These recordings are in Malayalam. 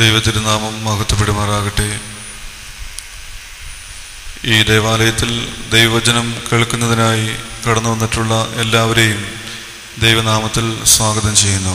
ദൈവത്തിരുനാമം മഹത്വപ്പെടുമാറാകട്ടെ ഈ ദേവാലയത്തിൽ ദൈവവചനം കേൾക്കുന്നതിനായി കടന്നു വന്നിട്ടുള്ള എല്ലാവരെയും ദൈവനാമത്തിൽ സ്വാഗതം ചെയ്യുന്നു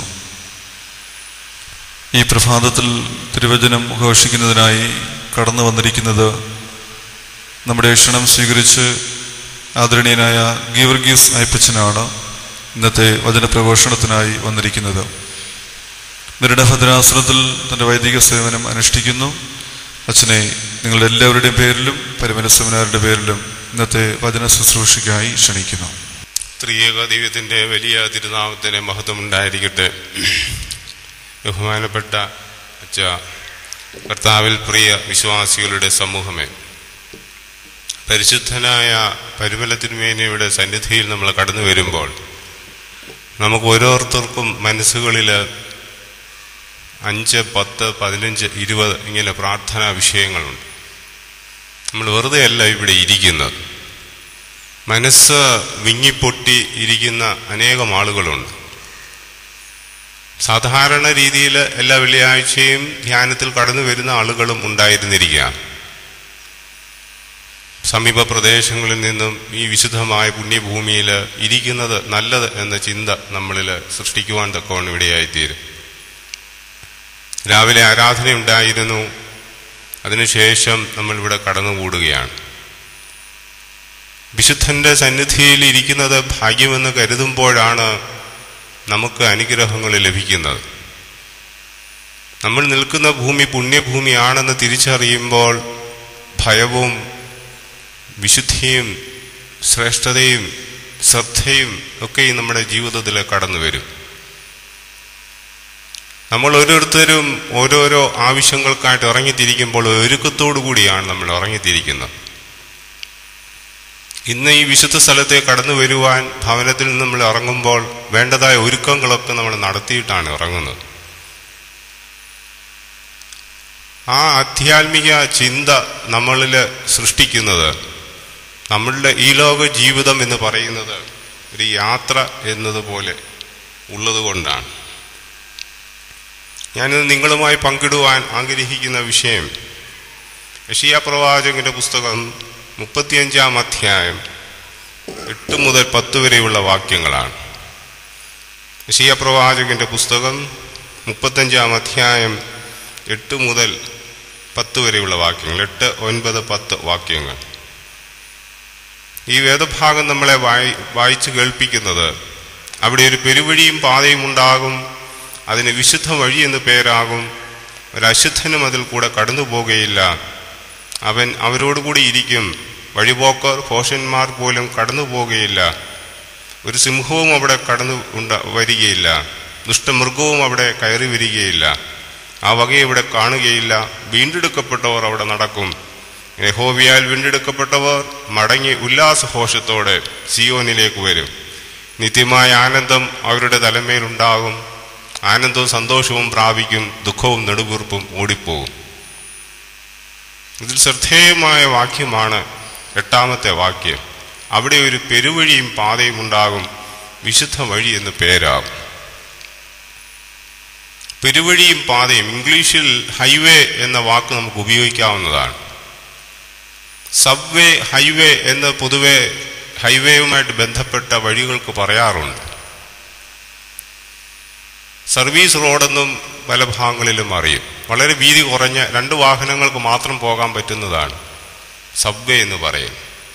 ഈ പ്രഭാതത്തിൽ തിരുവചനം ഘോഷിക്കുന്നതിനായി കടന്നു വന്നിരിക്കുന്നത് നമ്മുടെ ക്ഷണം സ്വീകരിച്ച് ആദരണീയനായ ഗീവർഗീസ് അയ്പ്പച്ചനാണ് ഇന്നത്തെ വചനപ്രഘോഷണത്തിനായി വന്നിരിക്കുന്നത് നിരുടഭദ്രാസനത്തിൽ തൻ്റെ വൈദിക സേവനം അനുഷ്ഠിക്കുന്നു അച്ഛനെ നിങ്ങളുടെ എല്ലാവരുടെയും പേരിലും പരിമനസ്സവനാരുടെ പേരിലും ഇന്നത്തെ വചന ശുശ്രൂഷയ്ക്കായി ക്ഷണിക്കുന്നു ത്രിയേക ദൈവത്തിൻ്റെ വലിയ തിരുനാമത്തിന് മഹത്വമുണ്ടായിരിക്കട്ടെ ബഹുമാനപ്പെട്ട അച്ഛ കർത്താവിൽ പ്രിയ വിശ്വാസികളുടെ സമൂഹമേ പരിശുദ്ധനായ പരിമല തിരുമേനിയുടെ സന്നിധിയിൽ നമ്മൾ കടന്നു വരുമ്പോൾ നമുക്ക് ഓരോരുത്തർക്കും മനസ്സുകളിൽ അഞ്ച് പത്ത് പതിനഞ്ച് ഇരുപത് ഇങ്ങനെ പ്രാർത്ഥനാ വിഷയങ്ങളുണ്ട് നമ്മൾ വെറുതെ അല്ല ഇവിടെ ഇരിക്കുന്നത് മനസ്സ് വിങ്ങിപ്പൊട്ടി ഇരിക്കുന്ന അനേകം ആളുകളുണ്ട് സാധാരണ രീതിയിൽ എല്ലാ വെള്ളിയാഴ്ചയും ധ്യാനത്തിൽ കടന്നു വരുന്ന ആളുകളും ഉണ്ടായിരുന്നിരിക്കാം സമീപ പ്രദേശങ്ങളിൽ നിന്നും ഈ വിശുദ്ധമായ പുണ്യഭൂമിയിൽ ഇരിക്കുന്നത് നല്ലത് എന്ന ചിന്ത നമ്മളിൽ സൃഷ്ടിക്കുവാൻ തക്കവണ്ണം ഇടയായിത്തീരും രാവിലെ ആരാധന ഉണ്ടായിരുന്നു അതിനുശേഷം നമ്മൾ ഇവിടെ കടന്നുകൂടുകയാണ് വിശുദ്ധന്റെ സന്നിധിയിൽ ഇരിക്കുന്നത് ഭാഗ്യമെന്ന് കരുതുമ്പോഴാണ് നമുക്ക് അനുഗ്രഹങ്ങൾ ലഭിക്കുന്നത് നമ്മൾ നിൽക്കുന്ന ഭൂമി പുണ്യഭൂമിയാണെന്ന് തിരിച്ചറിയുമ്പോൾ ഭയവും വിശുദ്ധിയും ശ്രേഷ്ഠതയും ശ്രദ്ധയും ഒക്കെ നമ്മുടെ ജീവിതത്തിൽ കടന്നു വരും നമ്മൾ ഓരോരുത്തരും ഓരോരോ ആവശ്യങ്ങൾക്കായിട്ട് ഇറങ്ങിത്തിരിക്കുമ്പോൾ ഒരുക്കത്തോടു കൂടിയാണ് നമ്മൾ ഇറങ്ങിത്തിരിക്കുന്നത് ഇന്ന് ഈ വിശുദ്ധ സ്ഥലത്തെ കടന്നു വരുവാൻ ഭവനത്തിൽ നിന്ന് നമ്മൾ ഇറങ്ങുമ്പോൾ വേണ്ടതായ ഒരുക്കങ്ങളൊക്കെ നമ്മൾ നടത്തിയിട്ടാണ് ഇറങ്ങുന്നത് ആ ആധ്യാത്മിക ചിന്ത നമ്മളിൽ സൃഷ്ടിക്കുന്നത് നമ്മളുടെ ഈ ലോക ജീവിതം എന്ന് പറയുന്നത് ഒരു യാത്ര എന്നതുപോലെ ഉള്ളതുകൊണ്ടാണ് ഞാനിത് നിങ്ങളുമായി പങ്കിടുവാൻ ആഗ്രഹിക്കുന്ന വിഷയം യഷിയ പ്രവാചകന്റെ പുസ്തകം മുപ്പത്തിയഞ്ചാം അധ്യായം എട്ട് മുതൽ പത്ത് വരെയുള്ള വാക്യങ്ങളാണ് യഷിയ പ്രവാചകന്റെ പുസ്തകം മുപ്പത്തഞ്ചാം അധ്യായം എട്ട് മുതൽ പത്ത് വരെയുള്ള വാക്യങ്ങൾ എട്ട് ഒൻപത് പത്ത് വാക്യങ്ങൾ ഈ വേദഭാഗം നമ്മളെ വായി വായിച്ചു കേൾപ്പിക്കുന്നത് അവിടെ ഒരു പെരുവഴിയും പാതയും ഉണ്ടാകും അതിന് വിശുദ്ധ വഴി എന്ന് പേരാകും ഒരശുദ്ധനും അതിൽ കൂടെ കടന്നു പോകുകയില്ല അവൻ അവരോടുകൂടി ഇരിക്കും വഴിപോക്കർ ഭോഷന്മാർ പോലും കടന്നു പോകുകയില്ല ഒരു സിംഹവും അവിടെ കടന്നു ഉണ്ട വരികയില്ല ദുഷ്ടമൃഗവും അവിടെ കയറി വരികയില്ല ആ വകയെ ഇവിടെ കാണുകയില്ല വീണ്ടെടുക്കപ്പെട്ടവർ അവിടെ നടക്കും യഹോവിയാൽ വീണ്ടെടുക്കപ്പെട്ടവർ മടങ്ങി ഉല്ലാസഘോഷത്തോടെ സിയോനിലേക്ക് വരും നിത്യമായ ആനന്ദം അവരുടെ തലമേലുണ്ടാകും ആനന്ദവും സന്തോഷവും പ്രാപിക്കും ദുഃഖവും നെടുവീർപ്പും ഓടിപ്പോകും ഇതിൽ ശ്രദ്ധേയമായ വാക്യമാണ് എട്ടാമത്തെ വാക്യം അവിടെ ഒരു പെരുവഴിയും പാതയും ഉണ്ടാകും വിശുദ്ധ വഴി എന്ന് പേരാകും പെരുവഴിയും പാതയും ഇംഗ്ലീഷിൽ ഹൈവേ എന്ന വാക്ക് നമുക്ക് ഉപയോഗിക്കാവുന്നതാണ് സബ്വേ ഹൈവേ എന്ന് പൊതുവെ ഹൈവേയുമായിട്ട് ബന്ധപ്പെട്ട വഴികൾക്ക് പറയാറുണ്ട് സർവീസ് റോഡെന്നും പല ഭാഗങ്ങളിലും അറിയും വളരെ വീതി കുറഞ്ഞ രണ്ട് വാഹനങ്ങൾക്ക് മാത്രം പോകാൻ പറ്റുന്നതാണ് സബ്വേ എന്ന് പറയും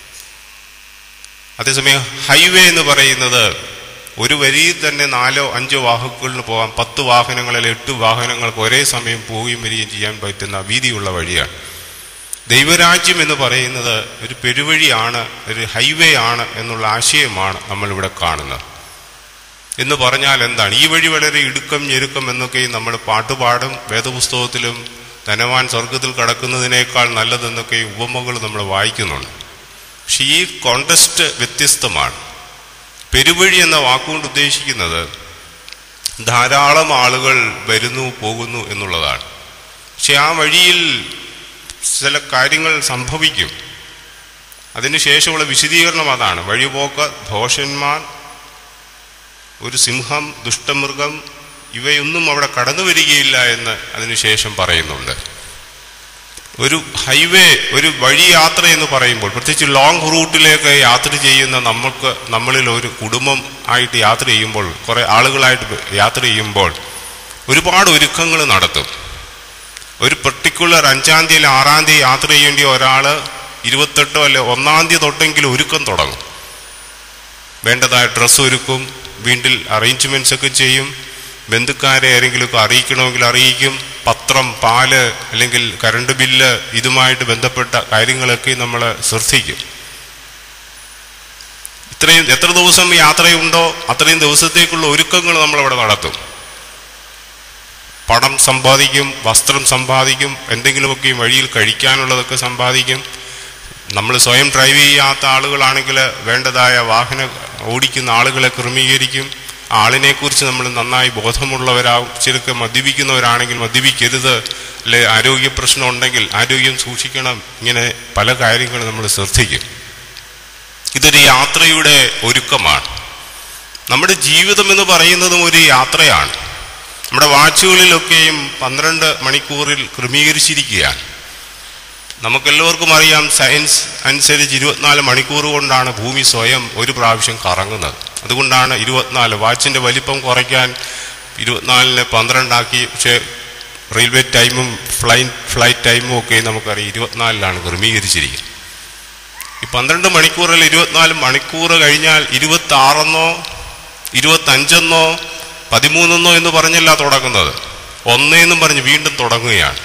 അതേസമയം ഹൈവേ എന്ന് പറയുന്നത് ഒരു വരിയിൽ തന്നെ നാലോ അഞ്ചോ വാഹനങ്ങളിന് പോകാം പത്ത് വാഹനങ്ങളിൽ എട്ട് വാഹനങ്ങൾക്ക് ഒരേ സമയം പോവുകയും വരികയും ചെയ്യാൻ പറ്റുന്ന വീതിയുള്ള വഴിയാണ് ദൈവരാജ്യം എന്ന് പറയുന്നത് ഒരു പെരുവഴിയാണ് ഒരു ഹൈവേ ആണ് എന്നുള്ള ആശയമാണ് നമ്മളിവിടെ കാണുന്നത് എന്ന് പറഞ്ഞാൽ എന്താണ് ഈ വഴി വളരെ ഇടുക്കം ഞെരുക്കം എന്നൊക്കെയും നമ്മൾ പാട്ടുപാടും വേദപുസ്തകത്തിലും ധനവാൻ സ്വർഗത്തിൽ കടക്കുന്നതിനേക്കാൾ നല്ലതെന്നൊക്കെയും ഉപമകൾ നമ്മൾ വായിക്കുന്നുണ്ട് പക്ഷെ ഈ കോണ്ടസ്റ്റ് വ്യത്യസ്തമാണ് പെരുവഴി എന്ന വാക്കുകൊണ്ട് ഉദ്ദേശിക്കുന്നത് ധാരാളം ആളുകൾ വരുന്നു പോകുന്നു എന്നുള്ളതാണ് പക്ഷെ ആ വഴിയിൽ ചില കാര്യങ്ങൾ സംഭവിക്കും അതിനുശേഷമുള്ള വിശദീകരണം അതാണ് വഴിപോക്ക് ഭോഷന്മാർ ഒരു സിംഹം ദുഷ്ടമൃഗം ഇവയൊന്നും അവിടെ കടന്നു വരികയില്ല എന്ന് അതിനുശേഷം പറയുന്നുണ്ട് ഒരു ഹൈവേ ഒരു വഴി യാത്ര എന്ന് പറയുമ്പോൾ പ്രത്യേകിച്ച് ലോങ് റൂട്ടിലേക്ക് യാത്ര ചെയ്യുന്ന നമ്മൾക്ക് നമ്മളിൽ ഒരു കുടുംബം ആയിട്ട് യാത്ര ചെയ്യുമ്പോൾ കുറെ ആളുകളായിട്ട് യാത്ര ചെയ്യുമ്പോൾ ഒരുപാട് ഒരുക്കങ്ങൾ നടത്തും ഒരു പെർട്ടിക്കുലർ അഞ്ചാം തീയതി ആറാം തീയതി യാത്ര ചെയ്യേണ്ടിയ ഒരാൾ ഇരുപത്തെട്ടോ അല്ലെ ഒന്നാം തീയതി തൊട്ടെങ്കിലും ഒരുക്കം തുടങ്ങും വേണ്ടതായ ഡ്രസ്സ് ഒരുക്കും വീട്ടിൽ അറേഞ്ച്മെന്റ്സ് ഒക്കെ ചെയ്യും ബന്ധുക്കാരെ ആരെങ്കിലുമൊക്കെ അറിയിക്കണമെങ്കിൽ അറിയിക്കും പത്രം പാല് അല്ലെങ്കിൽ കറണ്ട് ബില്ല് ഇതുമായിട്ട് ബന്ധപ്പെട്ട കാര്യങ്ങളൊക്കെ നമ്മൾ ശ്രദ്ധിക്കും ഇത്രയും എത്ര ദിവസം യാത്രയുണ്ടോ അത്രയും ദിവസത്തേക്കുള്ള ഒരുക്കങ്ങൾ നമ്മളവിടെ നടത്തും പണം സമ്പാദിക്കും വസ്ത്രം സമ്പാദിക്കും എന്തെങ്കിലുമൊക്കെ ഈ വഴിയിൽ കഴിക്കാനുള്ളതൊക്കെ സമ്പാദിക്കും നമ്മൾ സ്വയം ഡ്രൈവ് ചെയ്യാത്ത ആളുകളാണെങ്കിൽ വേണ്ടതായ വാഹനം ഓടിക്കുന്ന ആളുകളെ ക്രമീകരിക്കും ആളിനെക്കുറിച്ച് നമ്മൾ നന്നായി ബോധമുള്ളവരാകും ചിലക്ക് മദ്യപിക്കുന്നവരാണെങ്കിൽ മദ്യപിക്കരുത് അല്ലെ ആരോഗ്യ പ്രശ്നം ഉണ്ടെങ്കിൽ ആരോഗ്യം സൂക്ഷിക്കണം ഇങ്ങനെ പല കാര്യങ്ങളും നമ്മൾ ശ്രദ്ധിക്കും ഇതൊരു യാത്രയുടെ ഒരുക്കമാണ് നമ്മുടെ ജീവിതം എന്ന് പറയുന്നതും ഒരു യാത്രയാണ് നമ്മുടെ വാച്ചുകളിലൊക്കെയും പന്ത്രണ്ട് മണിക്കൂറിൽ ക്രമീകരിച്ചിരിക്കുകയാണ് നമുക്കെല്ലാവർക്കും അറിയാം സയൻസ് അനുസരിച്ച് ഇരുപത്തിനാല് മണിക്കൂർ കൊണ്ടാണ് ഭൂമി സ്വയം ഒരു പ്രാവശ്യം കറങ്ങുന്നത് അതുകൊണ്ടാണ് ഇരുപത്തിനാല് വാച്ചിന്റെ വലിപ്പം കുറയ്ക്കാൻ ഇരുപത്തിനാലിന് പന്ത്രണ്ടാക്കി പക്ഷേ റെയിൽവേ ടൈമും ഫ്ലൈറ്റ് ഫ്ലൈറ്റ് ടൈമും ഒക്കെ നമുക്കറിയാം ഇരുപത്തിനാലിലാണ് ക്രമീകരിച്ചിരിക്കുന്നത് ഈ പന്ത്രണ്ട് മണിക്കൂറിൽ ഇരുപത്തിനാല് മണിക്കൂർ കഴിഞ്ഞാൽ ഇരുപത്തി ആറെന്നോ ഇരുപത്തഞ്ചെന്നോ പതിമൂന്നെന്നോ എന്ന് പറഞ്ഞല്ല തുടങ്ങുന്നത് ഒന്നേന്നും പറഞ്ഞ് വീണ്ടും തുടങ്ങുകയാണ്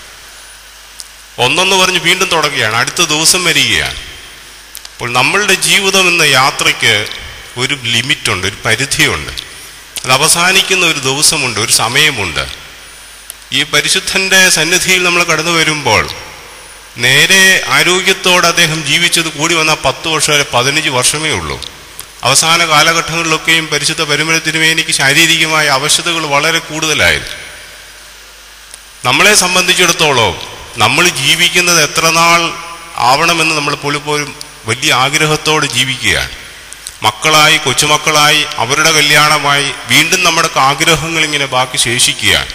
ഒന്നെന്ന് പറഞ്ഞ് വീണ്ടും തുടങ്ങുകയാണ് അടുത്ത ദിവസം വരികയാണ് അപ്പോൾ നമ്മളുടെ ജീവിതം എന്ന യാത്രയ്ക്ക് ഒരു ലിമിറ്റുണ്ട് ഒരു പരിധിയുണ്ട് അത് അവസാനിക്കുന്ന ഒരു ദിവസമുണ്ട് ഒരു സമയമുണ്ട് ഈ പരിശുദ്ധന്റെ സന്നിധിയിൽ നമ്മൾ കടന്നു വരുമ്പോൾ നേരെ ആരോഗ്യത്തോടെ അദ്ദേഹം ജീവിച്ചത് കൂടി വന്ന പത്ത് വർഷം വരെ പതിനഞ്ച് വർഷമേ ഉള്ളൂ അവസാന കാലഘട്ടങ്ങളിലൊക്കെയും പരിശുദ്ധ പരിമലത്തിനുമേ എനിക്ക് ശാരീരികമായ അവശതകൾ വളരെ കൂടുതലായിരുന്നു നമ്മളെ സംബന്ധിച്ചിടത്തോളം നമ്മൾ ജീവിക്കുന്നത് എത്ര നാൾ ആവണമെന്ന് നമ്മൾ പോലും വലിയ ആഗ്രഹത്തോടെ ജീവിക്കുകയാണ് മക്കളായി കൊച്ചുമക്കളായി അവരുടെ കല്യാണമായി വീണ്ടും നമ്മുടെ ആഗ്രഹങ്ങൾ ഇങ്ങനെ ബാക്കി ശേഷിക്കുകയാണ്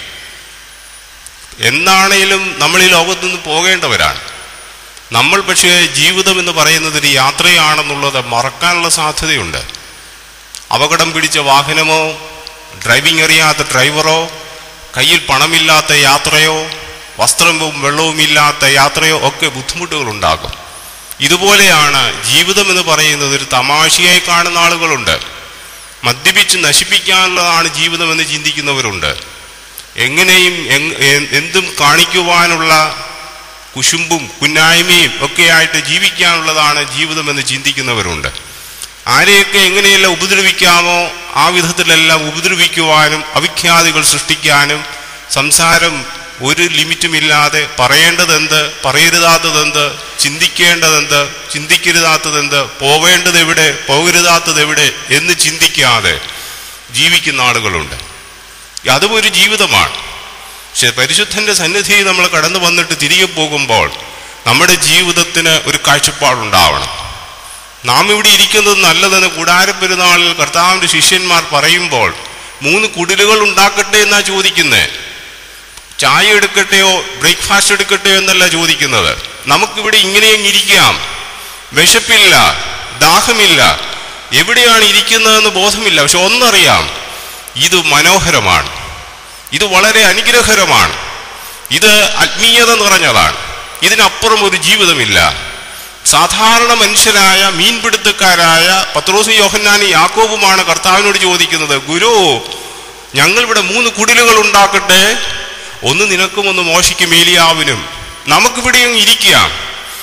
എന്നാണേലും നമ്മൾ ഈ ലോകത്തു നിന്ന് പോകേണ്ടവരാണ് നമ്മൾ പക്ഷേ ജീവിതം എന്ന് പറയുന്നത് ഒരു യാത്രയാണെന്നുള്ളത് മറക്കാനുള്ള സാധ്യതയുണ്ട് അപകടം പിടിച്ച വാഹനമോ ഡ്രൈവിംഗ് അറിയാത്ത ഡ്രൈവറോ കയ്യിൽ പണമില്ലാത്ത യാത്രയോ വസ്ത്രവും വെള്ളവുമില്ലാത്ത യാത്രയോ ഒക്കെ ബുദ്ധിമുട്ടുകൾ ഉണ്ടാകും ഇതുപോലെയാണ് ജീവിതം എന്ന് പറയുന്നത് ഒരു തമാശയായി കാണുന്ന ആളുകളുണ്ട് മദ്യപിച്ച് നശിപ്പിക്കാനുള്ളതാണ് ജീവിതം എന്ന് ചിന്തിക്കുന്നവരുണ്ട് എങ്ങനെയും എങ്- എ- എന്തും കാണിക്കുവാനുള്ള കുശുമ്പും കുന്നായ്മയും ഒക്കെയായിട്ട് ജീവിക്കാനുള്ളതാണ് ജീവിതമെന്ന് ചിന്തിക്കുന്നവരുണ്ട് ആരെയൊക്കെ എങ്ങനെയെല്ലാം ഉപദ്രവിക്കാമോ ആ വിധത്തിലെല്ലാം ഉപദ്രവിക്കുവാനും അവിഖ്യാതികൾ സൃഷ്ടിക്കാനും സംസാരം ഒരു ലിമിറ്റുമില്ലാതെ പറയേണ്ടതെന്ത് പറയരുതാത്തതെന്ത് ചിന്തിക്കേണ്ടതെന്ത് ചിന്തിക്കരുതാത്തതെന്ത് പോവേണ്ടത് എവിടെ പോകരുതാത്തത് എവിടെ എന്ന് ചിന്തിക്കാതെ ജീവിക്കുന്ന ആളുകളുണ്ട് അതും ഒരു ജീവിതമാണ് പക്ഷെ പരിശുദ്ധന്റെ സന്നിധി നമ്മൾ കടന്നു വന്നിട്ട് തിരികെ പോകുമ്പോൾ നമ്മുടെ ജീവിതത്തിന് ഒരു കാഴ്ചപ്പാടുണ്ടാവണം നാം ഇവിടെ ഇരിക്കുന്നത് നല്ലതെന്ന് കൂടാരപ്പെരുന്നാളിൽ കർത്താവിന്റെ ശിഷ്യന്മാർ പറയുമ്പോൾ മൂന്ന് കുടിലുകൾ ഉണ്ടാക്കട്ടെ എന്നാ ചോദിക്കുന്നത് ചായ എടുക്കട്ടെയോ ബ്രേക്ക്ഫാസ്റ്റ് എടുക്കട്ടെയോ എന്നല്ല ചോദിക്കുന്നത് നമുക്കിവിടെ ഇങ്ങനെയും ഇരിക്കാം വിശപ്പില്ല ദാഹമില്ല എവിടെയാണ് ഇരിക്കുന്നതെന്ന് ബോധമില്ല പക്ഷെ ഒന്നറിയാം ഇത് മനോഹരമാണ് ഇത് വളരെ അനുഗ്രഹകരമാണ് ഇത് ആത്മീയത നിറഞ്ഞതാണ് ഇതിനപ്പുറം ഒരു ജീവിതമില്ല സാധാരണ മനുഷ്യരായ മീൻപിടുത്തക്കാരായ പത്രോസ് യോഹന്നാനി യാക്കോബുമാണ് കർത്താവിനോട് ചോദിക്കുന്നത് ഗുരു ഞങ്ങളിവിടെ മൂന്ന് കുടിലുകൾ ഉണ്ടാക്കട്ടെ ഒന്ന് നിനക്കും ഒന്ന് മോശയ്ക്കും ഏലിയാവിനും നമുക്കിവിടെയും ഇരിക്കാം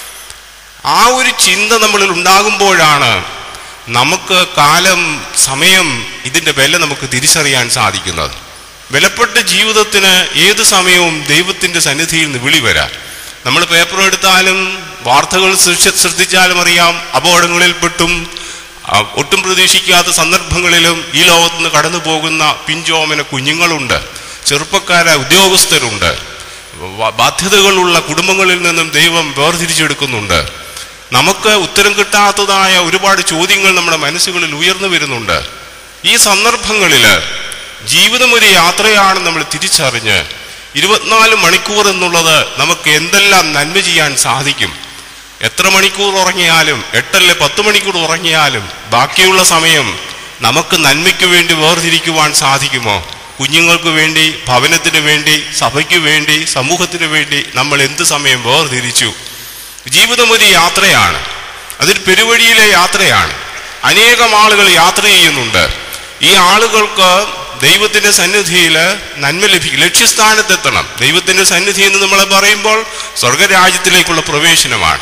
ആ ഒരു ചിന്ത നമ്മളിൽ ഉണ്ടാകുമ്പോഴാണ് നമുക്ക് കാലം സമയം ഇതിന്റെ വില നമുക്ക് തിരിച്ചറിയാൻ സാധിക്കുന്നത് വിലപ്പെട്ട ജീവിതത്തിന് ഏത് സമയവും ദൈവത്തിന്റെ സന്നിധിയിൽ നിന്ന് വിളി വരാം നമ്മൾ പേപ്പർ എടുത്താലും വാർത്തകൾ ശ്രദ്ധ- ശ്രദ്ധിച്ചാലും അറിയാം അപകടങ്ങളിൽപ്പെട്ടും ആ, ഒട്ടും പ്രതീക്ഷിക്കാത്ത സന്ദർഭങ്ങളിലും ഈ ലോകത്ത് നിന്ന് കടന്നു പോകുന്ന പിഞ്ചോമന കുഞ്ഞുങ്ങളുണ്ട് ചെറുപ്പക്കാരായ ഉദ്യോഗസ്ഥരുണ്ട് വ- ബാധ്യതകളുള്ള കുടുംബങ്ങളിൽ നിന്നും ദൈവം വേർതിരിച്ചെടുക്കുന്നുണ്ട് നമുക്ക് ഉത്തരം കിട്ടാത്തതായ ഒരുപാട് ചോദ്യങ്ങൾ നമ്മുടെ മനസ്സുകളിൽ ഉയർന്നു വരുന്നുണ്ട് ഈ സന്ദർഭങ്ങളിൽ ജീവിതം ഒരു യാത്രയാണ് നമ്മൾ തിരിച്ചറിഞ്ഞ് ഇരുപത്തിനാല് മണിക്കൂർ എന്നുള്ളത് നമുക്ക് എന്തെല്ലാം നന്മ ചെയ്യാൻ സാധിക്കും എത്ര മണിക്കൂർ ഉറങ്ങിയാലും എട്ടല്ലേ പത്ത് മണിക്കൂർ ഉറങ്ങിയാലും ബാക്കിയുള്ള സമയം നമുക്ക് നന്മയ്ക്ക് വേണ്ടി വേർതിരിക്കുവാൻ സാധിക്കുമോ കുഞ്ഞുങ്ങൾക്ക് വേണ്ടി ഭവനത്തിന് വേണ്ടി സഭയ്ക്ക് വേണ്ടി സമൂഹത്തിന് വേണ്ടി നമ്മൾ എന്ത് സമയം വേർതിരിച്ചു ജീവിതം ഒരു യാത്രയാണ് അതൊരു പെരുവഴിയിലെ യാത്രയാണ് അനേകം ആളുകൾ യാത്ര ചെയ്യുന്നുണ്ട് ഈ ആളുകൾക്ക് ദൈവത്തിന്റെ സന്നിധിയിൽ നന്മ ലഭിക്കും ലക്ഷ്യസ്ഥാനത്തെത്തണം ദൈവത്തിന്റെ സന്നിധി എന്ന് നമ്മൾ പറയുമ്പോൾ സ്വർഗരാജ്യത്തിലേക്കുള്ള പ്രവേശനമാണ്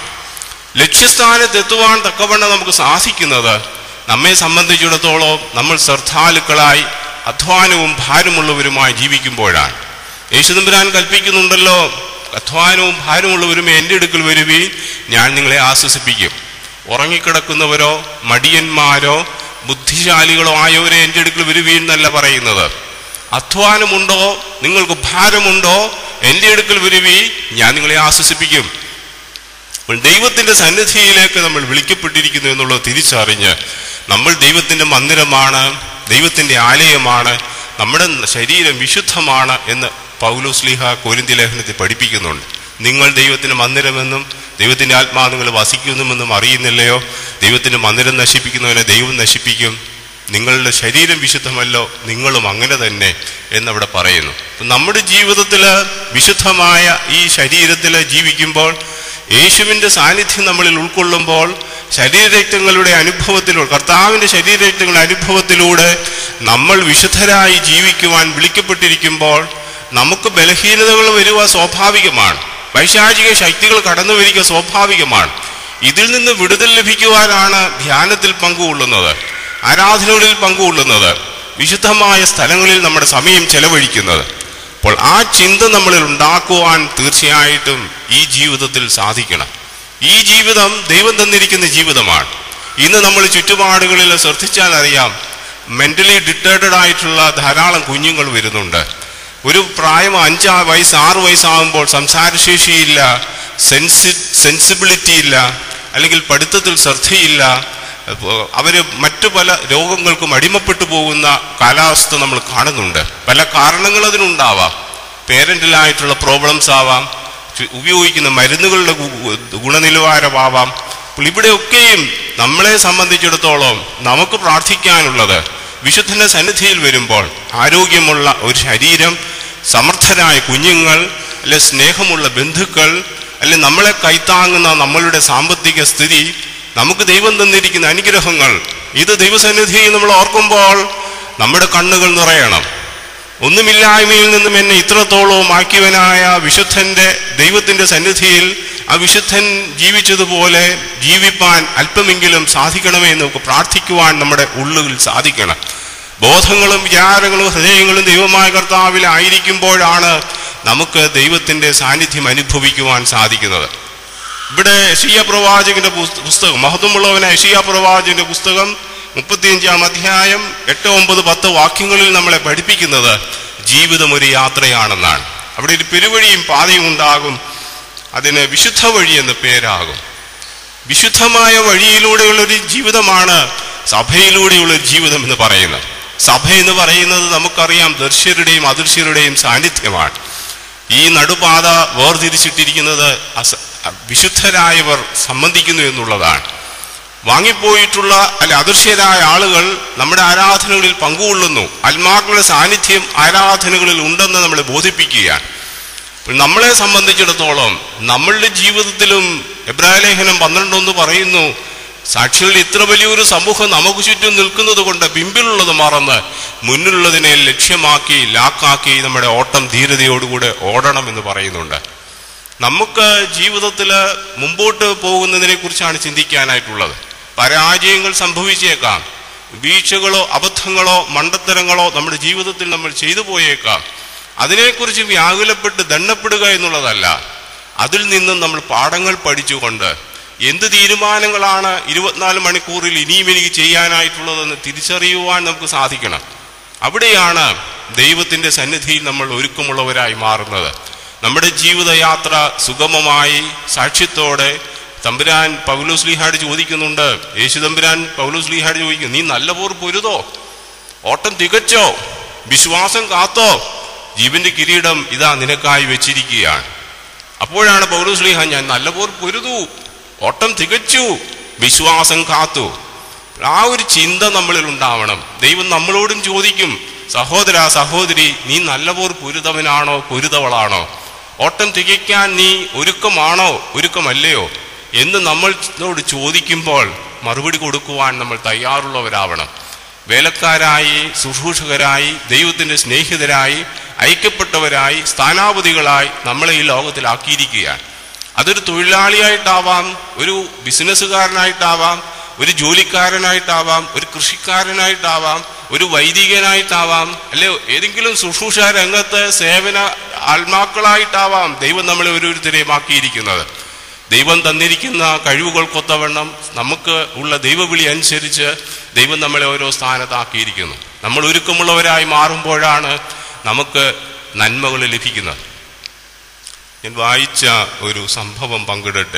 ലക്ഷ്യസ്ഥാനത്തെത്തുവാൻ തക്കവണ്ണം നമുക്ക് സാധിക്കുന്നത് നമ്മെ സംബന്ധിച്ചിടത്തോളം നമ്മൾ ശ്രദ്ധാലുക്കളായി അധ്വാനവും ഭാരമുള്ളവരുമായി ജീവിക്കുമ്പോഴാണ് യേശുദമ്പുരാൻ കൽപ്പിക്കുന്നുണ്ടല്ലോ അധ്വാനവും ഭാരമുള്ളവരും എൻ്റെ അടുക്കൽ വരുവീൻ ഞാൻ നിങ്ങളെ ആശ്വസിപ്പിക്കും ഉറങ്ങിക്കിടക്കുന്നവരോ മടിയന്മാരോ ബുദ്ധിശാലികളോ ആയവരെ എൻ്റെ അടുക്കൽ വരുവീൻ എന്നല്ല പറയുന്നത് അധ്വാനമുണ്ടോ നിങ്ങൾക്ക് ഭാരമുണ്ടോ എൻ്റെ അടുക്കൽ വരുവീൻ ഞാൻ നിങ്ങളെ ആശ്വസിപ്പിക്കും അപ്പോൾ ദൈവത്തിന്റെ സന്നിധിയിലേക്ക് നമ്മൾ വിളിക്കപ്പെട്ടിരിക്കുന്നു എന്നുള്ളത് തിരിച്ചറിഞ്ഞ് നമ്മൾ ദൈവത്തിന്റെ മന്ദിരമാണ് ദൈവത്തിന്റെ ആലയമാണ് നമ്മുടെ ശരീരം വിശുദ്ധമാണ് എന്ന് പൗലോസ്ലിഹ കോരിന്തി ലേഖനത്തിൽ പഠിപ്പിക്കുന്നുണ്ട് നിങ്ങൾ ദൈവത്തിന്റെ മന്ദിരമെന്നും ദൈവത്തിന്റെ ആത്മാവ് നിങ്ങൾ വസിക്കുന്നുമെന്നും അറിയുന്നില്ലയോ ദൈവത്തിന്റെ മന്ദിരം നശിപ്പിക്കുന്നവനെ ദൈവം നശിപ്പിക്കും നിങ്ങളുടെ ശരീരം വിശുദ്ധമല്ലോ നിങ്ങളും അങ്ങനെ തന്നെ എന്നവിടെ പറയുന്നു അപ്പം നമ്മുടെ ജീവിതത്തിൽ വിശുദ്ധമായ ഈ ശരീരത്തിൽ ജീവിക്കുമ്പോൾ യേശുവിന്റെ സാന്നിധ്യം നമ്മളിൽ ഉൾക്കൊള്ളുമ്പോൾ ശരീരരക്തങ്ങളുടെ അനുഭവത്തിലൂടെ കർത്താവിന്റെ ശരീരരക്തങ്ങളുടെ അനുഭവത്തിലൂടെ നമ്മൾ വിശുദ്ധരായി ജീവിക്കുവാൻ വിളിക്കപ്പെട്ടിരിക്കുമ്പോൾ നമുക്ക് ബലഹീനതകൾ വരിക സ്വാഭാവികമാണ് വൈശാചിക ശക്തികൾ കടന്നു വരിക സ്വാഭാവികമാണ് ഇതിൽ നിന്ന് വിടുതൽ ലഭിക്കുവാനാണ് ധ്യാനത്തിൽ പങ്കുകൊള്ളുന്നത് ആരാധനകളിൽ പങ്കുകൊള്ളുന്നത് വിശുദ്ധമായ സ്ഥലങ്ങളിൽ നമ്മുടെ സമയം ചെലവഴിക്കുന്നത് അപ്പോൾ ആ ചിന്ത നമ്മളിൽ ഉണ്ടാക്കുവാൻ തീർച്ചയായിട്ടും ഈ ജീവിതത്തിൽ സാധിക്കണം ഈ ജീവിതം ദൈവം തന്നിരിക്കുന്ന ജീവിതമാണ് ഇന്ന് നമ്മൾ ചുറ്റുപാടുകളിൽ ശ്രദ്ധിച്ചാൽ അറിയാം മെന്റലി ഡിറ്റേർഡഡ് ആയിട്ടുള്ള ധാരാളം കുഞ്ഞുങ്ങൾ വരുന്നുണ്ട് ഒരു പ്രായം അഞ്ചാ വയസ്സ് ആറ് വയസ്സാകുമ്പോൾ സംസാരശേഷിയില്ല സെൻസി സെൻസിബിലിറ്റി ഇല്ല അല്ലെങ്കിൽ പഠിത്തത്തിൽ ശ്രദ്ധയില്ല അപ്പോ അവര് മറ്റു പല രോഗങ്ങൾക്കും അടിമപ്പെട്ടു പോകുന്ന കാലാവസ്ഥ നമ്മൾ കാണുന്നുണ്ട് പല കാരണങ്ങൾ അതിനുണ്ടാവാം പേരന്റിലായിട്ടുള്ള പ്രോബ്ലംസ് ആവാം ചു- ഉപയോഗിക്കുന്ന മരുന്നുകളുടെ ഗു- ഗുണനിലവാരമാവാം അപ്പോൾ ഇവിടെയൊക്കെയും നമ്മളെ സംബന്ധിച്ചിടത്തോളം നമുക്ക് പ്രാർത്ഥിക്കാനുള്ളത് വിശുദ്ധന്റെ സന്നിധിയിൽ വരുമ്പോൾ ആരോഗ്യമുള്ള ഒരു ശരീരം സമർത്ഥരായ കുഞ്ഞുങ്ങൾ അല്ലെ സ്നേഹമുള്ള ബന്ധുക്കൾ അല്ലെ നമ്മളെ കൈത്താങ്ങുന്ന നമ്മളുടെ സാമ്പത്തിക സ്ഥിതി നമുക്ക് ദൈവം തന്നിരിക്കുന്ന അനുഗ്രഹങ്ങൾ ഇത് ദൈവസന്നിധിയിൽ നമ്മൾ ഓർക്കുമ്പോൾ നമ്മുടെ കണ്ണുകൾ നിറയണം ഒന്നുമില്ലായ്മയിൽ നിന്നും എന്നെ ഇത്രത്തോളവും ആക്കിയവനായ വിശുദ്ധന്റെ ദൈവത്തിന്റെ സന്നിധിയിൽ ആ വിശുദ്ധൻ ജീവിച്ചതുപോലെ ജീവിപ്പാൻ അല്പമെങ്കിലും സാധിക്കണമേ എന്ന് നമുക്ക് പ്രാർത്ഥിക്കുവാൻ നമ്മുടെ ഉള്ളുകളിൽ സാധിക്കണം ബോധങ്ങളും വിചാരങ്ങളും ഹൃദയങ്ങളും ദൈവമായ കർത്താവിൽ ആയിരിക്കുമ്പോഴാണ് നമുക്ക് ദൈവത്തിന്റെ സാന്നിധ്യം അനുഭവിക്കുവാൻ സാധിക്കുന്നത് ഇവിടെ യഷിയ പ്രവാചകന്റെ പുസ്ത- പുസ്തകം മഹത്വമുള്ളവന യഷിയ പ്രവാചകന്റെ പുസ്തകം മുപ്പത്തിയഞ്ചാം അധ്യായം എട്ട് ഒമ്പത് പത്ത് വാക്യങ്ങളിൽ നമ്മളെ പഠിപ്പിക്കുന്നത് ജീവിതം ഒരു യാത്രയാണെന്നാണ് അവിടെ ഒരു പെരുവഴിയും പാതയും ഉണ്ടാകും അതിന് വിശുദ്ധ വഴി എന്ന പേരാകും വിശുദ്ധമായ വഴിയിലൂടെയുള്ള ഒരു ജീവിതമാണ് സഭയിലൂടെയുള്ള ഒരു ജീവിതം എന്ന് പറയുന്നത് സഭ എന്ന് പറയുന്നത് നമുക്കറിയാം ദർശ്യരുടെയും അദൃശ്യരുടെയും സാന്നിധ്യമാണ് ഈ നടുപാത വേർതിരിച്ചിട്ടിരിക്കുന്നത് അസ- വിശുദ്ധരായവർ സംബന്ധിക്കുന്നു എന്നുള്ളതാണ് വാങ്ങിപ്പോയിട്ടുള്ള അല്ല അദൃശ്യരായ ആളുകൾ നമ്മുടെ ആരാധനകളിൽ പങ്കുകൊള്ളുന്നു ആത്മാക്കളുടെ സാന്നിധ്യം ആരാധനകളിൽ ഉണ്ടെന്ന് നമ്മളെ ബോധിപ്പിക്കുകയാണ് അപ്പോൾ നമ്മളെ സംബന്ധിച്ചിടത്തോളം നമ്മളുടെ ജീവിതത്തിലും എബ്രാഹിം ലേഖനം പന്ത്രണ്ടൊന്ന് പറയുന്നു സാക്ഷികളുടെ ഇത്ര വലിയൊരു സമൂഹം നമുക്ക് ചുറ്റും നിൽക്കുന്നത് കൊണ്ട് പിമ്പിലുള്ളത് മറന്ന് മുന്നിലുള്ളതിനെ ലക്ഷ്യമാക്കി ലാക്കാക്കി നമ്മുടെ ഓട്ടം ധീരതയോടുകൂടെ ഓടണം എന്ന് പറയുന്നുണ്ട് നമുക്ക് ജീവിതത്തിൽ മുമ്പോട്ട് പോകുന്നതിനെ കുറിച്ചാണ് ചിന്തിക്കാനായിട്ടുള്ളത് പരാജയങ്ങൾ സംഭവിച്ചേക്കാം വീഴ്ചകളോ അബദ്ധങ്ങളോ മണ്ടത്തരങ്ങളോ നമ്മുടെ ജീവിതത്തിൽ നമ്മൾ ചെയ്തു പോയേക്കാം അതിനെക്കുറിച്ച് വ്യാകുലപ്പെട്ട് ദണ്ണപ്പെടുക എന്നുള്ളതല്ല അതിൽ നിന്നും നമ്മൾ പാഠങ്ങൾ പഠിച്ചുകൊണ്ട് എന്ത് തീരുമാനങ്ങളാണ് ഇരുപത്തിനാല് മണിക്കൂറിൽ ഇനിയും എനിക്ക് ചെയ്യാനായിട്ടുള്ളതെന്ന് തിരിച്ചറിയുവാൻ നമുക്ക് സാധിക്കണം അവിടെയാണ് ദൈവത്തിന്റെ സന്നിധിയിൽ നമ്മൾ ഒരുക്കമുള്ളവരായി മാറുന്നത് നമ്മുടെ ജീവിതയാത്ര സുഗമമായി സാക്ഷ്യത്തോടെ തമ്പുരാൻ പൗലോസ്ലിഹാട് ചോദിക്കുന്നുണ്ട് യേശു തമ്പുരാൻ പൗലോസ്ലിഹാട് ചോദിക്കുന്നു നീ നല്ല പോർ പൊരുതോ ഓട്ടം തികച്ചോ വിശ്വാസം കാത്തോ ജീവന്റെ കിരീടം ഇതാ നിനക്കായി വെച്ചിരിക്കുകയാണ് അപ്പോഴാണ് പൗരസ്ലിഹ ഞാൻ നല്ലപോർ പൊരുതു ഓട്ടം തികച്ചു വിശ്വാസം കാത്തു ആ ഒരു ചിന്ത നമ്മളിൽ ഉണ്ടാവണം ദൈവം നമ്മളോടും ചോദിക്കും സഹോദര സഹോദരി നീ നല്ലപോർ പൊരുതവനാണോ പൊരുതവളാണോ ഓട്ടം തികയ്ക്കാൻ നീ ഒരുക്കമാണോ ഒരുക്കമല്ലയോ എന്ന് നമ്മളോട് ചോദിക്കുമ്പോൾ മറുപടി കൊടുക്കുവാൻ നമ്മൾ തയ്യാറുള്ളവരാവണം വേലക്കാരായി ശുശ്രൂഷകരായി ദൈവത്തിന്റെ സ്നേഹിതരായി ഐക്യപ്പെട്ടവരായി സ്ഥാനാപതികളായി നമ്മളെ ഈ ലോകത്തിലാക്കിയിരിക്കുകയാണ് അതൊരു തൊഴിലാളിയായിട്ടാവാം ഒരു ബിസിനസ്സുകാരനായിട്ടാവാം ഒരു ജോലിക്കാരനായിട്ടാവാം ഒരു കൃഷിക്കാരനായിട്ടാവാം ഒരു വൈദികനായിട്ടാവാം അല്ലെ ഏതെങ്കിലും ശുശ്രൂഷ രംഗത്ത് സേവന ആത്മാക്കളായിട്ടാവാം ദൈവം നമ്മളെ ഓരോരുത്തരെയും ആക്കിയിരിക്കുന്നത് ദൈവം തന്നിരിക്കുന്ന കഴിവുകൾക്കൊത്തവണ്ണം നമുക്ക് ഉള്ള ദൈവവിളി അനുസരിച്ച് ദൈവം നമ്മളെ ഓരോ സ്ഥാനത്താക്കിയിരിക്കുന്നു നമ്മൾ ഒരുക്കമുള്ളവരായി മാറുമ്പോഴാണ് നമുക്ക് നന്മകൾ ലഭിക്കുന്നത് ഞാൻ വായിച്ച ഒരു സംഭവം പങ്കിടട്ടെ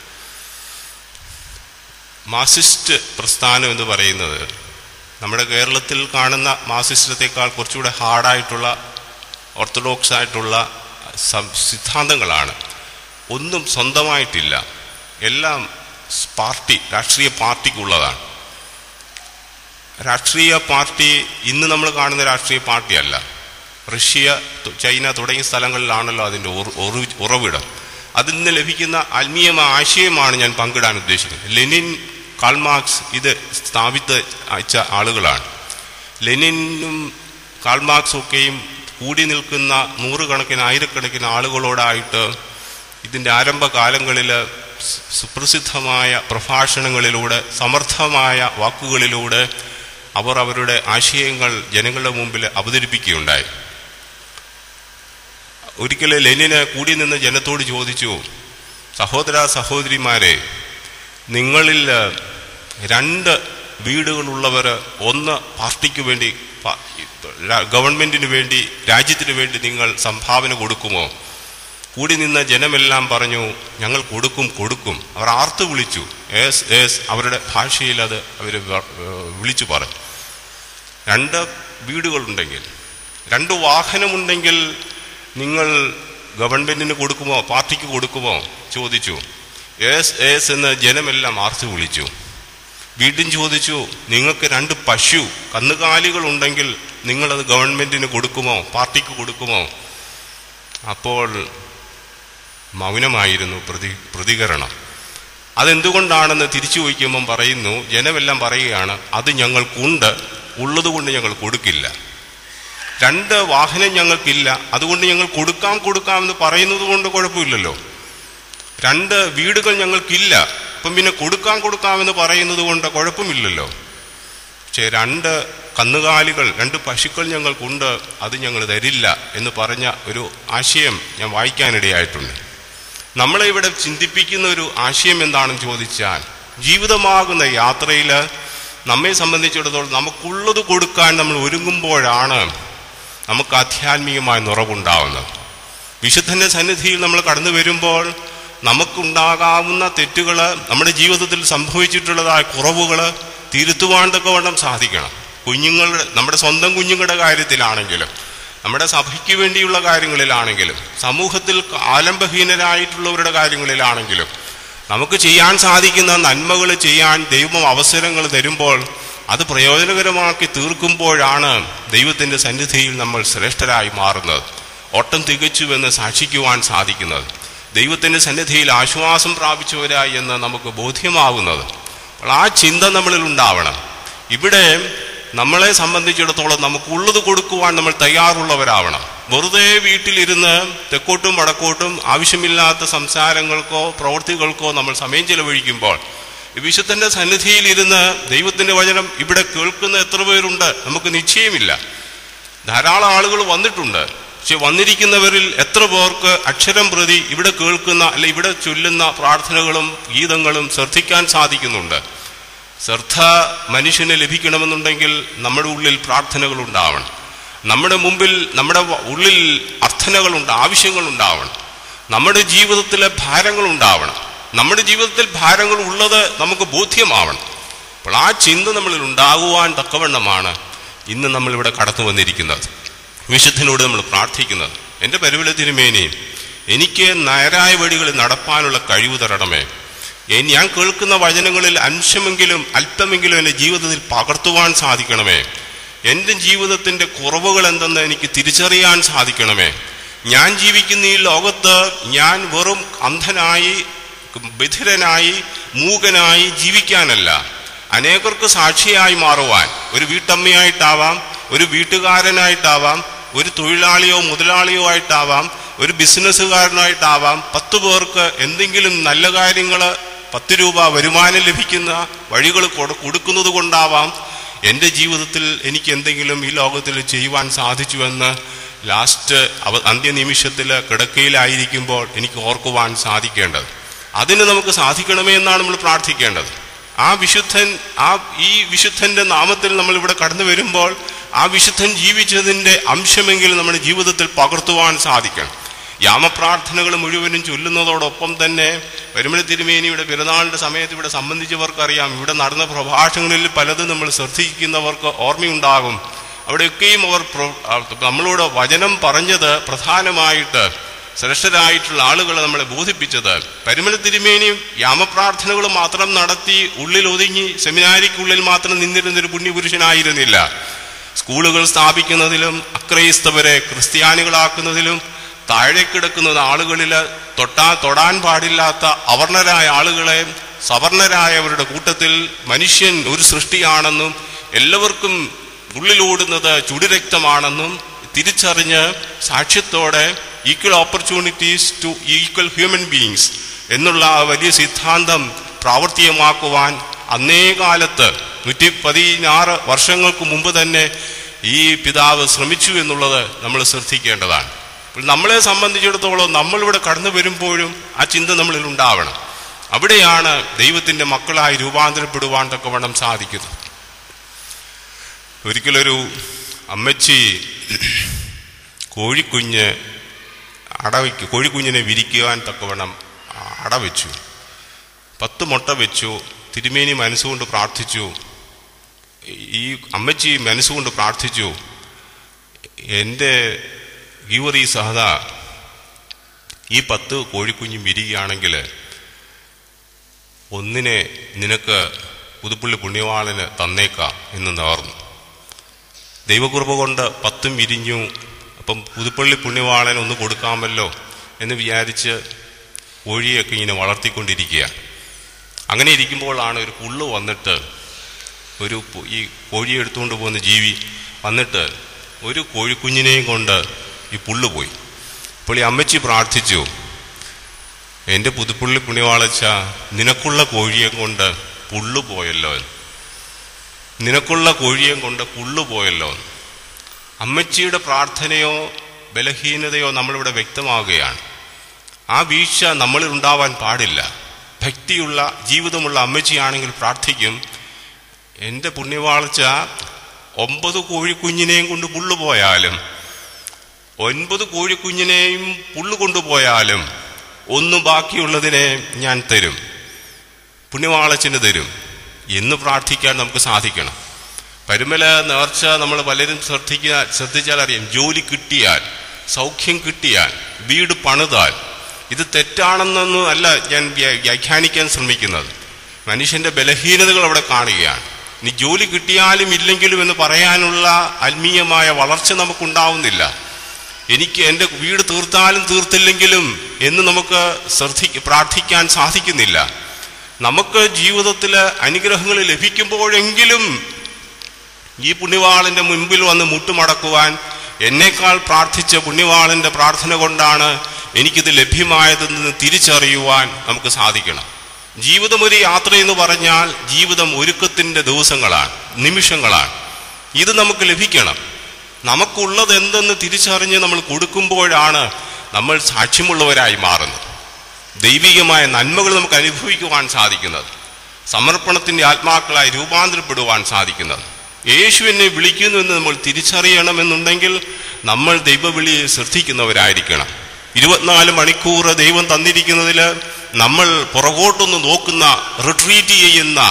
മാസിസ്റ്റ് പ്രസ്ഥാനം എന്ന് പറയുന്നത് നമ്മുടെ കേരളത്തിൽ കാണുന്ന മാസിസ്റ്റത്തെക്കാൾ കുറച്ചുകൂടെ ഹാർഡായിട്ടുള്ള ഓർത്തഡോക്സ് ആയിട്ടുള്ള സം- സിദ്ധാന്തങ്ങളാണ് ഒന്നും സ്വന്തമായിട്ടില്ല എല്ലാം പാർട്ടി രാഷ്ട്രീയ പാർട്ടിക്കുള്ളതാണ് രാഷ്ട്രീയ പാർട്ടി ഇന്ന് നമ്മൾ കാണുന്ന രാഷ്ട്രീയ പാർട്ടിയല്ല റഷ്യ തു- ചൈന തുടങ്ങിയ സ്ഥലങ്ങളിലാണല്ലോ അതിൻ്റെ ഉറ- ഉറു- ഉറവിടം അതിൽ നിന്ന് ലഭിക്കുന്ന ആത്മീയമായ ആശയമാണ് ഞാൻ പങ്കിടാൻ ഉദ്ദേശിക്കുന്നത് ലെനിൻ കാൾമാർക്സ് ഇത് സ്ഥാപിത്ത് അയച്ച ആളുകളാണ് ലെനിനും കാൾമാർക്സും ഒക്കെയും കൂടി നിൽക്കുന്ന നൂറുകണക്കിന് ആയിരക്കണക്കിന് ആളുകളോടായിട്ട് ഇതിൻ്റെ ആരംഭകാലങ്ങളിൽ സു- സുപ്രസിദ്ധമായ പ്രഭാഷണങ്ങളിലൂടെ സമർത്ഥമായ വാക്കുകളിലൂടെ അവർ അവരുടെ ആശയങ്ങൾ ജനങ്ങളുടെ മുമ്പിൽ അവതരിപ്പിക്കുകയുണ്ടായി ഒരിക്കൽ ലെനിന് കൂടി നിന്ന് ജനത്തോട് ചോദിച്ചു സഹോദര സഹോദരിമാരെ നിങ്ങളിൽ രണ്ട് വീടുകളുള്ളവർ ഒന്ന് പാർട്ടിക്ക് വേണ്ടി പ- ര- ഗവൺമെന്റിന് വേണ്ടി രാജ്യത്തിന് വേണ്ടി നിങ്ങൾ സംഭാവന കൊടുക്കുമോ കൂടി നിന്ന ജനമെല്ലാം പറഞ്ഞു ഞങ്ങൾ കൊടുക്കും കൊടുക്കും അവർ ആർത്ത് വിളിച്ചു ഏസ് ഏസ് അവരുടെ ഭാഷയിൽ അത് അവർ വിളിച്ചു പറഞ്ഞു രണ്ട് വീടുകളുണ്ടെങ്കിൽ രണ്ട് വാഹനമുണ്ടെങ്കിൽ നിങ്ങൾ ഗവൺമെന്റിന് കൊടുക്കുമോ പാർട്ടിക്ക് കൊടുക്കുമോ ചോദിച്ചു ഏസ് ഏസ് എന്ന് ജനമെല്ലാം ആർത്ത് വിളിച്ചു വീണ്ടും ചോദിച്ചു നിങ്ങൾക്ക് രണ്ട് പശു കന്നുകാലികളുണ്ടെങ്കിൽ നിങ്ങളത് ഗവൺമെന്റിന് കൊടുക്കുമോ പാർട്ടിക്ക് കൊടുക്കുമോ അപ്പോൾ മൗനമായിരുന്നു പ്രതി പ്രതികരണം അതെന്തുകൊണ്ടാണെന്ന് തിരിച്ചു വയ്ക്കുമ്പം പറയുന്നു ജനമെല്ലാം പറയുകയാണ് അത് ഞങ്ങൾക്കുണ്ട് ഉള്ളതുകൊണ്ട് ഞങ്ങൾ കൊടുക്കില്ല രണ്ട് വാഹനം ഞങ്ങൾക്കില്ല അതുകൊണ്ട് ഞങ്ങൾ കൊടുക്കാം കൊടുക്കാം എന്ന് പറയുന്നത് കൊണ്ട് കുഴപ്പമില്ലല്ലോ രണ്ട് വീടുകൾ ഞങ്ങൾക്കില്ല അപ്പം പിന്നെ കൊടുക്കാം കൊടുക്കാമെന്ന് പറയുന്നത് കൊണ്ട് കുഴപ്പമില്ലല്ലോ പക്ഷേ രണ്ട് കന്നുകാലികൾ രണ്ട് പശുക്കൾ ഞങ്ങൾക്കുണ്ട് അത് ഞങ്ങൾ തരില്ല എന്ന് പറഞ്ഞ ഒരു ആശയം ഞാൻ വായിക്കാനിടയായിട്ടുണ്ട് നമ്മളെ ഇവിടെ ചിന്തിപ്പിക്കുന്ന ഒരു ആശയം എന്താണെന്ന് ചോദിച്ചാൽ ജീവിതമാകുന്ന യാത്രയിൽ നമ്മെ സംബന്ധിച്ചിടത്തോളം നമുക്കുള്ളത് കൊടുക്കാൻ നമ്മൾ ഒരുങ്ങുമ്പോഴാണ് നമുക്ക് ആധ്യാത്മികമായ നിറവുണ്ടാവുന്നത് വിശുദ്ധന്റെ സന്നിധിയിൽ നമ്മൾ കടന്നു വരുമ്പോൾ നമുക്കുണ്ടാകാവുന്ന തെറ്റുകൾ നമ്മുടെ ജീവിതത്തിൽ സംഭവിച്ചിട്ടുള്ളതായ കുറവുകൾ തിരുത്തുവാൻ തക്കവണ്ണം സാധിക്കണം കുഞ്ഞുങ്ങളുടെ നമ്മുടെ സ്വന്തം കുഞ്ഞുങ്ങളുടെ കാര്യത്തിലാണെങ്കിലും നമ്മുടെ സഭയ്ക്ക് വേണ്ടിയുള്ള കാര്യങ്ങളിലാണെങ്കിലും സമൂഹത്തിൽ ആലംബഹീനരായിട്ടുള്ളവരുടെ കാര്യങ്ങളിലാണെങ്കിലും നമുക്ക് ചെയ്യാൻ സാധിക്കുന്ന നന്മകൾ ചെയ്യാൻ ദൈവം അവസരങ്ങൾ തരുമ്പോൾ അത് പ്രയോജനകരമാക്കി തീർക്കുമ്പോഴാണ് ദൈവത്തിൻ്റെ സന്നിധിയിൽ നമ്മൾ ശ്രേഷ്ഠരായി മാറുന്നത് ഓട്ടം തികച്ചുവെന്ന് സാക്ഷിക്കുവാൻ സാധിക്കുന്നത് ദൈവത്തിൻ്റെ സന്നിധിയിൽ ആശ്വാസം പ്രാപിച്ചവരായി എന്ന് നമുക്ക് ബോധ്യമാകുന്നത് അപ്പോൾ ആ ചിന്ത നമ്മളിൽ ഉണ്ടാവണം ഇവിടെ നമ്മളെ സംബന്ധിച്ചിടത്തോളം നമുക്കുള്ളത് കൊടുക്കുവാൻ നമ്മൾ തയ്യാറുള്ളവരാവണം വെറുതെ വീട്ടിലിരുന്ന് തെക്കോട്ടും വടക്കോട്ടും ആവശ്യമില്ലാത്ത സംസാരങ്ങൾക്കോ പ്രവൃത്തികൾക്കോ നമ്മൾ സമയം ചെലവഴിക്കുമ്പോൾ ഈ വിശുദ്ധന്റെ സന്നിധിയിൽ ഇരുന്ന് ദൈവത്തിന്റെ വചനം ഇവിടെ കേൾക്കുന്ന എത്ര പേരുണ്ട് നമുക്ക് നിശ്ചയമില്ല ധാരാളം ആളുകൾ വന്നിട്ടുണ്ട് പക്ഷെ വന്നിരിക്കുന്നവരിൽ എത്ര പേർക്ക് അക്ഷരം പ്രതി ഇവിടെ കേൾക്കുന്ന അല്ലെ ഇവിടെ ചൊല്ലുന്ന പ്രാർത്ഥനകളും ഗീതങ്ങളും ശ്രദ്ധിക്കാൻ സാധിക്കുന്നുണ്ട് ശ്രദ്ധ മനുഷ്യന് ലഭിക്കണമെന്നുണ്ടെങ്കിൽ നമ്മുടെ ഉള്ളിൽ പ്രാർത്ഥനകൾ ഉണ്ടാവണം നമ്മുടെ മുമ്പിൽ നമ്മുടെ വ- ഉള്ളിൽ അർത്ഥനകളുണ്ട് ആവശ്യങ്ങളുണ്ടാവണം നമ്മുടെ ജീവിതത്തിലെ ഭാരങ്ങൾ ഉണ്ടാവണം നമ്മുടെ ജീവിതത്തിൽ ഭാരങ്ങൾ ഉള്ളത് നമുക്ക് ബോധ്യമാവണം അപ്പോൾ ആ ചിന്ത നമ്മളിൽ ഉണ്ടാകുവാൻ തക്കവണ്ണമാണ് ഇന്ന് നമ്മളിവിടെ കടന്നു വന്നിരിക്കുന്നത് വിശുദ്ധനോട് നമ്മൾ പ്രാർത്ഥിക്കുന്നത് എൻ്റെ പരിവില തിരുമേനി എനിക്ക് നേരായ വഴികളിൽ നടപ്പാനുള്ള കഴിവ് തരണമേ എ- ഞാൻ കേൾക്കുന്ന വചനങ്ങളിൽ അംശമെങ്കിലും അല്പമെങ്കിലും എൻ്റെ ജീവിതത്തിൽ പകർത്തുവാൻ സാധിക്കണമേ എൻ്റെ ജീവിതത്തിൻ്റെ കുറവുകൾ എന്തെന്ന് എനിക്ക് തിരിച്ചറിയാൻ സാധിക്കണമേ ഞാൻ ജീവിക്കുന്ന ഈ ലോകത്ത് ഞാൻ വെറും അന്ധനായി ബധിരനായി മൂകനായി ജീവിക്കാനല്ല അനേകർക്ക് സാക്ഷിയായി മാറുവാൻ ഒരു വീട്ടമ്മയായിട്ടാവാം ഒരു വീട്ടുകാരനായിട്ടാവാം ഒരു തൊഴിലാളിയോ മുതലാളിയോ ആയിട്ടാവാം ഒരു ബിസിനസ്സുകാരനായിട്ടാവാം പത്ത് പേർക്ക് എന്തെങ്കിലും നല്ല കാര്യങ്ങൾ പത്ത് രൂപ വരുമാനം ലഭിക്കുന്ന വഴികൾ കൊടു- കൊടുക്കുന്നത് കൊണ്ടാവാം എൻ്റെ ജീവിതത്തിൽ എനിക്ക് എന്തെങ്കിലും ഈ ലോകത്തിൽ ചെയ്യുവാൻ സാധിച്ചുവെന്ന് ലാസ്റ്റ് അവ അന്ത്യനിമിഷത്തിൽ കിടക്കയിലായിരിക്കുമ്പോൾ എനിക്ക് ഓർക്കുവാൻ സാധിക്കേണ്ടത് അതിന് നമുക്ക് സാധിക്കണമേ എന്നാണ് നമ്മൾ പ്രാർത്ഥിക്കേണ്ടത് ആ വിശുദ്ധൻ ആ ഈ വിശുദ്ധന്റെ നാമത്തിൽ നമ്മൾ ഇവിടെ കടന്നു വരുമ്പോൾ ആ വിശുദ്ധൻ ജീവിച്ചതിന്റെ അംശമെങ്കിലും നമ്മുടെ ജീവിതത്തിൽ പകർത്തുവാൻ സാധിക്കണം യാമപ്രാർത്ഥനകൾ മുഴുവനും ചൊല്ലുന്നതോടൊപ്പം തന്നെ വരുമല തിരുമേനിയുടെ പെരുന്നാളിന്റെ സമയത്ത് ഇവിടെ സംബന്ധിച്ചവർക്കറിയാം ഇവിടെ നടന്ന പ്രഭാഷണങ്ങളിൽ പലതും നമ്മൾ ശ്രദ്ധിക്കുന്നവർക്ക് ഓർമ്മയുണ്ടാകും അവിടെയൊക്കെയും അവർ പ്ര- ആ, നമ്മളോട് വചനം പറഞ്ഞത് പ്രധാനമായിട്ട് ശ്രേഷ്ഠരായിട്ടുള്ള ആളുകൾ നമ്മളെ ബോധിപ്പിച്ചത് പരിമല തിരുമേനിയും യാമപ്രാർത്ഥനകൾ മാത്രം നടത്തി ഉള്ളിൽ ഒതുങ്ങി സെമിനാരിക്കുള്ളിൽ മാത്രം നിന്നിരുന്നൊരു പുണ്യപുരുഷനായിരുന്നില്ല സ്കൂളുകൾ സ്ഥാപിക്കുന്നതിലും അക്രൈസ്തവരെ ക്രിസ്ത്യാനികളാക്കുന്നതിലും താഴെ കിടക്കുന്ന ആളുകളിൽ തൊട്ടാ തൊടാൻ പാടില്ലാത്ത അവർണരായ ആളുകളെ സവർണരായവരുടെ കൂട്ടത്തിൽ മനുഷ്യൻ ഒരു സൃഷ്ടിയാണെന്നും എല്ലാവർക്കും ഉള്ളിലോടുന്നത് ചുടുരക്തമാണെന്നും തിരിച്ചറിഞ്ഞ് സാക്ഷ്യത്തോടെ equal opportunities to equal human beings എന്നുള്ള ആ വലിയ സിദ്ധാന്തം പ്രാവർത്തികമാക്കുവാൻ അന്നേ കാലത്ത് നൂറ്റി പതിനാറ് വർഷങ്ങൾക്ക് മുമ്പ് തന്നെ ഈ പിതാവ് ശ്രമിച്ചു എന്നുള്ളത് നമ്മൾ ശ്രദ്ധിക്കേണ്ടതാണ് അപ്പോൾ നമ്മളെ സംബന്ധിച്ചിടത്തോളം നമ്മളിവിടെ കടന്നു വരുമ്പോഴും ആ ചിന്ത നമ്മളിൽ ഉണ്ടാവണം അവിടെയാണ് ദൈവത്തിൻ്റെ മക്കളായി രൂപാന്തരപ്പെടുവാൻ തക്കവണ്ണം സാധിക്കുന്നത് ഒരിക്കലൊരു അമ്മച്ചി കോഴിക്കുഞ്ഞ് അടവയ്ക്ക് കോഴിക്കുഞ്ഞിനെ വിരിക്കുവാൻ തക്കവണ്ണം അടവെച്ചു പത്ത് മുട്ട വെച്ചു തിരുമേനി മനസ്സുകൊണ്ട് പ്രാർത്ഥിച്ചു ഈ അമ്മച്ചി മനസ്സുകൊണ്ട് പ്രാർത്ഥിച്ചു എൻ്റെ ഗീവറി സഹത ഈ പത്ത് കോഴിക്കുഞ്ഞും വിരികയാണെങ്കിൽ ഒന്നിനെ നിനക്ക് പുതുപ്പള്ളി പുണ്യവാളന് തന്നേക്കാം എന്ന് നേർന്നു ദൈവകൃപ കൊണ്ട് പത്തും വിരിഞ്ഞു അപ്പം പുതുപ്പള്ളി പുണ്യവാളൻ ഒന്ന് കൊടുക്കാമല്ലോ എന്ന് വിചാരിച്ച് കോഴിയൊക്കെ ഇങ്ങനെ വളർത്തിക്കൊണ്ടിരിക്കുക അങ്ങനെ ഇരിക്കുമ്പോഴാണ് ഒരു പുള്ളു വന്നിട്ട് ഒരു പു- ഈ കോഴിയെ എടുത്തുകൊണ്ട് പോകുന്ന ജീവി വന്നിട്ട് ഒരു കോഴിക്കുഞ്ഞിനെയും കൊണ്ട് ഈ പുള്ളു പോയി അപ്പോൾ ഈ അമ്മച്ചി പ്രാർത്ഥിച്ചു എൻ്റെ പുതുപ്പള്ളി പുണ്യവാളച്ച നിനക്കുള്ള കോഴിയെ കൊണ്ട് പുള്ളു പോയല്ലോ എന്ന്. നിനക്കുള്ള കോഴിയെ കൊണ്ട് പുള്ളു പോയല്ലോ എന്ന്. അമ്മച്ചിയുടെ പ്രാർത്ഥനയോ ബലഹീനതയോ നമ്മളിവിടെ വ്യക്തമാവുകയാണ് ആ വീഴ്ച നമ്മളിൽ ഉണ്ടാവാൻ പാടില്ല ഭക്തിയുള്ള ജീവിതമുള്ള അമ്മച്ചിയാണെങ്കിൽ പ്രാർത്ഥിക്കും എൻ്റെ പുണ്യവാഴ്ച ഒമ്പത് കോഴിക്കുഞ്ഞിനെയും കൊണ്ട് പുള്ളുപോയാലും ഒൻപത് കോഴിക്കുഞ്ഞിനെയും പുള്ളു കൊണ്ടുപോയാലും ഒന്ന് ബാക്കിയുള്ളതിനെ ഞാൻ തരും പുണ്യവാളച്ചിന് തരും എന്ന് പ്രാർത്ഥിക്കാൻ നമുക്ക് സാധിക്കണം പരുമല നേർച്ച നമ്മൾ പലരും ശ്രദ്ധിക്കുക ശ്രദ്ധിച്ചാൽ അറിയാം ജോലി കിട്ടിയാൽ സൗഖ്യം കിട്ടിയാൽ വീട് പണിതാൽ ഇത് തെറ്റാണെന്നൊന്നും അല്ല ഞാൻ വ്യ- വ്യാഖ്യാനിക്കാൻ ശ്രമിക്കുന്നത് മനുഷ്യന്റെ ബലഹീനതകൾ അവിടെ കാണുകയാണ് ഇനി ജോലി കിട്ടിയാലും ഇല്ലെങ്കിലും എന്ന് പറയാനുള്ള ആത്മീയമായ വളർച്ച നമുക്കുണ്ടാവുന്നില്ല എനിക്ക് എൻ്റെ വീട് തീർത്താലും തീർത്തില്ലെങ്കിലും എന്ന് നമുക്ക് ശ്രദ്ധി പ്രാർത്ഥിക്കാൻ സാധിക്കുന്നില്ല നമുക്ക് ജീവിതത്തിൽ അനുഗ്രഹങ്ങൾ ലഭിക്കുമ്പോഴെങ്കിലും ഈ പുണ്യവാളന്റെ മുൻപിൽ വന്ന് മുട്ടുമടക്കുവാൻ എന്നേക്കാൾ പ്രാർത്ഥിച്ച പുണ്യവാളന്റെ പ്രാർത്ഥന കൊണ്ടാണ് എനിക്കിത് ലഭ്യമായതെന്ന് തിരിച്ചറിയുവാൻ നമുക്ക് സാധിക്കണം ജീവിതം ഒരു യാത്ര എന്ന് പറഞ്ഞാൽ ജീവിതം ഒരുക്കത്തിന്റെ ദിവസങ്ങളാണ് നിമിഷങ്ങളാണ് ഇത് നമുക്ക് ലഭിക്കണം നമുക്കുള്ളത് എന്തെന്ന് തിരിച്ചറിഞ്ഞ് നമ്മൾ കൊടുക്കുമ്പോഴാണ് നമ്മൾ സാക്ഷ്യമുള്ളവരായി മാറുന്നത് ദൈവികമായ നന്മകൾ നമുക്ക് അനുഭവിക്കുവാൻ സാധിക്കുന്നത് സമർപ്പണത്തിന്റെ ആത്മാക്കളായി രൂപാന്തരപ്പെടുവാൻ സാധിക്കുന്നത് യേശു എന്നെ വിളിക്കുന്നു എന്ന് നമ്മൾ തിരിച്ചറിയണമെന്നുണ്ടെങ്കിൽ നമ്മൾ ദൈവവിളിയെ ശ്രദ്ധിക്കുന്നവരായിരിക്കണം ഇരുപത്തിനാല് മണിക്കൂർ ദൈവം തന്നിരിക്കുന്നതിൽ നമ്മൾ പുറകോട്ടൊന്ന് നോക്കുന്ന റിട്രീറ്റ് ചെയ്യുന്ന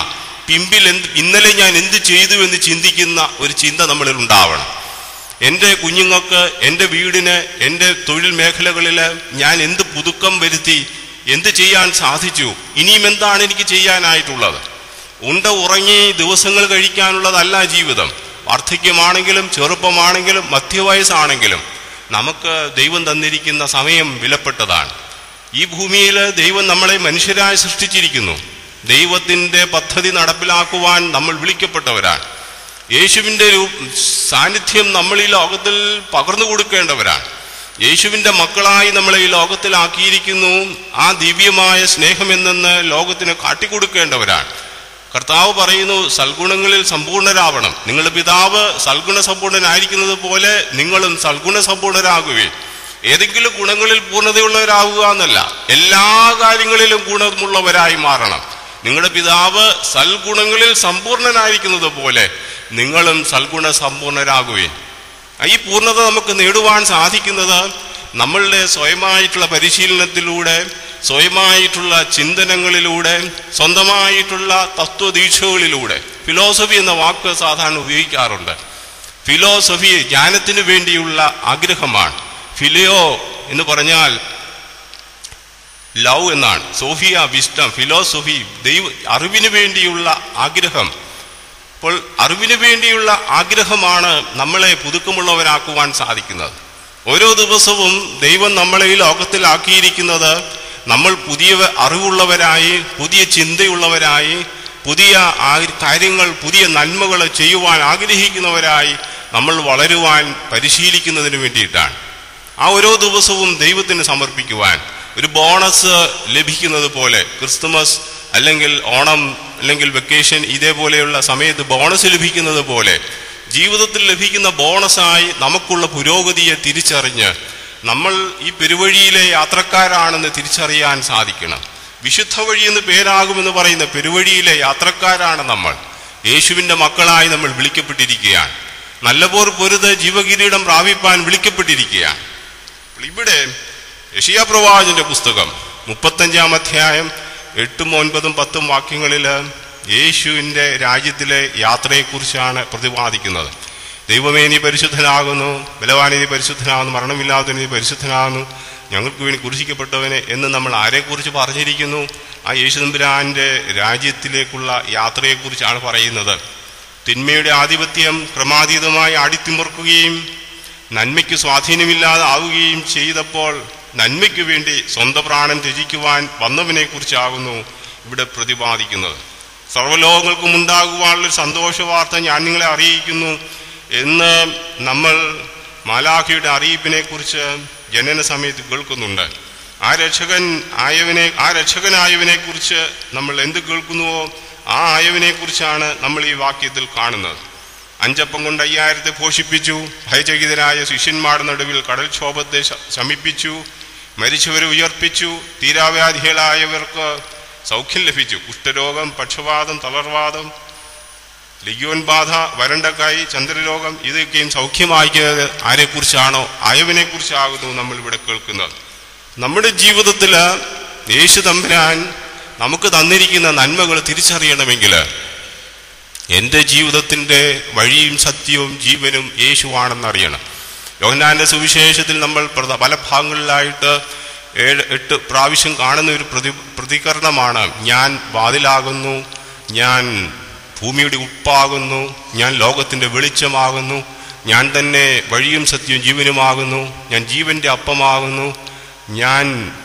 പിമ്പിൽ എന്ത് ഇന്നലെ ഞാൻ എന്ത് ചെയ്തു എന്ന് ചിന്തിക്കുന്ന ഒരു ചിന്ത നമ്മളിൽ ഉണ്ടാവണം എൻ്റെ കുഞ്ഞുങ്ങൾക്ക് എൻ്റെ വീടിന് എൻ്റെ തൊഴിൽ മേഖലകളിൽ ഞാൻ എന്ത് പുതുക്കം വരുത്തി എന്ത് ചെയ്യാൻ സാധിച്ചു ഇനിയും എന്താണ് എനിക്ക് ചെയ്യാനായിട്ടുള്ളത് ഉണ്ട ഉറങ്ങി ദിവസങ്ങൾ കഴിക്കാനുള്ളതല്ല ജീവിതം വാർദ്ധക്യമാണെങ്കിലും ചെറുപ്പമാണെങ്കിലും മധ്യവയസ്സാണെങ്കിലും നമുക്ക് ദൈവം തന്നിരിക്കുന്ന സമയം വിലപ്പെട്ടതാണ് ഈ ഭൂമിയിൽ ദൈവം നമ്മളെ മനുഷ്യരായി സൃഷ്ടിച്ചിരിക്കുന്നു ദൈവത്തിൻ്റെ പദ്ധതി നടപ്പിലാക്കുവാൻ നമ്മൾ വിളിക്കപ്പെട്ടവരാണ് യേശുവിൻ്റെ രൂ- സാന്നിധ്യം നമ്മൾ ഈ ലോകത്തിൽ പകർന്നു കൊടുക്കേണ്ടവരാണ് യേശുവിൻ്റെ മക്കളായി നമ്മളെ ഈ ലോകത്തിലാക്കിയിരിക്കുന്നു ആ ദിവ്യമായ സ്നേഹമെന്നെന്ന് ലോകത്തിന് കാട്ടിക്കൊടുക്കേണ്ടവരാണ് കർത്താവ് പറയുന്നു സൽഗുണങ്ങളിൽ സമ്പൂർണരാവണം നിങ്ങളുടെ പിതാവ് സൽഗുണ സമ്പൂർണനായിരിക്കുന്നത് പോലെ നിങ്ങളും സൽഗുണ സമ്പൂർണരാകുകയും ഏതെങ്കിലും ഗുണങ്ങളിൽ പൂർണ്ണതയുള്ളവരാകുക എന്നല്ല എല്ലാ കാര്യങ്ങളിലും ഗുണമുള്ളവരായി മാറണം നിങ്ങളുടെ പിതാവ് സൽഗുണങ്ങളിൽ സമ്പൂർണനായിരിക്കുന്നത് പോലെ നിങ്ങളും സൽഗുണ സമ്പൂർണരാകുകയും ഈ പൂർണ്ണത നമുക്ക് നേടുവാൻ സാധിക്കുന്നത് നമ്മളുടെ സ്വയമായിട്ടുള്ള പരിശീലനത്തിലൂടെ സ്വയമായിട്ടുള്ള ചിന്തനങ്ങളിലൂടെ സ്വന്തമായിട്ടുള്ള തത്വദീക്ഷകളിലൂടെ ഫിലോസഫി എന്ന വാക്ക് സാധാരണ ഉപയോഗിക്കാറുണ്ട് ഫിലോസഫി ജ്ഞാനത്തിന് വേണ്ടിയുള്ള ആഗ്രഹമാണ് ഫിലിയോ എന്ന് പറഞ്ഞാൽ ലവ് എന്നാണ് സോഫിയ വിസ്റ്റം ഫിലോസഫി ദൈവ അറിവിന് വേണ്ടിയുള്ള ആഗ്രഹം അപ്പോൾ അറിവിന് വേണ്ടിയുള്ള ആഗ്രഹമാണ് നമ്മളെ പുതുക്കമുള്ളവരാക്കുവാൻ സാധിക്കുന്നത് ഓരോ ദിവസവും ദൈവം നമ്മളെ ഈ ലോകത്തിലാക്കിയിരിക്കുന്നത് നമ്മൾ പുതിയ അറിവുള്ളവരായി പുതിയ ചിന്തയുള്ളവരായി പുതിയ ആ- കാര്യങ്ങൾ പുതിയ നന്മകൾ ചെയ്യുവാൻ ആഗ്രഹിക്കുന്നവരായി നമ്മൾ വളരുവാൻ പരിശീലിക്കുന്നതിന് വേണ്ടിയിട്ടാണ് ആ ഓരോ ദിവസവും ദൈവത്തിന് സമർപ്പിക്കുവാൻ ഒരു ബോണസ് ലഭിക്കുന്നത് പോലെ ക്രിസ്തുമസ് അല്ലെങ്കിൽ ഓണം അല്ലെങ്കിൽ വെക്കേഷൻ ഇതേപോലെയുള്ള സമയത്ത് ബോണസ് ലഭിക്കുന്നത് പോലെ ജീവിതത്തിൽ ലഭിക്കുന്ന ബോണസായി നമുക്കുള്ള പുരോഗതിയെ തിരിച്ചറിഞ്ഞ് നമ്മൾ ഈ പെരുവഴിയിലെ യാത്രക്കാരാണെന്ന് തിരിച്ചറിയാൻ സാധിക്കണം വിശുദ്ധ വഴി എന്ന് പേരാകുമെന്ന് പറയുന്ന പെരുവഴിയിലെ യാത്രക്കാരാണ് നമ്മൾ യേശുവിൻ്റെ മക്കളായി നമ്മൾ വിളിക്കപ്പെട്ടിരിക്കുകയാണ് നല്ലപോർ പൊരുത് ജീവകിരീടം പ്രാപിപ്പാൻ വിളിക്കപ്പെട്ടിരിക്കുകയാണ് അപ്പോൾ ഇവിടെ യഷിയ പ്രവാചന്റെ പുസ്തകം മുപ്പത്തഞ്ചാം അധ്യായം എട്ടും ഒൻപതും പത്തും വാക്യങ്ങളിൽ യേശുവിൻ്റെ രാജ്യത്തിലെ യാത്രയെക്കുറിച്ചാണ് പ്രതിപാദിക്കുന്നത് ദൈവമേ നീ പരിശുദ്ധനാകുന്നു ബലവാനെ നീ പരിശുദ്ധനാകുന്നു മരണമില്ലാത്ത നീ പരിശുദ്ധനാകുന്നു ഞങ്ങൾക്ക് വേണ്ടി കുരിശിക്കപ്പെട്ടവനെ എന്ന് നമ്മൾ ആരെക്കുറിച്ച് പറഞ്ഞിരിക്കുന്നു ആ യേശുദമ്പുരാന്റെ രാജ്യത്തിലേക്കുള്ള യാത്രയെക്കുറിച്ചാണ് പറയുന്നത് തിന്മയുടെ ആധിപത്യം ക്രമാതീതമായി ആടിത്തിമുറുക്കുകയും നന്മയ്ക്ക് സ്വാധീനമില്ലാതെ ആവുകയും ചെയ്തപ്പോൾ നന്മയ്ക്ക് വേണ്ടി സ്വന്തം പ്രാണൻ ത്യജിക്കുവാൻ വന്നവനെ കുറിച്ചാകുന്നു ഇവിടെ പ്രതിപാദിക്കുന്നത് സർവ്വലോകങ്ങൾക്കും ഉണ്ടാകുവാനുള്ള സന്തോഷ വാർത്ത ഞാൻ നിങ്ങളെ അറിയിക്കുന്നു എന്ന് നമ്മൾ മാലാഖിയുടെ അറിയിപ്പിനെ കുറിച്ച് ജനന സമയത്ത് കേൾക്കുന്നുണ്ട് ആ രക്ഷകൻ ആയവനെ ആ രക്ഷകനായവനെ കുറിച്ച് നമ്മൾ എന്ത് കേൾക്കുന്നുവോ ആ ആയവനെ കുറിച്ചാണ് നമ്മൾ ഈ വാക്യത്തിൽ കാണുന്നത് അഞ്ചപ്പം കൊണ്ട് അയ്യായിരത്തെ പോഷിപ്പിച്ചു ഭയചകിതരായ ശിഷ്യന്മാരുടെ നടുവിൽ കടൽക്ഷോഭത്തെ ശ- ശമിപ്പിച്ചു മരിച്ചവരെ ഉയർപ്പിച്ചു തീരാവ്യാധികളായവർക്ക് സൗഖ്യം ലഭിച്ചു കുഷ്ഠരോഗം പക്ഷവാതം തളർവാദം ലിഗ്യോൻ ബാധ വരണ്ടക്കായി ചന്ദ്രരോഗം ഇതൊക്കെയും സൗഖ്യമാക്കിയത് ആരെക്കുറിച്ചാണോ ആയവനെ കുറിച്ചാകുന്നു നമ്മൾ ഇവിടെ കേൾക്കുന്നത് നമ്മുടെ ജീവിതത്തിൽ യേശു തമ്പുരാൻ നമുക്ക് തന്നിരിക്കുന്ന നന്മകൾ തിരിച്ചറിയണമെങ്കിൽ എൻ്റെ ജീവിതത്തിൻ്റെ വഴിയും സത്യവും ജീവനും യേശുവാണെന്നറിയണം യോഹന്നാന്റെ സുവിശേഷത്തിൽ നമ്മൾ പ്രധ- പല ഭാഗങ്ങളിലായിട്ട് ഏഴ് എട്ട് പ്രാവശ്യം കാണുന്ന ഒരു പ്രതി പ്രതികരണമാണ് ഞാൻ വാതിലാകുന്നു ഞാൻ ഭൂമിയുടെ ഉപ്പാകുന്നു ഞാൻ ലോകത്തിൻ്റെ വെളിച്ചമാകുന്നു ഞാൻ തന്നെ വഴിയും സത്യവും ജീവനുമാകുന്നു ഞാൻ ജീവന്റെ അപ്പമാകുന്നു ഞാൻ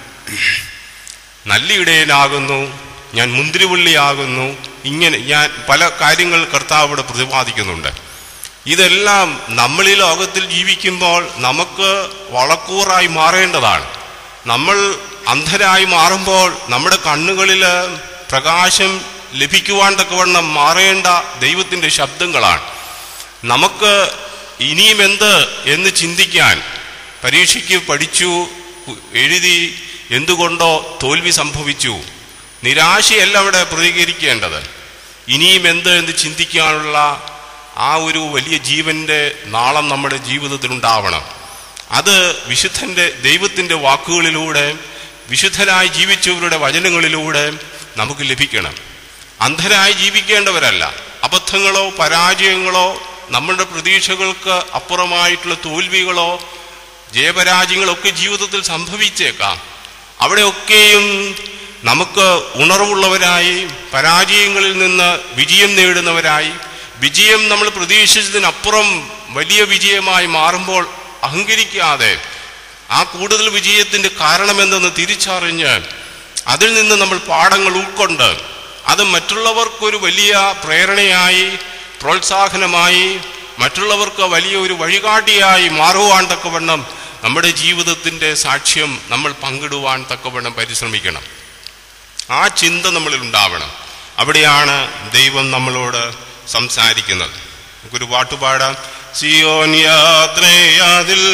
നല്ല ഇടയനാകുന്നു ഞാൻ മുന്തിരിവള്ളിയാകുന്നു ഇങ്ങനെ ഞാൻ പല കാര്യങ്ങൾ കർത്താവ് ഇവിടെ പ്രതിപാദിക്കുന്നുണ്ട് ഇതെല്ലാം നമ്മൾ ഈ ലോകത്തിൽ ജീവിക്കുമ്പോൾ നമുക്ക് വളക്കൂറായി മാറേണ്ടതാണ് നമ്മൾ അന്ധരായി മാറുമ്പോൾ നമ്മുടെ കണ്ണുകളിൽ പ്രകാശം ലഭിക്കുവാൻ തക്കവണ്ണം മാറേണ്ട ദൈവത്തിൻ്റെ ശബ്ദങ്ങളാണ് നമുക്ക് ഇനിയും എന്ത് എന്ന് ചിന്തിക്കാൻ പരീക്ഷയ്ക്ക് പഠിച്ചു കു- എഴുതി എന്തുകൊണ്ടോ തോൽവി സംഭവിച്ചു നിരാശയല്ല അവിടെ പ്രതികരിക്കേണ്ടത് ഇനിയും എന്ത് എന്ന് ചിന്തിക്കാനുള്ള ആ ഒരു വലിയ ജീവന്റെ നാളം നമ്മുടെ ജീവിതത്തിൽ ഉണ്ടാവണം അത് വിശുദ്ധന്റെ ദൈവത്തിന്റെ വാക്കുകളിലൂടെ വിശുദ്ധരായി ജീവിച്ചവരുടെ വചനങ്ങളിലൂടെ നമുക്ക് ലഭിക്കണം അന്ധരായി ജീവിക്കേണ്ടവരല്ല അബദ്ധങ്ങളോ പരാജയങ്ങളോ നമ്മളുടെ പ്രതീക്ഷകൾക്ക് അപ്പുറമായിട്ടുള്ള തോൽവികളോ ജയപരാജയങ്ങളൊക്കെ ജീവിതത്തിൽ സംഭവിച്ചേക്കാം അവിടെയൊക്കെയും നമുക്ക് ഉണർവുള്ളവരായി പരാജയങ്ങളിൽ നിന്ന് വിജയം നേടുന്നവരായി വിജയം നമ്മൾ പ്രതീക്ഷിച്ചതിനപ്പുറം വലിയ വിജയമായി മാറുമ്പോൾ അഹങ്കരിക്കാതെ ആ കൂടുതൽ വിജയത്തിന്റെ കാരണമെന്തെന്ന് തിരിച്ചറിഞ്ഞ് അതിൽ നിന്ന് നമ്മൾ പാഠങ്ങൾ ഉൾക്കൊണ്ട് അത് മറ്റുള്ളവർക്കൊരു വലിയ പ്രേരണയായി പ്രോത്സാഹനമായി മറ്റുള്ളവർക്ക് വലിയ ഒരു വഴികാട്ടിയായി മാറുവാൻ തക്കവണ്ണം നമ്മുടെ ജീവിതത്തിന്റെ സാക്ഷ്യം നമ്മൾ പങ്കിടുവാൻ തക്കവണ്ണം പരിശ്രമിക്കണം ആ ചിന്ത നമ്മളിൽ ഉണ്ടാവണം അവിടെയാണ് ദൈവം നമ്മളോട് സംസാരിക്കുന്നത് നമുക്കൊരു പാട്ടുപാടാം സിയോൻ യാത്രയാതിൽ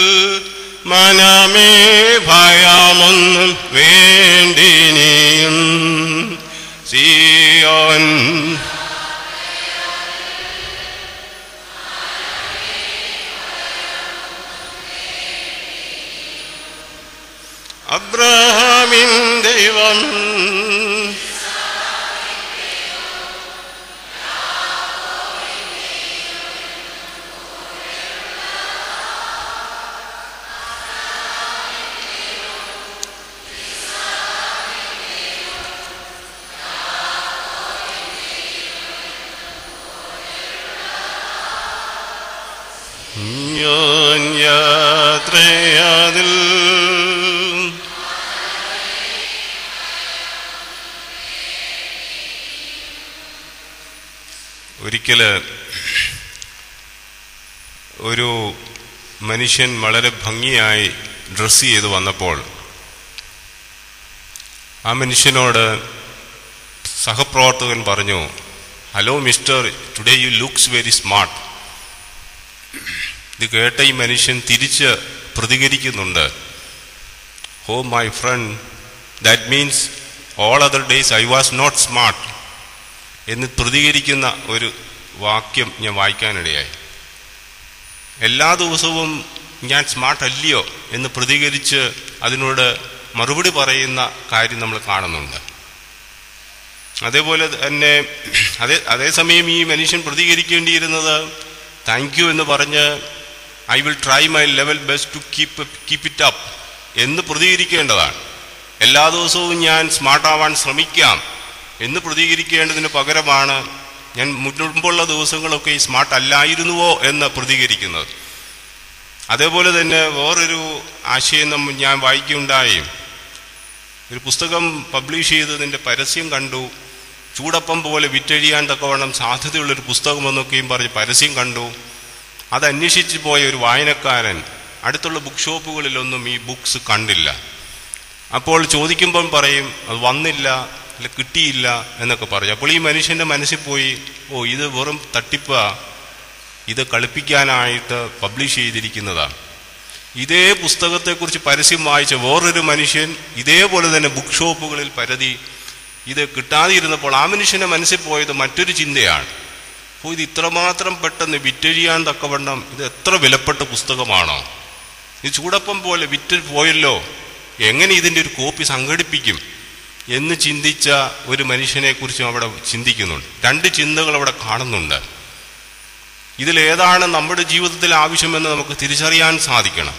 മനമേ ഭയമൊന്നും വേണ്ടിനിയും സിയോൻ അബ്രഹാമിൻ ദൈവം ഞാൻ യാത്രയാതിൽ ഒരിക്കല് ഒരു മനുഷ്യൻ വളരെ ഭംഗിയായി ഡ്രസ്സ് ചെയ്ത് വന്നപ്പോൾ ആ മനുഷ്യനോട് സഹപ്രവർത്തകൻ പറഞ്ഞു hello mister today you looks very smart ഇത് കേട്ട ഈ മനുഷ്യൻ തിരിച്ച് പ്രതികരിക്കുന്നുണ്ട് oh my friend that means all other days I was not smart എന്ന് പ്രതികരിക്കുന്ന ഒരു വാക്യം ഞാൻ വായിക്കാനിടയായി എല്ലാ ദിവസവും ഞാൻ സ്മാർട്ട് അല്ലയോ എന്ന് പ്രതികരിച്ച് അതിനോട് മറുപടി പറയുന്ന കാര്യം നമ്മൾ കാണുന്നുണ്ട് അതേപോലെ തന്നെ അതേ അതേസമയം ഈ മനുഷ്യൻ പ്രതികരിക്കേണ്ടിയിരുന്നത് താങ്ക് യു എന്ന് പറഞ്ഞ് I will try my level best to keep keep it up എന്ന് പ്രതികരിക്കേണ്ടതാണ് എല്ലാ ദിവസവും ഞാൻ സ്മാർട്ടാവാൻ ശ്രമിക്കാം എന്ന് പ്രതികരിക്കേണ്ടതിന് പകരമാണ് ഞാൻ മുൻപുള്ള ദിവസങ്ങളൊക്കെ ഈ സ്മാർട്ട് അല്ലായിരുന്നുവോ എന്ന് പ്രതികരിക്കുന്നത് അതേപോലെ തന്നെ വേറൊരു ആശയം നമ്മൾ ഞാൻ വായിക്കുകയുണ്ടായി ഒരു പുസ്തകം പബ്ലിഷ് ചെയ്തതിൻ്റെ പരസ്യം കണ്ടു ചൂടപ്പം പോലെ വിറ്റഴിയാൻ തക്കവണ്ണം സാധ്യതയുള്ളൊരു പുസ്തകമെന്നൊക്കെയും പറഞ്ഞ് പരസ്യം കണ്ടു അത് അന്വേഷിച്ച് പോയ ഒരു വായനക്കാരൻ അടുത്തുള്ള ബുക്ക് ഷോപ്പുകളിലൊന്നും ഈ ബുക്സ് കണ്ടില്ല അപ്പോൾ ചോദിക്കുമ്പം പറയും അത് വന്നില്ല അല്ല കിട്ടിയില്ല എന്നൊക്കെ പറയും അപ്പോൾ ഈ മനുഷ്യന്റെ മനസ്സിൽ പോയി ഓ ഇത് വെറും തട്ടിപ്പ ഇത് കളിപ്പിക്കാനായിട്ട് പബ്ലിഷ് ചെയ്തിരിക്കുന്നതാണ് ഇതേ പുസ്തകത്തെക്കുറിച്ച് പരസ്യം വായിച്ച വേറൊരു മനുഷ്യൻ ഇതേപോലെ തന്നെ ബുക്ക് ഷോപ്പുകളിൽ പരതി ഇത് കിട്ടാതിരുന്നപ്പോൾ ആ മനുഷ്യന്റെ മനസ്സിൽ പോയത് മറ്റൊരു ചിന്തയാണ് അപ്പോൾ ഇത് ഇത്രമാത്രം പെട്ടെന്ന് വിറ്റഴിയാൻ തക്കവണ്ണം ഇത് എത്ര വിലപ്പെട്ട പുസ്തകമാണോ ഇത് ചൂടപ്പം പോലെ വിറ്റ് പോയല്ലോ എങ്ങനെ ഇതിൻ്റെ ഒരു കോപ്പി സംഘടിപ്പിക്കും എന്ന് ചിന്തിച്ച ഒരു മനുഷ്യനെ കുറിച്ചും അവിടെ ചിന്തിക്കുന്നുണ്ട് രണ്ട് ചിന്തകൾ അവിടെ കാണുന്നുണ്ട് ഇതിലേതാണ് നമ്മുടെ ജീവിതത്തിൽ ആവശ്യമെന്ന് നമുക്ക് തിരിച്ചറിയാൻ സാധിക്കണം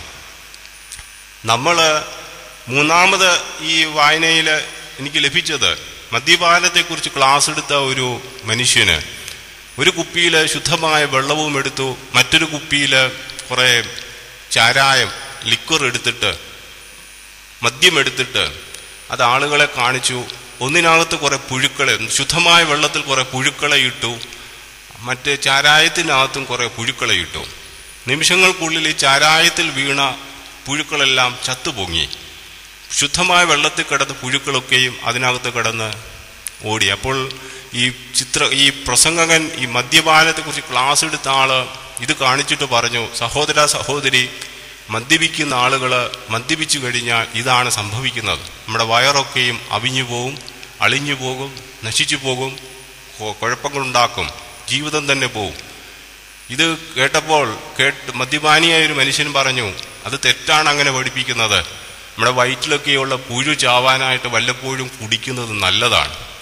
നമ്മൾ മൂന്നാമത് ഈ വായനയിൽ എനിക്ക് ലഭിച്ചത് മദ്യപാനത്തെക്കുറിച്ച് ക്ലാസ് എടുത്ത ഒരു മനുഷ്യന് ഒരു കുപ്പിയിൽ ശുദ്ധമായ വെള്ളവും എടുത്തു മറ്റൊരു കുപ്പിയിൽ കുറേ ചാരായം ലിക്വർ എടുത്തിട്ട് മദ്യം എടുത്തിട്ട് അത് ആളുകളെ കാണിച്ചു ഒന്നിനകത്ത് കുറെ പുഴുക്കളെ ശുദ്ധമായ വെള്ളത്തിൽ കുറെ പുഴുക്കളെ ഇട്ടു മറ്റേ ചാരായത്തിനകത്തും കുറെ പുഴുക്കളെ ഇട്ടു നിമിഷങ്ങൾക്കുള്ളിൽ ഈ ചാരായത്തിൽ വീണ പുഴുക്കളെല്ലാം ചത്തുപൊങ്ങി ശുദ്ധമായ വെള്ളത്തിൽ കിടന്ന പുഴുക്കളൊക്കെയും അതിനകത്ത് കിടന്ന് ഓടി അപ്പോൾ ഈ ചിത്ര ഈ പ്രസംഗകൻ ഈ മദ്യപാനത്തെക്കുറിച്ച് ക്ലാസ് എടുത്ത ആള് ഇത് കാണിച്ചിട്ട് പറഞ്ഞു സഹോദര സഹോദരി മദ്യപിക്കുന്ന ആളുകൾ മദ്യപിച്ചു കഴിഞ്ഞാൽ ഇതാണ് സംഭവിക്കുന്നത് നമ്മുടെ വയറൊക്കെയും അവിഞ്ഞു പോകും അളിഞ്ഞു പോകും നശിച്ചു പോകും കൊ- കുഴപ്പങ്ങളുണ്ടാക്കും ജീവിതം തന്നെ പോകും ഇത് കേട്ടപ്പോൾ കേട്ട് മദ്യപാനിയായ ഒരു മനുഷ്യൻ പറഞ്ഞു അത് തെറ്റാണ് അങ്ങനെ പഠിപ്പിക്കുന്നത് നമ്മുടെ വയറ്റിലൊക്കെയുള്ള പുഴു ചാവാനായിട്ട് വല്ലപ്പോഴും കുടിക്കുന്നത് നല്ലതാണ്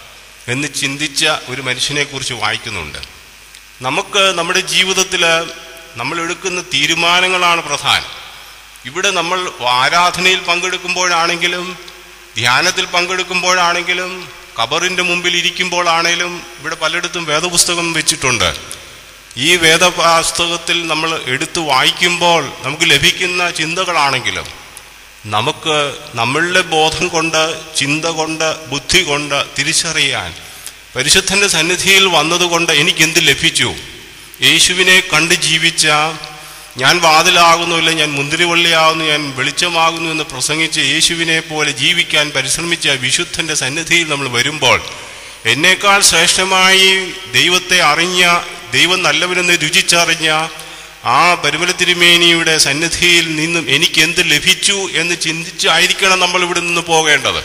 എന്ന് ചിന്തിച്ച ഒരു മനുഷ്യനെക്കുറിച്ച് വായിക്കുന്നുണ്ട് നമുക്ക് നമ്മുടെ ജീവിതത്തിൽ നമ്മൾ എടുക്കുന്ന തീരുമാനങ്ങളാണ് പ്രധാനം ഇവിടെ നമ്മൾ ആരാധനയിൽ പങ്കെടുക്കുമ്പോഴാണെങ്കിലും ധ്യാനത്തിൽ പങ്കെടുക്കുമ്പോഴാണെങ്കിലും കബറിന്റെ മുമ്പിൽ ഇരിക്കുമ്പോഴാണെങ്കിലും ഇവിടെ പലയിടത്തും വേദപുസ്തകം വെച്ചിട്ടുണ്ട് ഈ വേദപുസ്തകത്തിൽ നമ്മൾ എടുത്തു വായിക്കുമ്പോൾ നമുക്ക് ലഭിക്കുന്ന ചിന്തകളാണെങ്കിലും നമുക്ക് നമ്മളുടെ ബോധം കൊണ്ട് ചിന്ത കൊണ്ട് ബുദ്ധി കൊണ്ട് തിരിച്ചറിയാൻ പരിശുദ്ധന്റെ സന്നിധിയിൽ വന്നതുകൊണ്ട് എനിക്കെന്ത് ലഭിച്ചു യേശുവിനെ കണ്ട് ജീവിച്ച ഞാൻ വാതിലാകുന്നുമില്ല ഞാൻ മുന്തിരിവള്ളിയാകുന്നു ഞാൻ വെളിച്ചമാകുന്നു എന്ന് പ്രസംഗിച്ച് യേശുവിനെ പോലെ ജീവിക്കാൻ പരിശ്രമിച്ച വിശുദ്ധന്റെ സന്നിധിയിൽ നമ്മൾ വരുമ്പോൾ എന്നേക്കാൾ ശ്രേഷ്ഠമായി ദൈവത്തെ അറിഞ്ഞ ദൈവം നല്ലവനെന്ന് രുചിച്ചറിഞ്ഞ ആ പരിമല തിരുമേനിയുടെ സന്നിധിയിൽ നിന്നും എനിക്ക് എന്ത് ലഭിച്ചു എന്ന് ചിന്തിച്ചായിരിക്കണം നമ്മൾ ഇവിടെ നിന്ന് പോകേണ്ടത്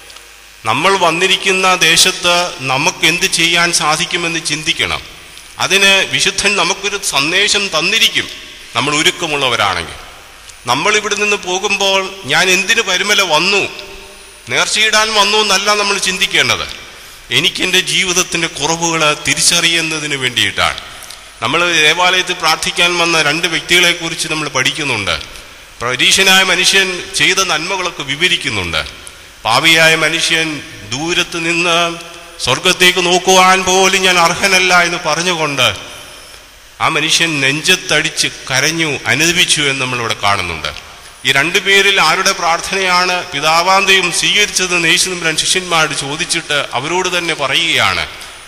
നമ്മൾ വന്നിരിക്കുന്ന ദേശത്ത് നമുക്ക് എന്ത് ചെയ്യാൻ സാധിക്കുമെന്ന് ചിന്തിക്കണം അതിന് വിശുദ്ധൻ നമുക്കൊരു സന്ദേശം തന്നിരിക്കും നമ്മൾ ഒരുക്കമുള്ളവരാണെങ്കിൽ നമ്മൾ ഇവിടെ നിന്ന് പോകുമ്പോൾ ഞാൻ എന്തിനു പരിമല വന്നു നേർച്ചയിടാൻ വന്നു എന്നല്ല നമ്മൾ ചിന്തിക്കേണ്ടത് എനിക്കെൻ്റെ ജീവിതത്തിൻ്റെ കുറവുകൾ തിരിച്ചറിയുന്നതിന് വേണ്ടിയിട്ടാണ് നമ്മൾ ദേവാലയത്തിൽ പ്രാർത്ഥിക്കാൻ വന്ന രണ്ട് വ്യക്തികളെ കുറിച്ച് നമ്മൾ പഠിക്കുന്നുണ്ട് പരീക്ഷനായ മനുഷ്യൻ ചെയ്ത നന്മകളൊക്കെ വിവരിക്കുന്നുണ്ട് പാവിയായ മനുഷ്യൻ ദൂരത്ത് നിന്ന് സ്വർഗത്തേക്ക് നോക്കുവാൻ പോലും ഞാൻ അർഹനല്ല എന്ന് പറഞ്ഞുകൊണ്ട് ആ മനുഷ്യൻ നെഞ്ചത്തടിച്ച് കരഞ്ഞു അനുദപിച്ചു എന്ന് നമ്മളിവിടെ കാണുന്നുണ്ട് ഈ രണ്ടു പേരിൽ ആരുടെ പ്രാർത്ഥനയാണ് പിതാവാന്തയും സ്വീകരിച്ചതെന്ന് യേശുനമ്പുരാൻ ശിഷ്യന്മാരോട് ചോദിച്ചിട്ട് അവരോട് തന്നെ പറയുകയാണ്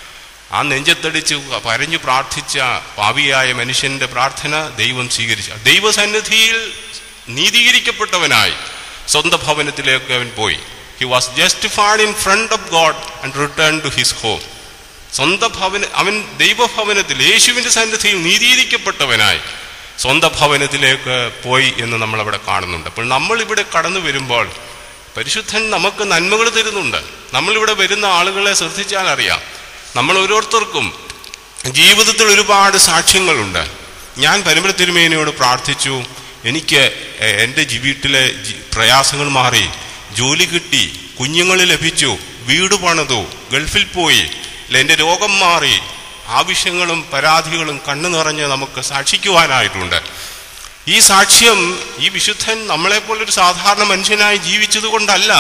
ആ നെഞ്ചത്തടിച്ച് പരഞ്ഞു പ്രാർത്ഥിച്ച പാവിയായ മനുഷ്യന്റെ പ്രാർത്ഥന ദൈവം സ്വീകരിച്ചു ദൈവസന്നിധിയിൽ നീതീകരിക്കപ്പെട്ടവനായി സ്വന്തം ഭവനത്തിലേക്ക് അവൻ പോയി he was justified in front of God and return to his home സ്വന്തം ഭവന അവൻ ദൈവഭവനത്തിൽ യേശുവിന്റെ സന്നിധിയിൽ നീതീകരിക്കപ്പെട്ടവനായി സ്വന്തം ഭവനത്തിലേക്ക് പോയി എന്ന് നമ്മൾ അവിടെ കാണുന്നുണ്ട് അപ്പോൾ നമ്മൾ ഇവിടെ കടന്നു വരുമ്പോൾ പരിശുദ്ധൻ നമുക്ക് നന്മകൾ തരുന്നുണ്ട് നമ്മളിവിടെ വരുന്ന ആളുകളെ ശ്രദ്ധിച്ചാൽ അറിയാം നമ്മൾ ഓരോരുത്തർക്കും ജീവിതത്തിൽ ഒരുപാട് സാക്ഷ്യങ്ങളുണ്ട് ഞാൻ പരമ്പര തിരുമേനയോട് പ്രാർത്ഥിച്ചു എനിക്ക് എ- എൻ്റെ ജി- വീട്ടിലെ ജി- പ്രയാസങ്ങൾ മാറി ജോലി കിട്ടി കുഞ്ഞുങ്ങൾ ലഭിച്ചു വീട് പണിതു ഗൾഫിൽ പോയി അല്ല എൻ്റെ രോഗം മാറി ആവശ്യങ്ങളും പരാതികളും കണ്ണു നിറഞ്ഞ് നമുക്ക് സാക്ഷിക്കുവാനായിട്ടുണ്ട് ഈ സാക്ഷ്യം ഈ വിശുദ്ധൻ നമ്മളെപ്പോലൊരു സാധാരണ മനുഷ്യനായി ജീവിച്ചത് കൊണ്ടല്ല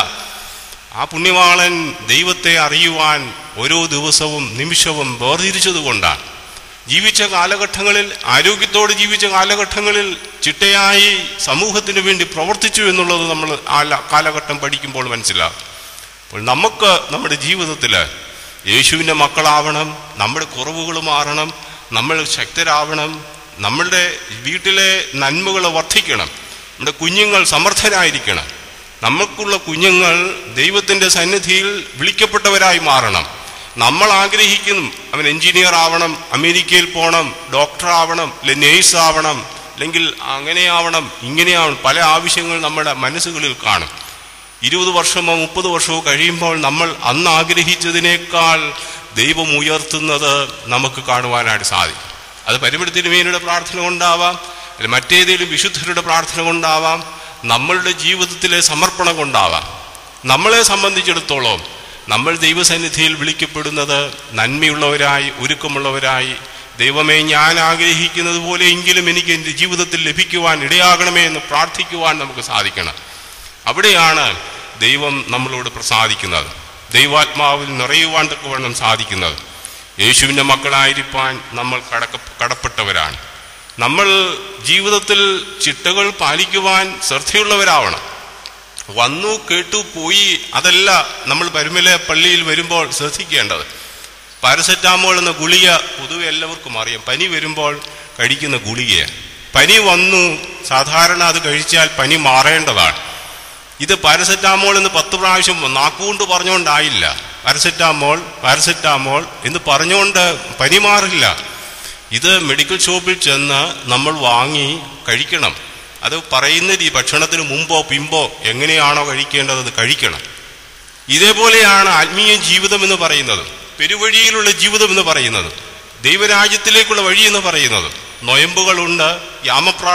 ആ പുണ്യവാളൻ ദൈവത്തെ അറിയുവാൻ ഓരോ ദിവസവും നിമിഷവും വേർതിരിച്ചതുകൊണ്ടാണ് ജീവിച്ച കാലഘട്ടങ്ങളിൽ ആരോഗ്യത്തോടെ ജീവിച്ച കാലഘട്ടങ്ങളിൽ ചിട്ടയായി സമൂഹത്തിന് വേണ്ടി പ്രവർത്തിച്ചു എന്നുള്ളത് നമ്മൾ ആ ല- കാലഘട്ടം പഠിക്കുമ്പോൾ മനസ്സിലാകും അപ്പോൾ നമുക്ക് നമ്മുടെ ജീവിതത്തിൽ യേശുവിൻ്റെ മക്കളാവണം നമ്മുടെ കുറവുകൾ മാറണം നമ്മൾ ശക്തരാവണം നമ്മളുടെ വീട്ടിലെ നന്മകൾ വർദ്ധിക്കണം നമ്മുടെ കുഞ്ഞുങ്ങൾ സമർത്ഥരായിരിക്കണം നമുക്കുള്ള കുഞ്ഞുങ്ങൾ ദൈവത്തിൻ്റെ സന്നിധിയിൽ വിളിക്കപ്പെട്ടവരായി മാറണം നമ്മൾ ആഗ്രഹിക്കുന്നു അവൻ എഞ്ചിനീയർ ആവണം അമേരിക്കയിൽ പോകണം ഡോക്ടർ ആവണം അല്ലെ നേഴ്സ് ആവണം അല്ലെങ്കിൽ അങ്ങനെയാവണം ഇങ്ങനെയാവണം പല ആവശ്യങ്ങൾ നമ്മുടെ മനസ്സുകളിൽ കാണും ഇരുപത് വർഷമോ മുപ്പത് വർഷമോ കഴിയുമ്പോൾ നമ്മൾ അന്ന് ആഗ്രഹിച്ചതിനേക്കാൾ ദൈവം ഉയർത്തുന്നത് നമുക്ക് കാണുവാനായിട്ട് സാധിക്കും അത് പരിമളത്തിനുമേനയുടെ പ്രാർത്ഥന കൊണ്ടാവാം അല്ലെ മറ്റേതെങ്കിലും വിശുദ്ധരുടെ പ്രാർത്ഥന കൊണ്ടാവാം നമ്മളുടെ ജീവിതത്തിലെ സമർപ്പണം കൊണ്ടാവാം നമ്മളെ സംബന്ധിച്ചിടത്തോളം നമ്മൾ ദൈവസന്നിധിയിൽ വിളിക്കപ്പെടുന്നത് നന്മയുള്ളവരായി ഒരുക്കമുള്ളവരായി ദൈവമേ ഞാൻ ആഗ്രഹിക്കുന്നത് പോലെ എങ്കിലും എനിക്ക് എൻ്റെ ജീവിതത്തിൽ ലഭിക്കുവാൻ ഇടയാകണമേ എന്ന് പ്രാർത്ഥിക്കുവാൻ നമുക്ക് സാധിക്കണം അവിടെയാണ് ദൈവം നമ്മളോട് പ്രസാദിക്കുന്നത് ദൈവാത്മാവിൽ നിറയുവാൻ തക്കവണ്ണം സാധിക്കുന്നത് യേശുവിൻ്റെ മക്കളായിരിക്കാൻ നമ്മൾ കടക്ക കടപ്പെട്ടവരാണ് നമ്മൾ ജീവിതത്തിൽ ചിട്ടകൾ പാലിക്കുവാൻ ശ്രദ്ധയുള്ളവരാവണം വന്നു കേട്ടു പോയി അതല്ല നമ്മൾ പരുമല പള്ളിയിൽ വരുമ്പോൾ ശ്രദ്ധിക്കേണ്ടത് പാരസെറ്റാമോൾ എന്ന ഗുളിക പൊതുവെ എല്ലാവർക്കും അറിയാം പനി വരുമ്പോൾ കഴിക്കുന്ന ഗുളികയാണ് പനി വന്നു സാധാരണ അത് കഴിച്ചാൽ പനി മാറേണ്ടതാണ് ഇത് പാരസെറ്റാമോൾ എന്ന് പത്ത് പ്രാവശ്യം നാക്കുകൊണ്ട് പറഞ്ഞുകൊണ്ടായില്ല പാരസെറ്റാമോൾ പാരസെറ്റാമോൾ എന്ന് പറഞ്ഞുകൊണ്ട് പനി മാറില്ല ഇത് മെഡിക്കൽ ഷോപ്പിൽ ചെന്ന് നമ്മൾ വാങ്ങി കഴിക്കണം അത് പറയുന്ന രീതി ഭക്ഷണത്തിന് മുമ്പോ പിമ്പോ എങ്ങനെയാണോ കഴിക്കേണ്ടത് അത് കഴിക്കണം ഇതേപോലെയാണ് ആത്മീയ ജീവിതം എന്ന് പറയുന്നത് പെരുവഴിയിലുള്ള ജീവിതം എന്ന് പറയുന്നത് ദൈവരാജ്യത്തിലേക്കുള്ള വഴി എന്ന് പറയുന്നത് നൊയമ്പുകളുണ്ട്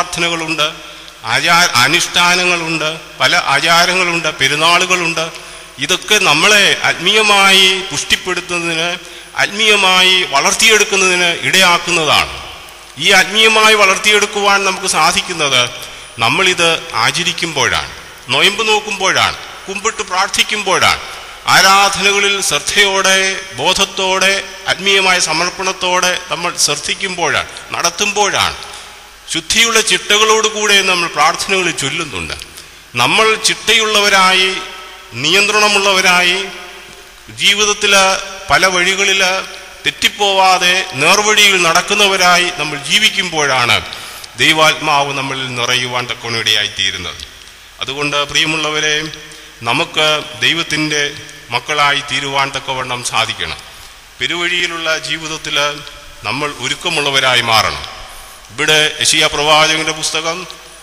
യാമപ്രാർത്ഥനകളുണ്ട് ആചാര അനുഷ്ഠാനങ്ങളുണ്ട് പല ആചാരങ്ങളുണ്ട് പെരുന്നാളുകളുണ്ട് ഇതൊക്കെ നമ്മളെ ആത്മീയമായി പുഷ്ടിപ്പെടുത്തുന്നതിന് ആത്മീയമായി വളർത്തിയെടുക്കുന്നതിന് ഇടയാക്കുന്നതാണ് ഈ ആത്മീയമായി വളർത്തിയെടുക്കുവാൻ നമുക്ക് സാധിക്കുന്നത് നമ്മളിത് ആചരിക്കുമ്പോഴാണ് നൊയമ്പ് നോക്കുമ്പോഴാണ് കുമ്പിട്ട് പ്രാർത്ഥിക്കുമ്പോഴാണ് ആരാധനകളിൽ ശ്രദ്ധയോടെ ബോധത്തോടെ ആത്മീയമായ സമർപ്പണത്തോടെ നമ്മൾ ശ്രദ്ധിക്കുമ്പോഴാണ് നടത്തുമ്പോഴാണ് ശുദ്ധിയുള്ള ചിട്ടകളോടുകൂടെ നമ്മൾ പ്രാർത്ഥനകളിൽ ചൊല്ലുന്നുണ്ട് നമ്മൾ ചിട്ടയുള്ളവരായി നിയന്ത്രണമുള്ളവരായി ജീവിതത്തിൽ പല വഴികളിൽ തെറ്റിപ്പോവാതെ നേർവഴിയിൽ നടക്കുന്നവരായി നമ്മൾ ജീവിക്കുമ്പോഴാണ് ദൈവാത്മാവ് നമ്മളിൽ നിറയുവാൻ തക്കണിടയായിത്തീരുന്നത് അതുകൊണ്ട് പ്രിയമുള്ളവരെ നമുക്ക് ദൈവത്തിൻ്റെ മക്കളായി തീരുവാൻ തക്കവണ്ണം സാധിക്കണം പെരുവഴിയിലുള്ള ജീവിതത്തിൽ നമ്മൾ ഒരുക്കമുള്ളവരായി മാറണം ഇവിടെ യശിയ പ്രവാചകന്റെ പുസ്തകം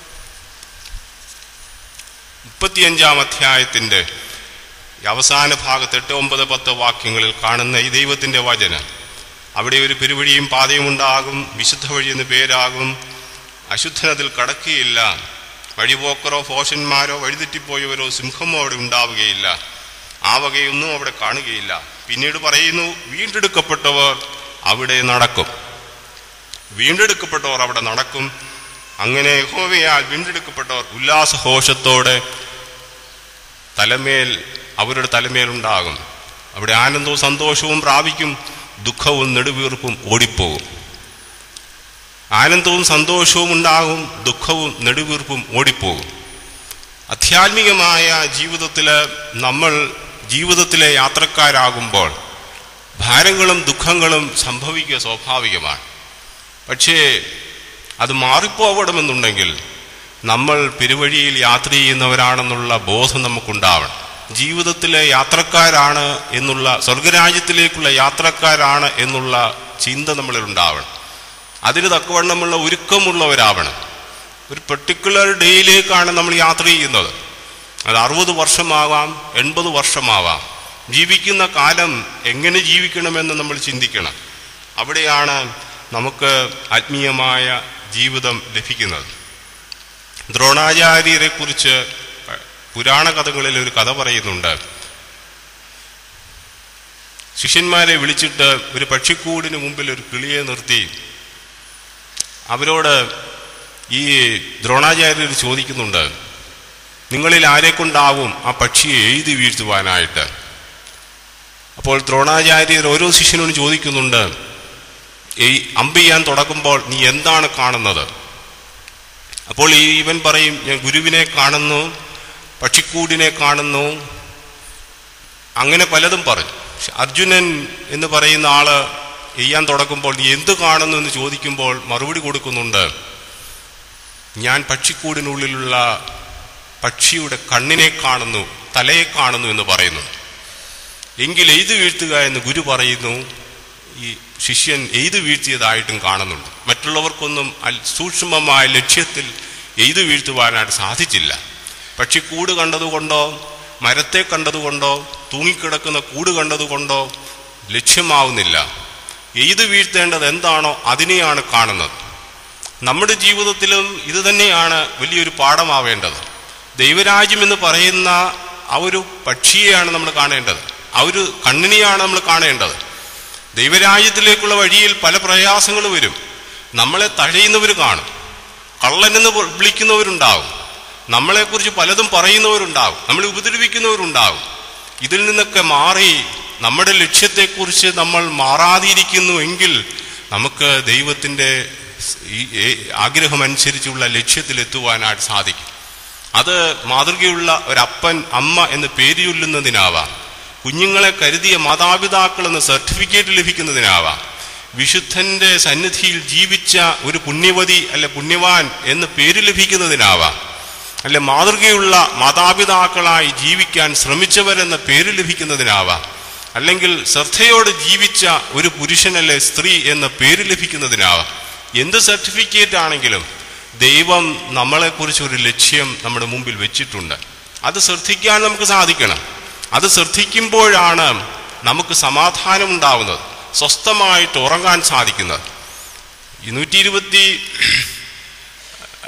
മുപ്പത്തിയഞ്ചാം അധ്യായത്തിന്റെ ഈ അവസാന ഭാഗത്ത് എട്ട് ഒമ്പത് പത്ത് വാക്യങ്ങളിൽ കാണുന്ന ഈ ദൈവത്തിന്റെ വചനം അവിടെ ഒരു പെരുവഴിയും പാതയും ഉണ്ടാകും വിശുദ്ധ വഴി എന്ന് പേരാകും അശുദ്ധനതിൽ കടക്കുകയില്ല വഴിപോക്കറോ ഫോഷന്മാരോ വഴിതെറ്റിപ്പോയവരോ സിംഹമോ അവിടെ ഉണ്ടാവുകയില്ല ആ വകയൊന്നും അവിടെ കാണുകയില്ല പിന്നീട് പറയുന്നു വീണ്ടെടുക്കപ്പെട്ടവർ അവിടെ നടക്കും വീണ്ടെടുക്കപ്പെട്ടവർ അവിടെ നടക്കും അങ്ങനെ യഹോവയാൽ വീണ്ടെടുക്കപ്പെട്ടവർ ഉല്ലാസഘോഷത്തോടെ തലമേൽ അവരുടെ തലമേലുണ്ടാകും അവിടെ ആനന്ദവും സന്തോഷവും പ്രാപിക്കും ദുഃഖവും നെടുവീർപ്പും ഓടിപ്പോകും ആനന്ദവും സന്തോഷവും ഉണ്ടാകും ദുഃഖവും നെടുവീർപ്പും ഓടിപ്പോകും അധ്യാത്മികമായ ജീവിതത്തിൽ നമ്മൾ ജീവിതത്തിലെ യാത്രക്കാരാകുമ്പോൾ ഭാരങ്ങളും ദുഃഖങ്ങളും സംഭവിക്കുക സ്വാഭാവികമാണ് പക്ഷേ അത് മാറിപ്പോകണമെന്നുണ്ടെങ്കിൽ നമ്മൾ പെരുവഴിയിൽ യാത്ര ചെയ്യുന്നവരാണെന്നുള്ള ബോധം നമുക്കുണ്ടാവണം ജീവിതത്തിലെ യാത്രക്കാരാണ് എന്നുള്ള സ്വർഗരാജ്യത്തിലേക്കുള്ള യാത്രക്കാരാണ് എന്നുള്ള ചിന്ത നമ്മളിൽ ഉണ്ടാവണം അതിന് തക്കവണ്ണമുള്ള ഒരുക്കമുള്ളവരാവണം ഒരു പെർട്ടിക്കുലർ ഡേയിലേക്കാണ് നമ്മൾ യാത്ര ചെയ്യുന്നത് അത് അറുപത് വർഷമാവാം എൺപത് വർഷമാവാം ജീവിക്കുന്ന കാലം എങ്ങനെ ജീവിക്കണമെന്ന് നമ്മൾ ചിന്തിക്കണം അവിടെയാണ് നമുക്ക് ആത്മീയമായ ജീവിതം ലഭിക്കുന്നത് ദ്രോണാചാര്യരെ കുറിച്ച് പുരാണ കഥകളിൽ ഒരു കഥ പറയുന്നുണ്ട് ശിഷ്യന്മാരെ വിളിച്ചിട്ട് ഒരു പക്ഷിക്കൂടിന് മുമ്പിൽ ഒരു കിളിയെ നിർത്തി അവരോട് ഈ ദ്രോണാചാര്യർ ചോദിക്കുന്നുണ്ട് നിങ്ങളിൽ ആരെ കൊണ്ടാവും ആ പക്ഷിയെ എഴുതി വീഴ്ത്തുവാനായിട്ട് അപ്പോൾ ദ്രോണാചാര്യർ ഓരോ ശിഷ്യനോട് ചോദിക്കുന്നുണ്ട് ഈ അമ്പ് ചെയ്യാൻ തുടങ്ങുമ്പോൾ നീ എന്താണ് കാണുന്നത് അപ്പോൾ ഈ ഇവൻ പറയും ഞാൻ ഗുരുവിനെ കാണുന്നു പക്ഷിക്കൂടിനെ കാണുന്നു അങ്ങനെ പലതും പറഞ്ഞു പക്ഷെ അർജുനൻ എന്ന് പറയുന്ന ആള് ചെയ്യാൻ തുടങ്ങുമ്പോൾ നീ എന്ത് കാണുന്നു എന്ന് ചോദിക്കുമ്പോൾ മറുപടി കൊടുക്കുന്നുണ്ട് ഞാൻ പക്ഷിക്കൂടിനുള്ളിലുള്ള പക്ഷിയുടെ കണ്ണിനെ കാണുന്നു തലയെ കാണുന്നു എന്ന് പറയുന്നു എങ്കിൽ എഴുതി വീഴ്ത്തുക എന്ന് ഗുരു പറയുന്നു ഈ ശിഷ്യൻ എഴുതി വീഴ്ത്തിയതായിട്ടും കാണുന്നുണ്ട് മറ്റുള്ളവർക്കൊന്നും അൽ- സൂക്ഷ്മമായ ലക്ഷ്യത്തിൽ എഴുതി വീഴ്ത്തുവാനായിട്ട് സാധിച്ചില്ല പക്ഷി കൂട് കണ്ടതുകൊണ്ടോ മരത്തെ കണ്ടതുകൊണ്ടോ തൂങ്ങിക്കിടക്കുന്ന കൂട് കണ്ടതുകൊണ്ടോ ലക്ഷ്യമാവുന്നില്ല എഴുതി വീഴ്ത്തേണ്ടത് എന്താണോ അതിനെയാണ് കാണുന്നത് നമ്മുടെ ജീവിതത്തിലും ഇത് തന്നെയാണ് വലിയൊരു പാഠമാവേണ്ടത് ദൈവരാജ്യം എന്ന് പറയുന്ന ആ ഒരു പക്ഷിയെയാണ് നമ്മൾ കാണേണ്ടത് ആ ഒരു കണ്ണിനെയാണ് നമ്മൾ കാണേണ്ടത് ദൈവരാജ്യത്തിലേക്കുള്ള വഴിയിൽ പല പ്രയാസങ്ങൾ വരും നമ്മളെ തഴയുന്നവർ കാണും കള്ളനെന്ന് വിളിക്കുന്നവരുണ്ടാവും നമ്മളെക്കുറിച്ച് പലതും പറയുന്നവരുണ്ടാവും നമ്മളെ ഉപദ്രവിക്കുന്നവരുണ്ടാവും ഇതിൽ നിന്നൊക്കെ മാറി നമ്മുടെ ലക്ഷ്യത്തെക്കുറിച്ച് നമ്മൾ മാറാതിരിക്കുന്നു എങ്കിൽ നമുക്ക് ദൈവത്തിൻ്റെ ഈ ഏ- ആഗ്രഹമനുസരിച്ചുള്ള ലക്ഷ്യത്തിലെത്തുവാനായിട്ട് സാധിക്കും അത് മാതൃകയുള്ള ഒരപ്പൻ അമ്മ എന്ന് പേര് ചൊല്ലുന്നതിനാവാം കുഞ്ഞുങ്ങളെ കരുതിയ മാതാപിതാക്കൾ എന്ന സർട്ടിഫിക്കറ്റ് ലഭിക്കുന്നതിനാവാം വിശുദ്ധന്റെ സന്നിധിയിൽ ജീവിച്ച ഒരു പുണ്യവതി അല്ലെ പുണ്യവാൻ എന്ന് പേര് ലഭിക്കുന്നതിനാവാം അല്ലെ മാതൃകയുള്ള മാതാപിതാക്കളായി ജീവിക്കാൻ ശ്രമിച്ചവരെന്ന പേര് ലഭിക്കുന്നതിനാവാം അല്ലെങ്കിൽ ശ്രദ്ധയോടെ ജീവിച്ച ഒരു പുരുഷനല്ലെ സ്ത്രീ എന്ന പേര് ലഭിക്കുന്നതിനാവാം എന്ത് സർട്ടിഫിക്കറ്റ് ആണെങ്കിലും ദൈവം നമ്മളെക്കുറിച്ച് ഒരു ലക്ഷ്യം നമ്മുടെ മുമ്പിൽ വെച്ചിട്ടുണ്ട് അത് ശ്രദ്ധിക്കാൻ നമുക്ക് സാധിക്കണം അത് ശ്രദ്ധിക്കുമ്പോഴാണ് നമുക്ക് സമാധാനം ഉണ്ടാവുന്നത് സ്വസ്ഥമായിട്ട് ഉറങ്ങാൻ സാധിക്കുന്നത് ഈ നൂറ്റി ഇരുപത്തി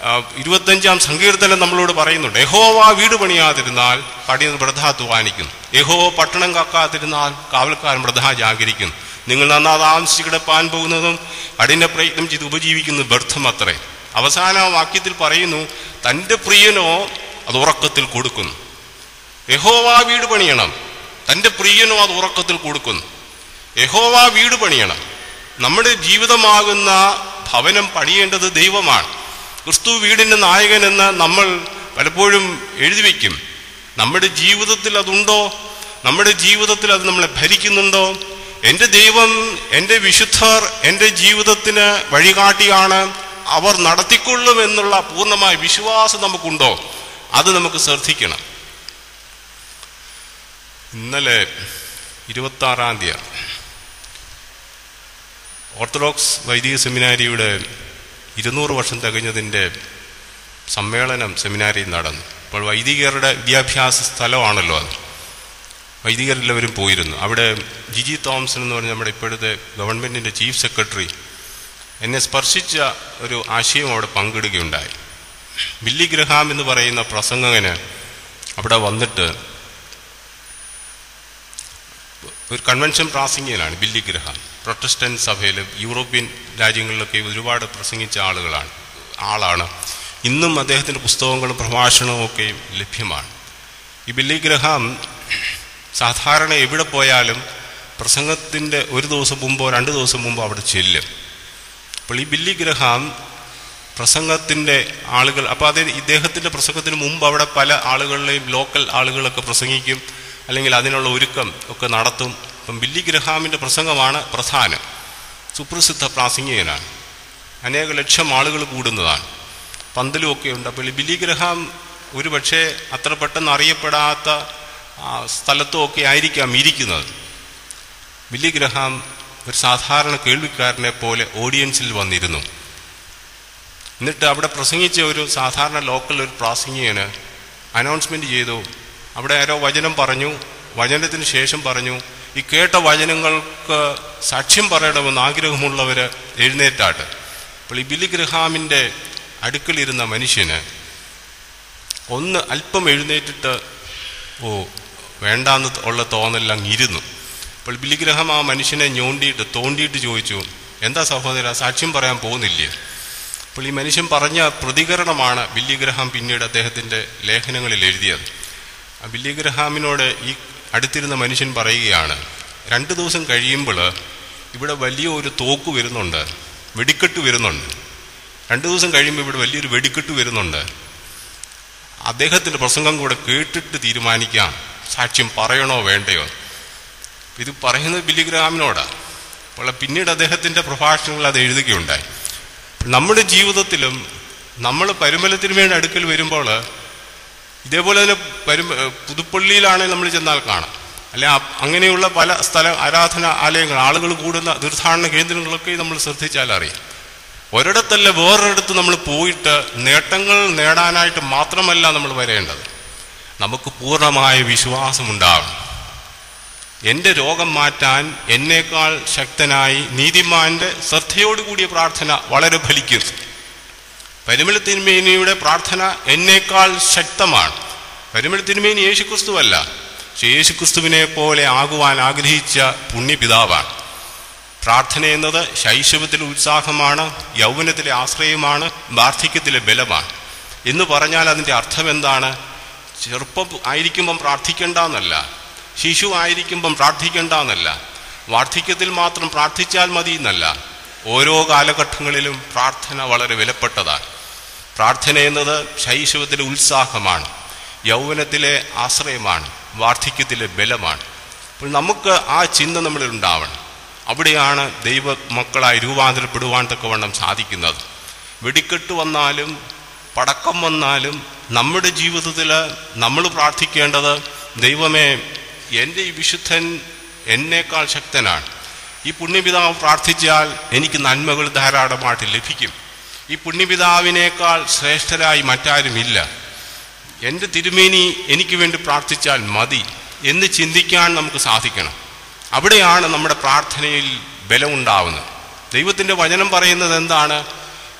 ആ, ഇരുപത്തഞ്ചാം സങ്കീർത്തനം നമ്മളോട് പറയുന്നുണ്ട് യഹോവ വീട് പണിയാതിരുന്നാൽ പണിയത് വൃഥ അധ്വാനിക്കുന്നു യഹോ പട്ടണം കാക്കാതിരുന്നാൽ കാവൽക്കാരൻ വൃഥ ജാഗരിക്കുന്നു നിങ്ങൾ നന്നാ താമസിച്ച് കിടപ്പാൻ പോകുന്നതും കഠിന പ്രയത്നം ചെയ്ത് ഉപജീവിക്കുന്നത് വ്യർത്ഥമത്രേ അവസാന വാക്യത്തിൽ പറയുന്നു തൻ്റെ പ്രിയനോ അത് ഉറക്കത്തിൽ കൊടുക്കുന്നു യഹോവ വീട് പണിയണം തൻ്റെ പ്രിയനോ അത് ഉറക്കത്തിൽ കൊടുക്കുന്നു യഹോവ വീട് പണിയണം നമ്മുടെ ജീവിതമാകുന്ന ഭവനം പണിയേണ്ടത് ദൈവമാണ് ക്രിസ്തു വീടിൻ്റെ നായകനെന്ന് നമ്മൾ പലപ്പോഴും എഴുതി വയ്ക്കും നമ്മുടെ ജീവിതത്തിൽ അതുണ്ടോ നമ്മുടെ ജീവിതത്തിൽ അത് നമ്മളെ ഭരിക്കുന്നുണ്ടോ എൻ്റെ ദൈവം എൻ്റെ വിശുദ്ധർ എൻ്റെ ജീവിതത്തിന് വഴികാട്ടിയാണ് അവർ നടത്തിക്കൊള്ളും എന്നുള്ള പൂർണ്ണമായ വിശ്വാസം നമുക്കുണ്ടോ അത് നമുക്ക് ശ്രദ്ധിക്കണം ഇന്നലെ ഇരുപത്തി ആറാം തീയതി ഓർത്തഡോക്സ് വൈദിക സെമിനാരിയുടെ ഇരുന്നൂറ് വർഷം തികഞ്ഞതിൻ്റെ സമ്മേളനം സെമിനാരിയിൽ നടന്നു അപ്പോൾ വൈദികരുടെ വിദ്യാഭ്യാസ സ്ഥലമാണല്ലോ അത് വൈദികരെല്ലാവരും പോയിരുന്നു അവിടെ ജിജി തോമസൺ എന്ന് പറഞ്ഞ നമ്മുടെ ഇപ്പോഴത്തെ ഗവൺമെൻറ്റിൻ്റെ ചീഫ് സെക്രട്ടറി എന്നെ സ്പർശിച്ച ഒരു ആശയം അവിടെ പങ്കിടുകയുണ്ടായി ബില്ലി ഗ്രഹാം എന്ന് പറയുന്ന പ്രസംഗകന് അവിടെ വന്നിട്ട് ഒരു കൺവെൻഷൻ പ്രാസംഗികനാണ് ബില്ലി ഗ്രഹാം പ്രൊട്ടസ്റ്റന്റ് സഭയിൽ യൂറോപ്യൻ രാജ്യങ്ങളിലൊക്കെ ഒരുപാട് പ്രസംഗിച്ച ആളുകളാണ് ആളാണ് ഇന്നും അദ്ദേഹത്തിൻ്റെ പുസ്തകങ്ങളും പ്രഭാഷണവും ഒക്കെ ലഭ്യമാണ് ഈ ബില്ലി ഗ്രഹാം സാധാരണ എവിടെ പോയാലും പ്രസംഗത്തിൻ്റെ ഒരു ദിവസം മുമ്പോ രണ്ട് ദിവസം മുമ്പോ അവിടെ ചെല്ലും അപ്പോൾ ഈ ബില്ലി ഗ്രഹാം പ്രസംഗത്തിൻ്റെ ആളുകൾ അപ്പോൾ അത് ഇദ്ദേഹത്തിൻ്റെ പ്രസംഗത്തിന് മുമ്പ് അവിടെ പല ആളുകളിലെയും ലോക്കൽ ആളുകളൊക്കെ പ്രസംഗിക്കും അല്ലെങ്കിൽ അതിനുള്ള ഒരുക്കം ഒക്കെ നടത്തും അപ്പം ബില്ലി ഗ്രഹാമിൻ്റെ പ്രസംഗമാണ് പ്രധാനം സുപ്രസിദ്ധ പ്രാസംഗികനാണ് അനേക ലക്ഷം ആളുകൾ കൂടുന്നതാണ് പന്തലും ഒക്കെ ഉണ്ട് അപ്പോൾ ഈ ബില്ലി ഗ്രഹാം ഒരു പക്ഷേ അത്ര പെട്ടെന്ന് അറിയപ്പെടാത്ത ആ, സ്ഥലത്തും ഒക്കെ ആയിരിക്കാം ഇരിക്കുന്നത് ബില്ലി ഗ്രഹാം ഒരു സാധാരണ കേൾവിക്കാരനെ പോലെ ഓഡിയൻസിൽ വന്നിരുന്നു എന്നിട്ട് അവിടെ പ്രസംഗിച്ച ഒരു സാധാരണ ലോക്കൽ ഒരു പ്രാസംഗികന് അനൗൺസ്മെന്റ് ചെയ്തു അവിടെ ആരോ വചനം പറഞ്ഞു വചനത്തിന് ശേഷം പറഞ്ഞു ഈ കേട്ട വചനങ്ങൾക്ക് സാക്ഷ്യം പറയണമെന്ന് ആഗ്രഹമുള്ളവർ എഴുന്നേറ്റാട്ട് അപ്പോൾ ഈ ബില്ലി ഗ്രഹാമിൻ്റെ അടുക്കലിരുന്ന മനുഷ്യന് ഒന്ന് അല്പം എഴുന്നേറ്റിട്ട് ഓ വേണ്ടാന്ന് ഉള്ള തോന്നലെല്ലാം ഇരുന്നു അപ്പോൾ ബില്ലി ഗ്രഹാം ആ മനുഷ്യനെ ഞോണ്ടിയിട്ട് തോണ്ടിയിട്ട് ചോദിച്ചു എന്താ സഹോദര സാക്ഷ്യം പറയാൻ പോകുന്നില്ലേ അപ്പോൾ ഈ മനുഷ്യൻ പറഞ്ഞ പ്രതികരണമാണ് ബില്ലി ഗ്രഹാം പിന്നീട് അദ്ദേഹത്തിൻ്റെ ലേഖനങ്ങളിൽ എഴുതിയത് ആ ബില്ലി ഗ്രഹാമിനോട് ഈ അടുത്തിരുന്ന മനുഷ്യൻ പറയുകയാണ് രണ്ട് ദിവസം കഴിയുമ്പോൾ ഇവിടെ വലിയ ഒരു തോക്ക് വരുന്നുണ്ട് വെടിക്കെട്ട് വരുന്നുണ്ട് രണ്ട് ദിവസം കഴിയുമ്പോൾ ഇവിടെ വലിയൊരു വെടിക്കെട്ട് വരുന്നുണ്ട് അദ്ദേഹത്തിൻ്റെ പ്രസംഗം കൂടെ കേട്ടിട്ട് തീരുമാനിക്കാം സാക്ഷ്യം പറയണോ വേണ്ടയോ ഇത് പറയുന്നത് ബില്ലി ഗ്രാമിനോടാണ് അപ്പോൾ പിന്നീട് അദ്ദേഹത്തിൻ്റെ പ്രഭാഷണങ്ങൾ അത് എഴുതുകയുണ്ടായി നമ്മുടെ ജീവിതത്തിലും നമ്മൾ പരിമലത്തിന് വേണ്ടി അടുക്കൽ വരുമ്പോൾ ഇതേപോലെ തന്നെ പരും പുതുപ്പള്ളിയിലാണെങ്കിൽ നമ്മൾ ചെന്നാൽ കാണാം അല്ലെ അ- അങ്ങനെയുള്ള പല സ്ഥല ആരാധന ആലയങ്ങൾ ആളുകൾ കൂടുന്ന തീർത്ഥാടന കേന്ദ്രങ്ങളൊക്കെ നമ്മൾ ശ്രദ്ധിച്ചാൽ അറിയാം ഒരിടത്തല്ല വേറൊരിടത്ത് നമ്മൾ പോയിട്ട് നേട്ടങ്ങൾ നേടാനായിട്ട് മാത്രമല്ല നമ്മൾ വരേണ്ടത് നമുക്ക് പൂർണ്ണമായ വിശ്വാസമുണ്ടാകണം എൻ്റെ രോഗം മാറ്റാൻ എന്നേക്കാൾ ശക്തനായി നീതിമാന്റെ ശ്രദ്ധയോടുകൂടിയ പ്രാർത്ഥന വളരെ ഫലിക്കുന്നു പരിമള തിരുമേനിയുടെ പ്രാർത്ഥന എന്നേക്കാൾ ശക്തമാണ് പരിമള തിരുമേനി യേശുക്രിസ്തുവല്ല പക്ഷെ യേശുക്രിസ്തുവിനെ പോലെ ആകുവാൻ ആഗ്രഹിച്ച പുണ്യപിതാവാണ് പ്രാർത്ഥന എന്നത് ശൈശവത്തിലെ ഉത്സാഹമാണ് യൗവനത്തിലെ ആശ്രയമാണ് വാർദ്ധക്യത്തിലെ ബലമാണ് എന്ന് പറഞ്ഞാൽ അതിൻ്റെ അർത്ഥം എന്താണ് ചെറുപ്പം ആയിരിക്കുമ്പം പ്രാർത്ഥിക്കേണ്ട എന്നല്ല ശിശു ആയിരിക്കുമ്പം പ്രാർത്ഥിക്കേണ്ട എന്നല്ല വാർദ്ധക്യത്തിൽ മാത്രം പ്രാർത്ഥിച്ചാൽ മതി എന്നല്ല ഓരോ കാലഘട്ടങ്ങളിലും പ്രാർത്ഥന വളരെ വിലപ്പെട്ടതാണ് പ്രാർത്ഥന എന്നത് ശൈശവത്തിലെ ഉത്സാഹമാണ് യൗവനത്തിലെ ആശ്രയമാണ് വാർദ്ധക്യത്തിലെ ബലമാണ് അപ്പോൾ നമുക്ക് ആ ചിന്ത നമ്മളിൽ ഉണ്ടാവണം അവിടെയാണ് ദൈവ മക്കളായി രൂപാന്തരപ്പെടുവാൻ തക്കവണ്ണം സാധിക്കുന്നത് വെടിക്കെട്ട് വന്നാലും പടക്കം വന്നാലും നമ്മുടെ ജീവിതത്തിൽ നമ്മൾ പ്രാർത്ഥിക്കേണ്ടത് ദൈവമേ എൻ്റെ ഈ വിശുദ്ധൻ എന്നേക്കാൾ ശക്തനാണ് ഈ പുണ്യപിതാവ് പ്രാർത്ഥിച്ചാൽ എനിക്ക് നന്മകൾ ധാരാളമായിട്ട് ലഭിക്കും ഈ പുണ്യപിതാവിനേക്കാൾ ശ്രേഷ്ഠരായി മറ്റാരുമില്ല എൻ്റെ തിരുമേനി എനിക്ക് വേണ്ടി പ്രാർത്ഥിച്ചാൽ മതി എന്ന് ചിന്തിക്കാൻ നമുക്ക് സാധിക്കണം അവിടെയാണ് നമ്മുടെ പ്രാർത്ഥനയിൽ ബലമുണ്ടാവുന്നത് ദൈവത്തിൻ്റെ വചനം പറയുന്നത് എന്താണ്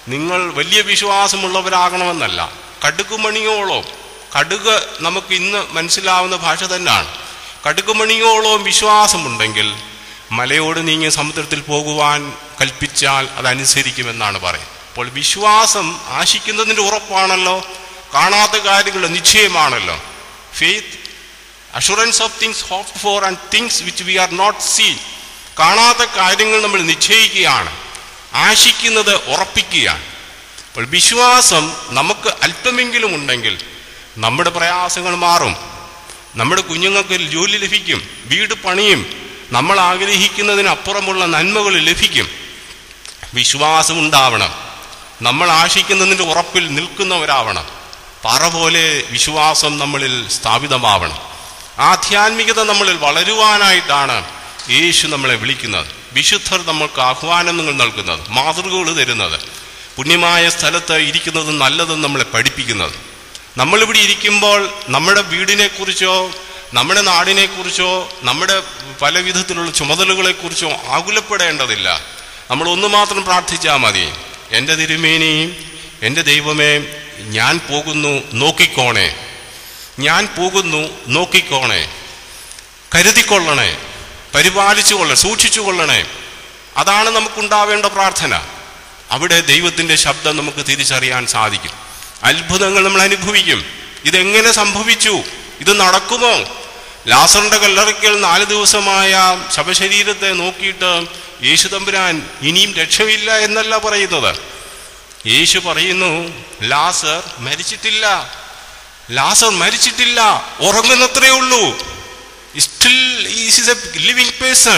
നിങ്ങൾ വലിയ വിശ്വാസമുള്ളവരാകണമെന്നല്ല കടുകുമണിയോളം കടുക് നമുക്ക് ഇന്ന് മനസ്സിലാവുന്ന ഭാഷ തന്നെയാണ് കടുകുമണിയോളം വിശ്വാസമുണ്ടെങ്കിൽ മലയോട് നീങ്ങി സമുദ്രത്തിൽ പോകുവാൻ കൽപ്പിച്ചാൽ അതനുസരിക്കുമെന്നാണ് പറയുന്നത് അപ്പോൾ വിശ്വാസം ആശിക്കുന്നതിൻ്റെ ഉറപ്പാണല്ലോ കാണാത്ത കാര്യങ്ങളുടെ നിശ്ചയമാണല്ലോ faith assurance of things hope for and things which we are not seen കാണാത്ത കാര്യങ്ങൾ നമ്മൾ നിശ്ചയിക്കുകയാണ് ആശിക്കുന്നത് ഉറപ്പിക്കുകയാണ് അപ്പോൾ വിശ്വാസം നമുക്ക് അല്പമെങ്കിലും ഉണ്ടെങ്കിൽ നമ്മുടെ പ്രയാസങ്ങൾ മാറും നമ്മുടെ കുഞ്ഞുങ്ങൾക്ക് ജോലി ലഭിക്കും വീട് പണിയും നമ്മൾ ആഗ്രഹിക്കുന്നതിനപ്പുറമുള്ള നന്മകൾ ലഭിക്കും വിശ്വാസം ഉണ്ടാവണം നമ്മൾ ആശിക്കുന്നതിൻ്റെ ഉറപ്പിൽ നിൽക്കുന്നവരാവണം പറ പോലെ വിശ്വാസം നമ്മളിൽ സ്ഥാപിതമാവണം ആധ്യാത്മികത നമ്മളിൽ വളരുവാനായിട്ടാണ് യേശു നമ്മളെ വിളിക്കുന്നത് വിശുദ്ധർ നമ്മൾക്ക് ആഹ്വാനങ്ങൾ നൽകുന്നത് മാതൃകകൾ തരുന്നത് പുണ്യമായ സ്ഥലത്ത് ഇരിക്കുന്നത് നല്ലതെന്ന് നമ്മളെ പഠിപ്പിക്കുന്നത് നമ്മളിവിടെ ഇരിക്കുമ്പോൾ നമ്മുടെ വീടിനെക്കുറിച്ചോ നമ്മുടെ നാടിനെക്കുറിച്ചോ നമ്മുടെ പല വിധത്തിലുള്ള ചുമതലകളെക്കുറിച്ചോ ആകുലപ്പെടേണ്ടതില്ല നമ്മൾ ഒന്ന് മാത്രം പ്രാർത്ഥിച്ചാൽ മതി എൻ്റെ തിരുമേനി എൻ്റെ ദൈവമേ ഞാൻ പോകുന്നു നോക്കിക്കോണേ ഞാൻ പോകുന്നു നോക്കിക്കോണേ കരുതിക്കൊള്ളണേ പരിപാലിച്ചു കൊള്ളണേ സൂക്ഷിച്ചു കൊള്ളണേ അതാണ് നമുക്കുണ്ടാവേണ്ട പ്രാർത്ഥന അവിടെ ദൈവത്തിൻ്റെ ശബ്ദം നമുക്ക് തിരിച്ചറിയാൻ സാധിക്കും അത്ഭുതങ്ങൾ നമ്മൾ അനുഭവിക്കും ഇതെങ്ങനെ സംഭവിച്ചു ഇത് നടക്കുമോ ലാസറിന്റെ കല്ലറയ്ക്കൽ നാല് ദിവസമായ ശവശരീരത്തെ നോക്കിയിട്ട് യേശു തമ്പുരാൻ ഇനിയും രക്ഷയില്ല എന്നല്ല പറയുന്നത് യേശു പറയുന്നു ലാസർ മരിച്ചിട്ടില്ല ലാസർ മരിച്ചിട്ടില്ല ഉറങ്ങുന്നത്രേ ഉള്ളൂ still is a living person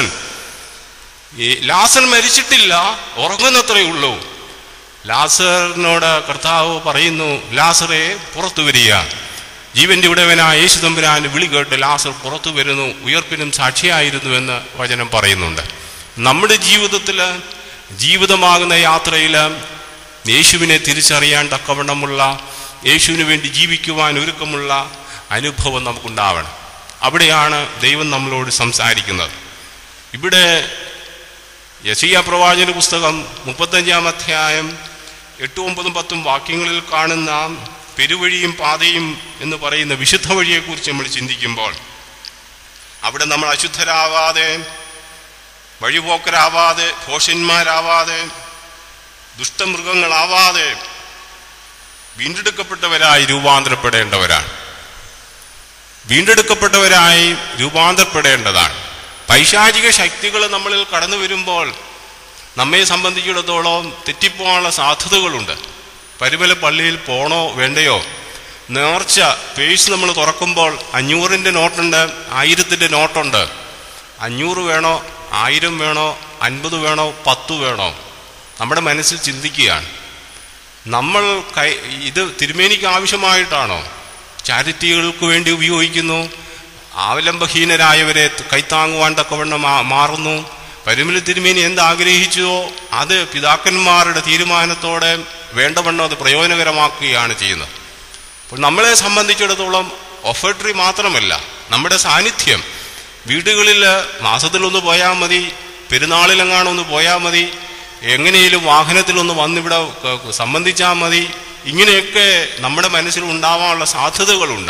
ലാസർ മരിച്ചിട്ടില്ല ഉറങ്ങുന്നത്രേ ഉള്ളൂ ലാസറിനോട് കർത്താവ് പറയുന്നു ലാസറെ പുറത്തു വരിക ജീവന്റെ ഉടവനായ യേശു തമ്പുരാൻ വിളി കേട്ട് ലാസർ പുറത്തു വരുന്നു ഉയർപ്പിനും സാക്ഷിയായിരുന്നു എന്ന് വചനം പറയുന്നുണ്ട് നമ്മുടെ ജീവിതത്തിൽ ജീവിതമാകുന്ന യാത്രയിൽ യേശുവിനെ തിരിച്ചറിയാൻ തക്കവണ്ണമുള്ള യേശുവിന് വേണ്ടി ജീവിക്കുവാൻ ഒരുക്കമുള്ള അനുഭവം നമുക്കുണ്ടാവണം അവിടെയാണ് ദൈവം നമ്മളോട് സംസാരിക്കുന്നത് ഇവിടെ യശീയ പ്രവാചന പുസ്തകം മുപ്പത്തഞ്ചാം അധ്യായം എട്ടും ഒമ്പതും പത്തും വാക്യങ്ങളിൽ കാണുന്ന പെരുവഴിയും പാതയും എന്ന് പറയുന്ന വിശുദ്ധ വഴിയെക്കുറിച്ച് നമ്മൾ ചിന്തിക്കുമ്പോൾ അവിടെ നമ്മൾ അശുദ്ധരാവാതെ വഴിപോക്കരാവാതെ ഭോഷന്മാരാവാതെ ദുഷ്ടമൃഗങ്ങളാവാതെ വീണ്ടെടുക്കപ്പെട്ടവരായി രൂപാന്തരപ്പെടേണ്ടവരാണ് വീണ്ടെടുക്കപ്പെട്ടവരായി രൂപാന്തരപ്പെടേണ്ടതാണ് പൈശാചിക ശക്തികൾ നമ്മളിൽ കടന്നു വരുമ്പോൾ നമ്മെ സംബന്ധിച്ചിടത്തോളം തെറ്റിപ്പോകാനുള്ള സാധ്യതകളുണ്ട് പരിമല പള്ളിയിൽ പോണോ വേണ്ടയോ നേർച്ച പേഴ്സ് നമ്മൾ തുറക്കുമ്പോൾ അഞ്ഞൂറിൻ്റെ നോട്ടുണ്ട് ആയിരത്തിൻ്റെ നോട്ടുണ്ട് അഞ്ഞൂറ് വേണോ ആയിരം വേണോ അൻപത് വേണോ പത്ത് വേണോ നമ്മുടെ മനസ്സിൽ ചിന്തിക്കുകയാണ് നമ്മൾ കൈ ഇത് തിരുമേനിക്ക് ആവശ്യമായിട്ടാണോ ചാരിറ്റികൾക്ക് വേണ്ടി ഉപയോഗിക്കുന്നു അവലംബഹീനരായവരെ കൈത്താങ്ങുവാൻ തക്കവണ്ണം മാ- മാറുന്നു പരിമല തിരുമേനി എന്താഗ്രഹിച്ചുവോ അത് പിതാക്കന്മാരുടെ തീരുമാനത്തോടെ വേണ്ടവണ്ണം അത് പ്രയോജനകരമാക്കുകയാണ് ചെയ്യുന്നത് അപ്പോൾ നമ്മളെ സംബന്ധിച്ചിടത്തോളം ഒഫർട്ടറി മാത്രമല്ല നമ്മുടെ സാന്നിധ്യം വീടുകളിൽ മാസത്തിലൊന്ന് പോയാൽ മതി പെരുന്നാളിലെങ്ങാണൊന്ന് പോയാൽ മതി എങ്ങനെയും വാഹനത്തിലൊന്ന് വന്നിവിടെ ക- സംബന്ധിച്ചാൽ മതി ഇങ്ങനെയൊക്കെ നമ്മുടെ മനസ്സിൽ ഉണ്ടാവാനുള്ള സാധ്യതകളുണ്ട്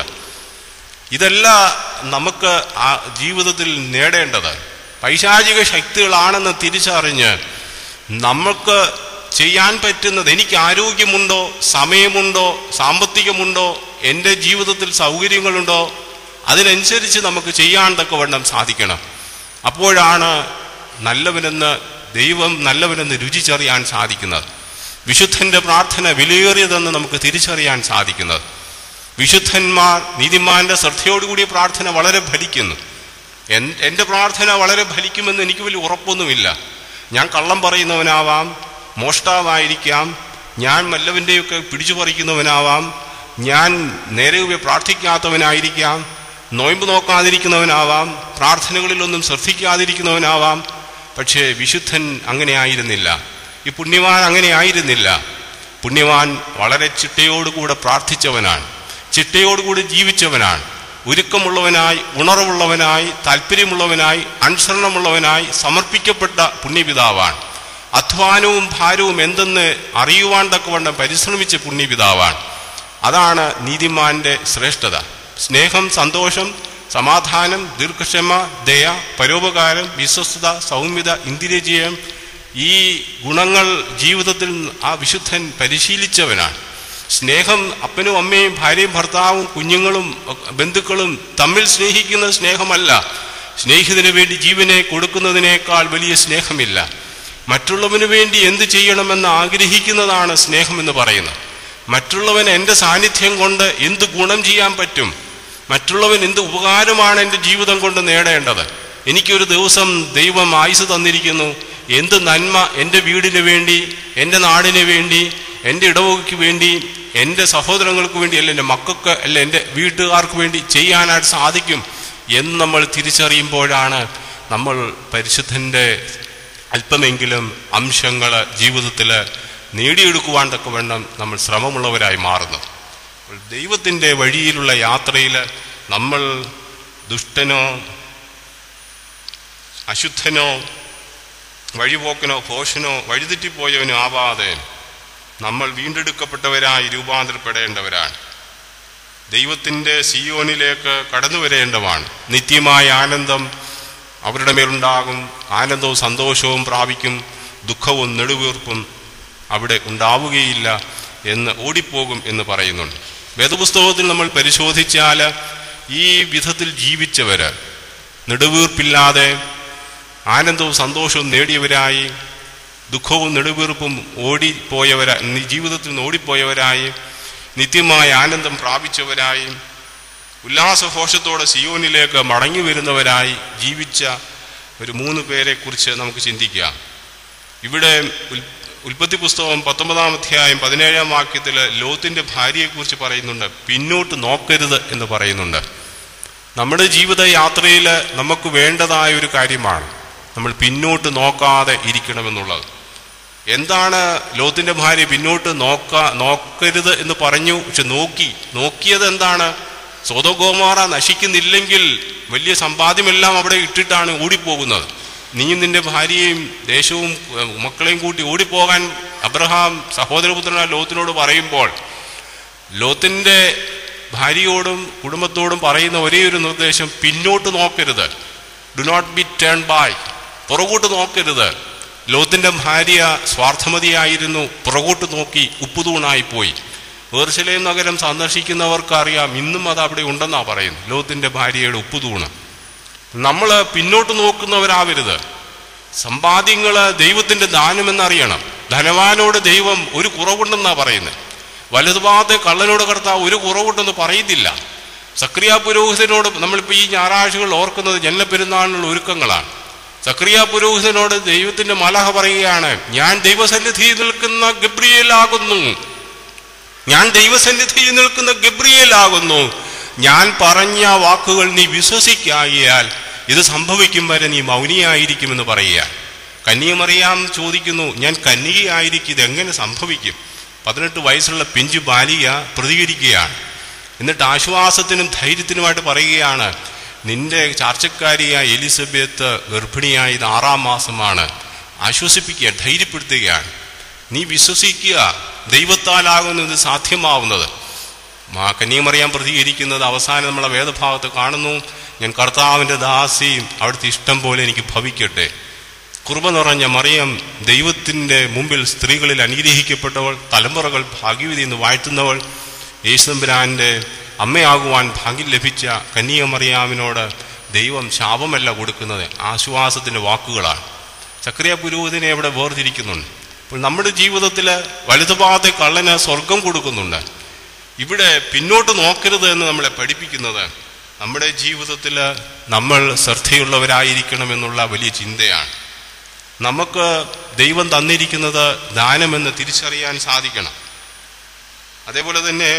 ഇതല്ല നമുക്ക് ആ ജീവിതത്തിൽ നേടേണ്ടത് പൈശാചിക ശക്തികളാണെന്ന് തിരിച്ചറിഞ്ഞ് നമുക്ക് ചെയ്യാൻ പറ്റുന്നത് എനിക്ക് ആരോഗ്യമുണ്ടോ സമയമുണ്ടോ സാമ്പത്തികമുണ്ടോ എൻ്റെ ജീവിതത്തിൽ സൗകര്യങ്ങളുണ്ടോ അതിനനുസരിച്ച് നമുക്ക് ചെയ്യാൻ തക്കവണ്ണം സാധിക്കണം അപ്പോഴാണ് നല്ലവനെന്ന് ദൈവം നല്ലവനെന്ന് രുചിച്ചറിയാൻ സാധിക്കുന്നത് വിശുദ്ധന്റെ പ്രാർത്ഥന വിലയേറിയതെന്ന് നമുക്ക് തിരിച്ചറിയാൻ സാധിക്കുന്നത് വിശുദ്ധന്മാർ നീതിമാന്റെ ശ്രദ്ധയോടുകൂടിയ പ്രാർത്ഥന വളരെ ഫലിക്കുന്നു എൻ- എൻ്റെ പ്രാർത്ഥന വളരെ ഫലിക്കുമെന്ന് എനിക്ക് വലിയ ഉറപ്പൊന്നുമില്ല ഞാൻ കള്ളം പറയുന്നവനാവാം മോഷ്ടാവായിരിക്കാം ഞാൻ വല്ലവൻ്റെയൊക്കെ പിടിച്ചു പറിക്കുന്നവനാവാം ഞാൻ നേരെ ഉപ പ്രാർത്ഥിക്കാത്തവനായിരിക്കാം നോയമ്പ് നോക്കാതിരിക്കുന്നവനാവാം പ്രാർത്ഥനകളിലൊന്നും ശ്രദ്ധിക്കാതിരിക്കുന്നവനാവാം പക്ഷേ വിശുദ്ധൻ അങ്ങനെ ആയിരുന്നില്ല ഈ പുണ്യവാൻ അങ്ങനെ ആയിരുന്നില്ല പുണ്യവാൻ വളരെ ചിട്ടയോടുകൂടെ പ്രാർത്ഥിച്ചവനാണ് ചിട്ടയോടുകൂടി ജീവിച്ചവനാണ് ഒരുക്കമുള്ളവനായി ഉണർവുള്ളവനായി താല്പര്യമുള്ളവനായി അനുസരണമുള്ളവനായി സമർപ്പിക്കപ്പെട്ട പുണ്യപിതാവാണ് അധ്വാനവും ഭാരവും എന്തെന്ന് അറിയുവാൻ തക്കവണ്ണം പരിശ്രമിച്ച പുണ്യപിതാവാണ് അതാണ് നീതിമാന്റെ ശ്രേഷ്ഠത സ്നേഹം സന്തോഷം സമാധാനം ദീർഘക്ഷമ ദയ പരോപകാരം വിശ്വസ്തത സൗമ്യത ഇന്ദ്രിയജയം ഈ ഗുണങ്ങൾ ജീവിതത്തിൽ ആ വിശുദ്ധൻ പരിശീലിച്ചവനാണ് സ്നേഹം അപ്പനും അമ്മയും ഭാര്യയും ഭർത്താവും കുഞ്ഞുങ്ങളും ഒക്കെ ബന്ധുക്കളും തമ്മിൽ സ്നേഹിക്കുന്ന സ്നേഹമല്ല സ്നേഹിതന് വേണ്ടി ജീവനെ കൊടുക്കുന്നതിനേക്കാൾ വലിയ സ്നേഹമില്ല മറ്റുള്ളവന് വേണ്ടി എന്ത് ചെയ്യണമെന്ന് ആഗ്രഹിക്കുന്നതാണ് സ്നേഹമെന്ന് പറയുന്നത് മറ്റുള്ളവൻ എൻ്റെ സാന്നിധ്യം കൊണ്ട് എന്ത് ഗുണം ചെയ്യാൻ പറ്റും മറ്റുള്ളവൻ എന്ത് ഉപകാരമാണ് എൻ്റെ ജീവിതം കൊണ്ട് നേടേണ്ടത് എനിക്കൊരു ദിവസം ദൈവം ആയുസ് തന്നിരിക്കുന്നു എന്ത് നന്മ എൻ്റെ വീടിന് വേണ്ടി എൻ്റെ നാടിന് വേണ്ടി എൻ്റെ ഇടവകയ്ക്ക് വേണ്ടി എൻ്റെ സഹോദരങ്ങൾക്ക് വേണ്ടി അല്ല എൻ്റെ മക്കൾക്ക് അല്ല എൻ്റെ വീട്ടുകാർക്ക് വേണ്ടി ചെയ്യാനായിട്ട് സാധിക്കും എന്ന് നമ്മൾ തിരിച്ചറിയുമ്പോഴാണ് നമ്മൾ പരിശുദ്ധൻ്റെ അല്പമെങ്കിലും അംശങ്ങൾ ജീവിതത്തിൽ നേടിയെടുക്കുവാൻ തക്കവണ്ണം നമ്മൾ ശ്രമമുള്ളവരായി മാറുന്നത് അപ്പോൾ ദൈവത്തിൻ്റെ വഴിയിലുള്ള യാത്രയിൽ നമ്മൾ ദുഷ്ടനോ അശുദ്ധനോ വഴിപോക്കനോ ഭോഷനോ വഴിതെറ്റിപ്പോയവനോ ആവാതെ നമ്മൾ വീണ്ടെടുക്കപ്പെട്ടവരായി രൂപാന്തരപ്പെടേണ്ടവരാണ് ദൈവത്തിൻ്റെ സിയോനിലേക്ക് കടന്നു വരേണ്ടതാണ് നിത്യമായ ആനന്ദം അവരുടെ മേലുണ്ടാകും ആനന്ദവും സന്തോഷവും പ്രാപിക്കും ദുഃഖവും നെടുവീർപ്പും അവിടെ ഉണ്ടാവുകയില്ല എന്ന് ഓടിപ്പോകും എന്ന് പറയുന്നുണ്ട് വേദപുസ്തകത്തിൽ നമ്മൾ പരിശോധിച്ചാൽ ഈ വിധത്തിൽ ജീവിച്ചവര് നെടുവീർപ്പില്ലാതെ ആനന്ദവും സന്തോഷവും നേടിയവരായി ദുഃഖവും നെടുവീർപ്പും ഓടിപ്പോയവരായി ജീവിതത്തിൽ നിന്ന് ഓടിപ്പോയവരായി നിത്യമായ ആനന്ദം പ്രാപിച്ചവരായി ഉല്ലാസഘോഷത്തോടെ സിയോനിലേക്ക് മടങ്ങി വരുന്നവരായി ജീവിച്ച ഒരു മൂന്ന് പേരെ കുറിച്ച് നമുക്ക് ചിന്തിക്കാം ഇവിടെ ഉൽ- ഉൽപ്പത്തി പുസ്തകം പത്തൊമ്പതാം അധ്യായം പതിനേഴാം വാക്യത്തിൽ ലോത്തിന്റെ ഭാര്യയെക്കുറിച്ച് പറയുന്നുണ്ട് പിന്നോട്ട് നോക്കരുത് എന്ന് പറയുന്നുണ്ട് നമ്മുടെ ജീവിത യാത്രയിൽ നമുക്ക് വേണ്ടതായ ഒരു കാര്യമാണ് നമ്മൾ പിന്നോട്ട് നോക്കാതെ ഇരിക്കണമെന്നുള്ളത് എന്താണ് ലോത്തിന്റെ ഭാര്യ പിന്നോട്ട് നോക്ക നോക്കരുത് എന്ന് പറഞ്ഞു പക്ഷെ നോക്കി നോക്കിയത് എന്താണ് സ്വതഗോമാറ നശിക്കുന്നില്ലെങ്കിൽ വലിയ സമ്പാദ്യമെല്ലാം അവിടെ ഇട്ടിട്ടാണ് ഓടിപ്പോകുന്നത് നീയും നിന്റെ ഭാര്യയും ദേശവും ഏഹ്, മക്കളെയും കൂട്ടി ഓടിപ്പോകാൻ അബ്രഹാം സഹോദരപുത്രനായ ലോത്തിനോട് പറയുമ്പോൾ ലോത്തിന്റെ ഭാര്യയോടും കുടുംബത്തോടും പറയുന്ന ഒരേ ഒരു നിർദ്ദേശം പിന്നോട്ട് നോക്കരുത് do not be turn by പുറകോട്ട് നോക്കരുത് ലോത്തിന്റെ ഭാര്യ സ്വാർത്ഥമതിയായിരുന്നു പുറകോട്ട് നോക്കി ഉപ്പുതൂണായി പോയി ഏർശലേം നഗരം സന്ദർശിക്കുന്നവർക്ക് അറിയാം ഇന്നും അത് അവിടെ ഉണ്ടെന്നാ പറയുന്നത് ലോത്തിന്റെ ഭാര്യയുടെ ഉപ്പുതൂണ് നമ്മൾ പിന്നോട്ട് നോക്കുന്നവരാവരുത് സമ്പാദ്യങ്ങള് ദൈവത്തിന്റെ ദാനമെന്നറിയണം ധനവാനോട് ദൈവം ഒരു കുറവുണ്ടെന്നാ പറയുന്നത് വലതുഭാഗത്തെ കള്ളനോട് കർത്താവ് ഒരു കുറവുണ്ടെന്ന് പറയുന്നില്ല സക്രിയ പുരോഹിതനോട് നമ്മളിപ്പോൾ ഈ ഞായറാഴ്ചകൾ ഓർക്കുന്നത് ജനലപ്പെരുന്നാളിനുള്ള ഒരുക്കങ്ങളാണ് സക്രിയ പുരോഹിതനോട് ദൈവത്തിന്റെ മലഹ പറയുകയാണ് ഞാൻ ദൈവസന്നിധിയിൽ നിൽക്കുന്ന ഗബ്രിയേലാകുന്നു ഞാൻ ദൈവസന്നിധിയിൽ നിൽക്കുന്ന ഗബ്രിയേലാകുന്നു ഞാൻ പറഞ്ഞ വാക്കുകൾ നീ വിശ്വസിക്കാകിയാൽ ഇത് സംഭവിക്കും വരെ നീ മൗനിയായിരിക്കുമെന്ന് പറയുക കന്യമറിയാം ചോദിക്കുന്നു ഞാൻ കന്യകയായിരിക്കും ഇത് എങ്ങനെ സംഭവിക്കും പതിനെട്ട് വയസ്സുള്ള പിഞ്ചു ബാലിക പ്രതികരിക്കുകയാണ് എന്നിട്ട് ആശ്വാസത്തിനും ധൈര്യത്തിനുമായിട്ട് പറയുകയാണ് നിന്റെ ചാർച്ചക്കാരിയായ എലിസബത്ത് ഗർഭിണിയായത് ആറാം മാസമാണ് ആശ്വസിപ്പിക്കുക ധൈര്യപ്പെടുത്തുകയാണ് നീ വിശ്വസിക്കുക ദൈവത്താലാകുന്നു ഇത് സാധ്യമാവുന്നത് മാ കന്യമറിയാൻ പ്രതികരിക്കുന്നത് അവസാനം നമ്മളെ വേദഭാഗത്ത് കാണുന്നു ഞാൻ കർത്താവിൻ്റെ ദാസിയും അവിടുത്തെ ഇഷ്ടം പോലെ എനിക്ക് ഭവിക്കട്ടെ കുർബ നിറഞ്ഞ മറിയം ദൈവത്തിൻ്റെ മുമ്പിൽ സ്ത്രീകളിൽ അനുഗ്രഹിക്കപ്പെട്ടവൾ തലമുറകൾ ഭാഗ്യവതി എന്ന് വാഴ്ത്തുന്നവൾ യേശുദമ്പുരാൻ്റെ അമ്മയാകുവാൻ ഭാഗ്യം ലഭിച്ച കന്യ മറിയാമിനോട് ദൈവം ശാപമല്ല കൊടുക്കുന്നത് ആശ്വാസത്തിൻ്റെ വാക്കുകളാണ് ചക്രിയ പുരോഹിതനെ അവിടെ വേർതിരിക്കുന്നുണ്ട് അപ്പോൾ നമ്മുടെ ജീവിതത്തിൽ വലുതുഭാഗത്തെ കള്ളന് സ്വർഗം കൊടുക്കുന്നുണ്ട് ഇവിടെ പിന്നോട്ട് നോക്കരുത് എന്ന് നമ്മളെ പഠിപ്പിക്കുന്നത് നമ്മുടെ ജീവിതത്തിൽ നമ്മൾ ശ്രദ്ധയുള്ളവരായിരിക്കണമെന്നുള്ള വലിയ ചിന്തയാണ് നമുക്ക് ദൈവം തന്നിരിക്കുന്നത് ദാനമെന്ന് തിരിച്ചറിയാൻ സാധിക്കണം അതേപോലെ തന്നെ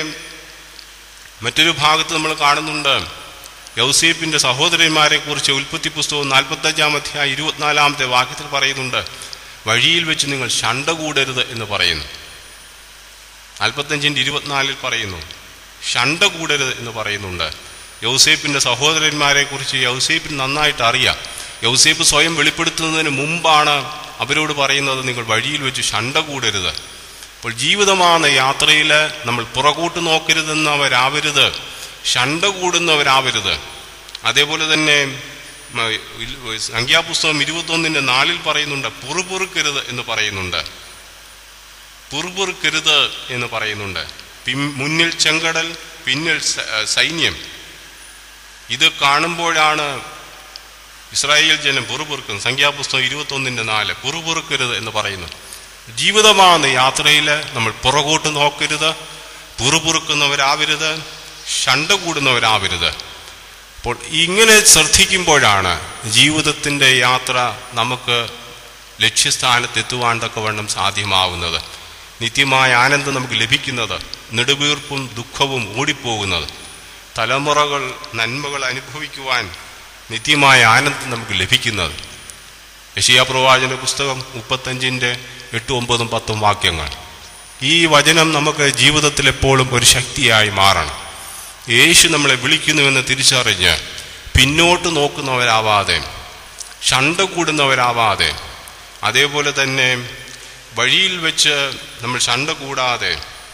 മറ്റൊരു ഭാഗത്ത് നമ്മൾ കാണുന്നുണ്ട് യൗസേപ്പിന്റെ സഹോദരന്മാരെ കുറിച്ച് ഉൽപ്പത്തി പുസ്തകം നാൽപ്പത്തഞ്ചാം അധ്യായം ഇരുപത്തിനാലാമത്തെ വാക്യത്തിൽ പറയുന്നുണ്ട് വഴിയിൽ വെച്ച് നിങ്ങൾ ശണ്ട കൂടരുത് എന്ന് പറയുന്നു നാൽപ്പത്തഞ്ചിൻ്റെ ഇരുപത്തിനാലിൽ പറയുന്നു ശണ്ട കൂടരുത് എന്ന് പറയുന്നുണ്ട് യൗസേപ്പിന്റെ സഹോദരന്മാരെ കുറിച്ച് യൗസേപ്പിന് നന്നായിട്ട് അറിയാം യൗസേപ്പ് സ്വയം വെളിപ്പെടുത്തുന്നതിന് മുമ്പാണ് അവരോട് പറയുന്നത് നിങ്ങൾ വഴിയിൽ വെച്ച് ശണ്ട കൂടരുത് അപ്പോൾ ജീവിതമാണ് യാത്രയിൽ നമ്മൾ പുറകോട്ട് നോക്കരുതെന്നവരാവരുത് ശണ്ട കൂടുന്നവരാവരുത് അതേപോലെ തന്നെ മ, ഇൽ- സംഖ്യാപുസ്തകം ഇരുപത്തൊന്നിന്റെ നാലിൽ പറയുന്നുണ്ട് പുറപുറുക്കരുത് എന്ന് പറയുന്നുണ്ട് പുറപുറുക്കരുത് എന്ന് പറയുന്നുണ്ട് പിൻ- മുന്നിൽ ചെങ്കടൽ പിന്നിൽ സ- സൈന്യം ഇത് കാണുമ്പോഴാണ് ഇസ്രായേൽ ജനം പുറപുറുക്കുന്നത് സംഖ്യാപുസ്തകം ഇരുപത്തൊന്നിന്റെ നാല് പുറപുറുക്കരുത് എന്ന് പറയുന്നു ജീവിതമാണ് യാത്രയിൽ നമ്മൾ പുറകോട്ട് നോക്കരുത് പുറപുറുക്കുന്നവരാവരുത് ശണ്ട കൂടുന്നവരാവരുത് അപ്പോൾ ഇങ്ങനെ ശ്രദ്ധിക്കുമ്പോഴാണ് ജീവിതത്തിൻ്റെ യാത്ര നമുക്ക് ലക്ഷ്യസ്ഥാനത്തെത്തുവാൻ തക്കവണ്ണം സാധ്യമാവുന്നത് നിത്യമായ ആനന്ദം നമുക്ക് ലഭിക്കുന്നത് നെടുവീർപ്പും ദുഃഖവും ഓടിപ്പോകുന്നത് തലമുറകൾ നന്മകൾ അനുഭവിക്കുവാൻ നിത്യമായ ആനന്ദം നമുക്ക് ലഭിക്കുന്നത് യശിയാ പ്രവാചന പുസ്തകം മുപ്പത്തഞ്ചിൻ്റെ എട്ടും ഒമ്പതും പത്തും വാക്യങ്ങൾ ഈ വചനം നമുക്ക് ജീവിതത്തിൽ എപ്പോഴും ഒരു ശക്തിയായി മാറണം യേശു നമ്മളെ വിളിക്കുന്നുവെന്ന് തിരിച്ചറിഞ്ഞ് പിന്നോട്ട് നോക്കുന്നവരാവാതെ ഷണ്ട കൂടുന്നവരാവാതെ അതേപോലെ തന്നെ വഴിയിൽ വെച്ച് നമ്മൾ ഷണ്ട കൂടാതെ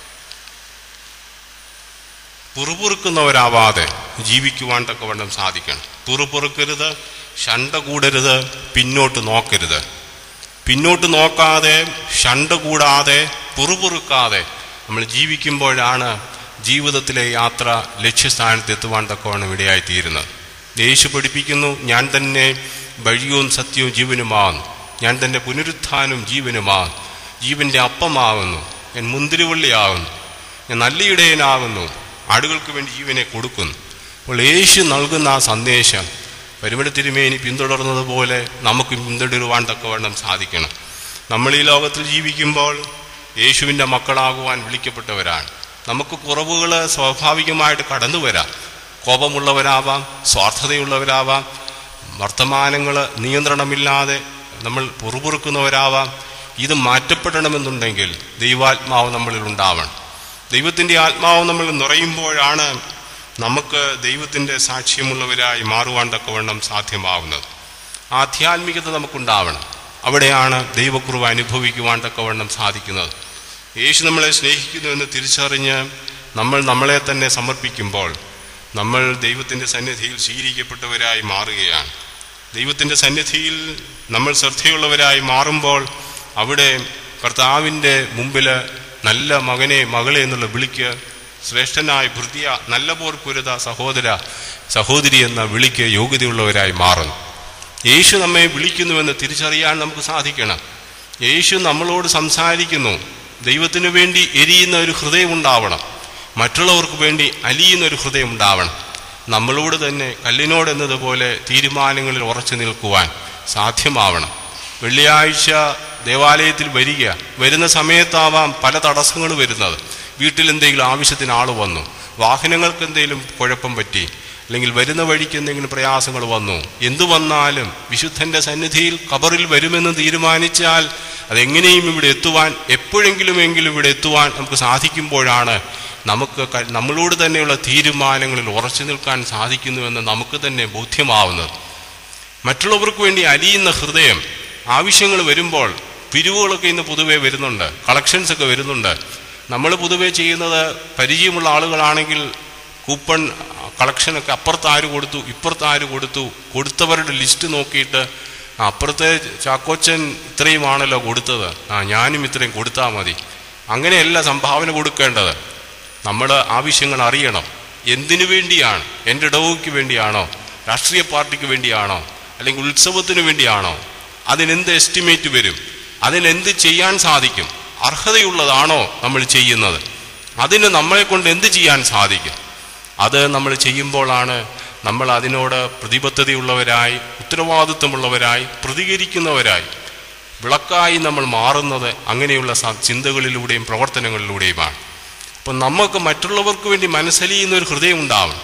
പുറപുറുക്കുന്നവരാവാതെ ജീവിക്കുവാൻ തക്കവണ്ണം സാധിക്കണം പുറപുറുക്കരുത് ഷണ്ട കൂടരുത് പിന്നോട്ട് നോക്കരുത് പിന്നോട്ട് നോക്കാതെ ഷണ്ട കൂടാതെ പുറപുറുക്കാതെ നമ്മൾ ജീവിക്കുമ്പോഴാണ് ജീവിതത്തിലെ യാത്ര ലക്ഷ്യസ്ഥാനത്ത് എത്തുവാൻ തക്കവണ്ണം ഇടയായിത്തീരുന്നത് യേശു പഠിപ്പിക്കുന്നു ഞാൻ തന്നെ വഴിയും സത്യവും ജീവനുമാകുന്നു ഞാൻ തന്നെ പുനരുത്ഥാനും ജീവനുമാകുന്നു ജീവന്റെ അപ്പമാകുന്നു ഞാൻ മുന്തിരിവള്ളിയാകുന്നു ഞാൻ നല്ലയിടയനാകുന്നു ആടുകൾക്ക് വേണ്ടി ജീവനെ കൊടുക്കുന്നു അപ്പോൾ യേശു നൽകുന്ന ആ സന്ദേശം പരിമള തിരുമേനി പിന്തുടർന്നതുപോലെ നമുക്ക് പിന്തുടരുവാൻ തക്കവണ്ണം സാധിക്കണം നമ്മൾ ഈ ലോകത്തിൽ ജീവിക്കുമ്പോൾ യേശുവിൻ്റെ മക്കളാകുവാൻ വിളിക്കപ്പെട്ടവരാണ് നമുക്ക് കുറവുകൾ സ്വാഭാവികമായിട്ട് കടന്നു വരാം കോപമുള്ളവരാവാം സ്വാർത്ഥതയുള്ളവരാവാം വർത്തമാനങ്ങൾ നിയന്ത്രണമില്ലാതെ നമ്മൾ പുറപുറുക്കുന്നവരാവാം ഇത് മാറ്റപ്പെടണമെന്നുണ്ടെങ്കിൽ ദൈവാത്മാവ് നമ്മളിൽ ഉണ്ടാവണം ദൈവത്തിൻ്റെ ആത്മാവ് നമ്മൾ നിറയുമ്പോഴാണ് നമുക്ക് ദൈവത്തിൻ്റെ സാക്ഷ്യമുള്ളവരായി മാറുവാൻ തക്കവണ്ണം സാധ്യമാവുന്നത് ആധ്യാത്മികത നമുക്കുണ്ടാവണം അവിടെയാണ് ദൈവക്കുറിവ് അനുഭവിക്കുവാൻ തക്കവണ്ണം സാധിക്കുന്നത് യേശു നമ്മളെ സ്നേഹിക്കുന്നുവെന്ന് തിരിച്ചറിഞ്ഞ് നമ്മൾ നമ്മളെ തന്നെ സമർപ്പിക്കുമ്പോൾ നമ്മൾ ദൈവത്തിൻ്റെ സന്നിധിയിൽ സ്വീകരിക്കപ്പെട്ടവരായി മാറുകയാണ് ദൈവത്തിൻ്റെ സന്നിധിയിൽ നമ്മൾ ശ്രദ്ധയുള്ളവരായി മാറുമ്പോൾ അവിടെ കർത്താവിൻ്റെ മുമ്പിൽ നല്ല മകനെ മകളെ എന്നുള്ള വിളിക്ക് ശ്രേഷ്ഠനായ ഭൃതിയ നല്ല പോർ കുരുത സഹോദര സഹോദരി എന്ന വിളിക്ക് യോഗ്യതയുള്ളവരായി മാറുന്നു യേശു നമ്മെ വിളിക്കുന്നുവെന്ന് തിരിച്ചറിയാൻ നമുക്ക് സാധിക്കണം യേശു നമ്മളോട് സംസാരിക്കുന്നു ദൈവത്തിനു വേണ്ടി എരിയുന്ന ഒരു ഹൃദയം ഉണ്ടാവണം മറ്റുള്ളവർക്ക് വേണ്ടി അലിയുന്ന ഒരു ഹൃദയം ഉണ്ടാവണം നമ്മളോട് തന്നെ കല്ലിനോട് എന്നതുപോലെ തീരുമാനങ്ങളിൽ ഉറച്ചു നിൽക്കുവാൻ സാധ്യമാവണം വെള്ളിയാഴ്ച ദേവാലയത്തിൽ വരിക വരുന്ന സമയത്താവാം പല തടസ്സങ്ങൾ വരുന്നത് വീട്ടിൽ എന്തെങ്കിലും ആവശ്യത്തിന് ആൾ വന്നു വാഹനങ്ങൾക്ക് എന്തെങ്കിലും കുഴപ്പം പറ്റി അല്ലെങ്കിൽ വരുന്ന വഴിക്ക് എന്തെങ്കിലും പ്രയാസങ്ങൾ വന്നു എന്തു വന്നാലും വിശുദ്ധന്റെ സന്നിധിയിൽ കബറിൽ വരുമെന്ന് തീരുമാനിച്ചാൽ അതെങ്ങനെയും ഇവിടെ എത്തുവാൻ എപ്പോഴെങ്കിലുമെങ്കിലും ഇവിടെ എത്തുവാൻ നമുക്ക് സാധിക്കുമ്പോഴാണ് നമുക്ക് ക- നമ്മളോട് തന്നെയുള്ള തീരുമാനങ്ങളിൽ ഉറച്ചു നിൽക്കാൻ സാധിക്കുന്നുവെന്ന് നമുക്ക് തന്നെ ബോധ്യമാവുന്നത് മറ്റുള്ളവർക്ക് വേണ്ടി അലിയുന്ന ഹൃദയം ആവശ്യങ്ങൾ വരുമ്പോൾ പിരിവുകളൊക്കെ ഇന്ന് പൊതുവെ വരുന്നുണ്ട് കളക്ഷൻസ് ഒക്കെ വരുന്നുണ്ട് നമ്മൾ പൊതുവെ ചെയ്യുന്നത് പരിചയമുള്ള ആളുകളാണെങ്കിൽ കൂപ്പൺ കളക്ഷനൊക്കെ അപ്പുറത്ത് ആര് കൊടുത്തു ഇപ്പുറത്ത് ആര് കൊടുത്തു കൊടുത്തവരുടെ ലിസ്റ്റ് നോക്കിയിട്ട് ആ, അപ്പുറത്തെ ചാക്കോച്ചൻ ഇത്രയുമാണല്ലോ കൊടുത്തത് ആ ഞാനും ഇത്രയും കൊടുത്താൽ മതി അങ്ങനെയല്ല സംഭാവന കൊടുക്കേണ്ടത് നമ്മൾ ആവശ്യങ്ങൾ അറിയണം എന്തിനു വേണ്ടിയാണ് എൻ്റെ ഇടവകയ്ക്ക് വേണ്ടിയാണോ രാഷ്ട്രീയ പാർട്ടിക്ക് വേണ്ടിയാണോ അല്ലെങ്കിൽ ഉത്സവത്തിന് വേണ്ടിയാണോ അതിനെന്ത് എസ്റ്റിമേറ്റ് വരും അതിനെന്ത് ചെയ്യാൻ സാധിക്കും അർഹതയുള്ളതാണോ നമ്മൾ ചെയ്യുന്നത് അതിന് നമ്മളെ കൊണ്ട് എന്ത് ചെയ്യാൻ സാധിക്കും അത് നമ്മൾ ചെയ്യുമ്പോഴാണ് നമ്മൾ അതിനോട് പ്രതിബദ്ധതയുള്ളവരായി ഉത്തരവാദിത്വമുള്ളവരായി പ്രതികരിക്കുന്നവരായി വിളക്കായി നമ്മൾ മാറുന്നത് അങ്ങനെയുള്ള സ- ചിന്തകളിലൂടെയും പ്രവർത്തനങ്ങളിലൂടെയുമാണ് അപ്പം നമുക്ക് മറ്റുള്ളവർക്ക് വേണ്ടി മനസ്സലിയുന്ന ഒരു ഹൃദയം ഉണ്ടാവണം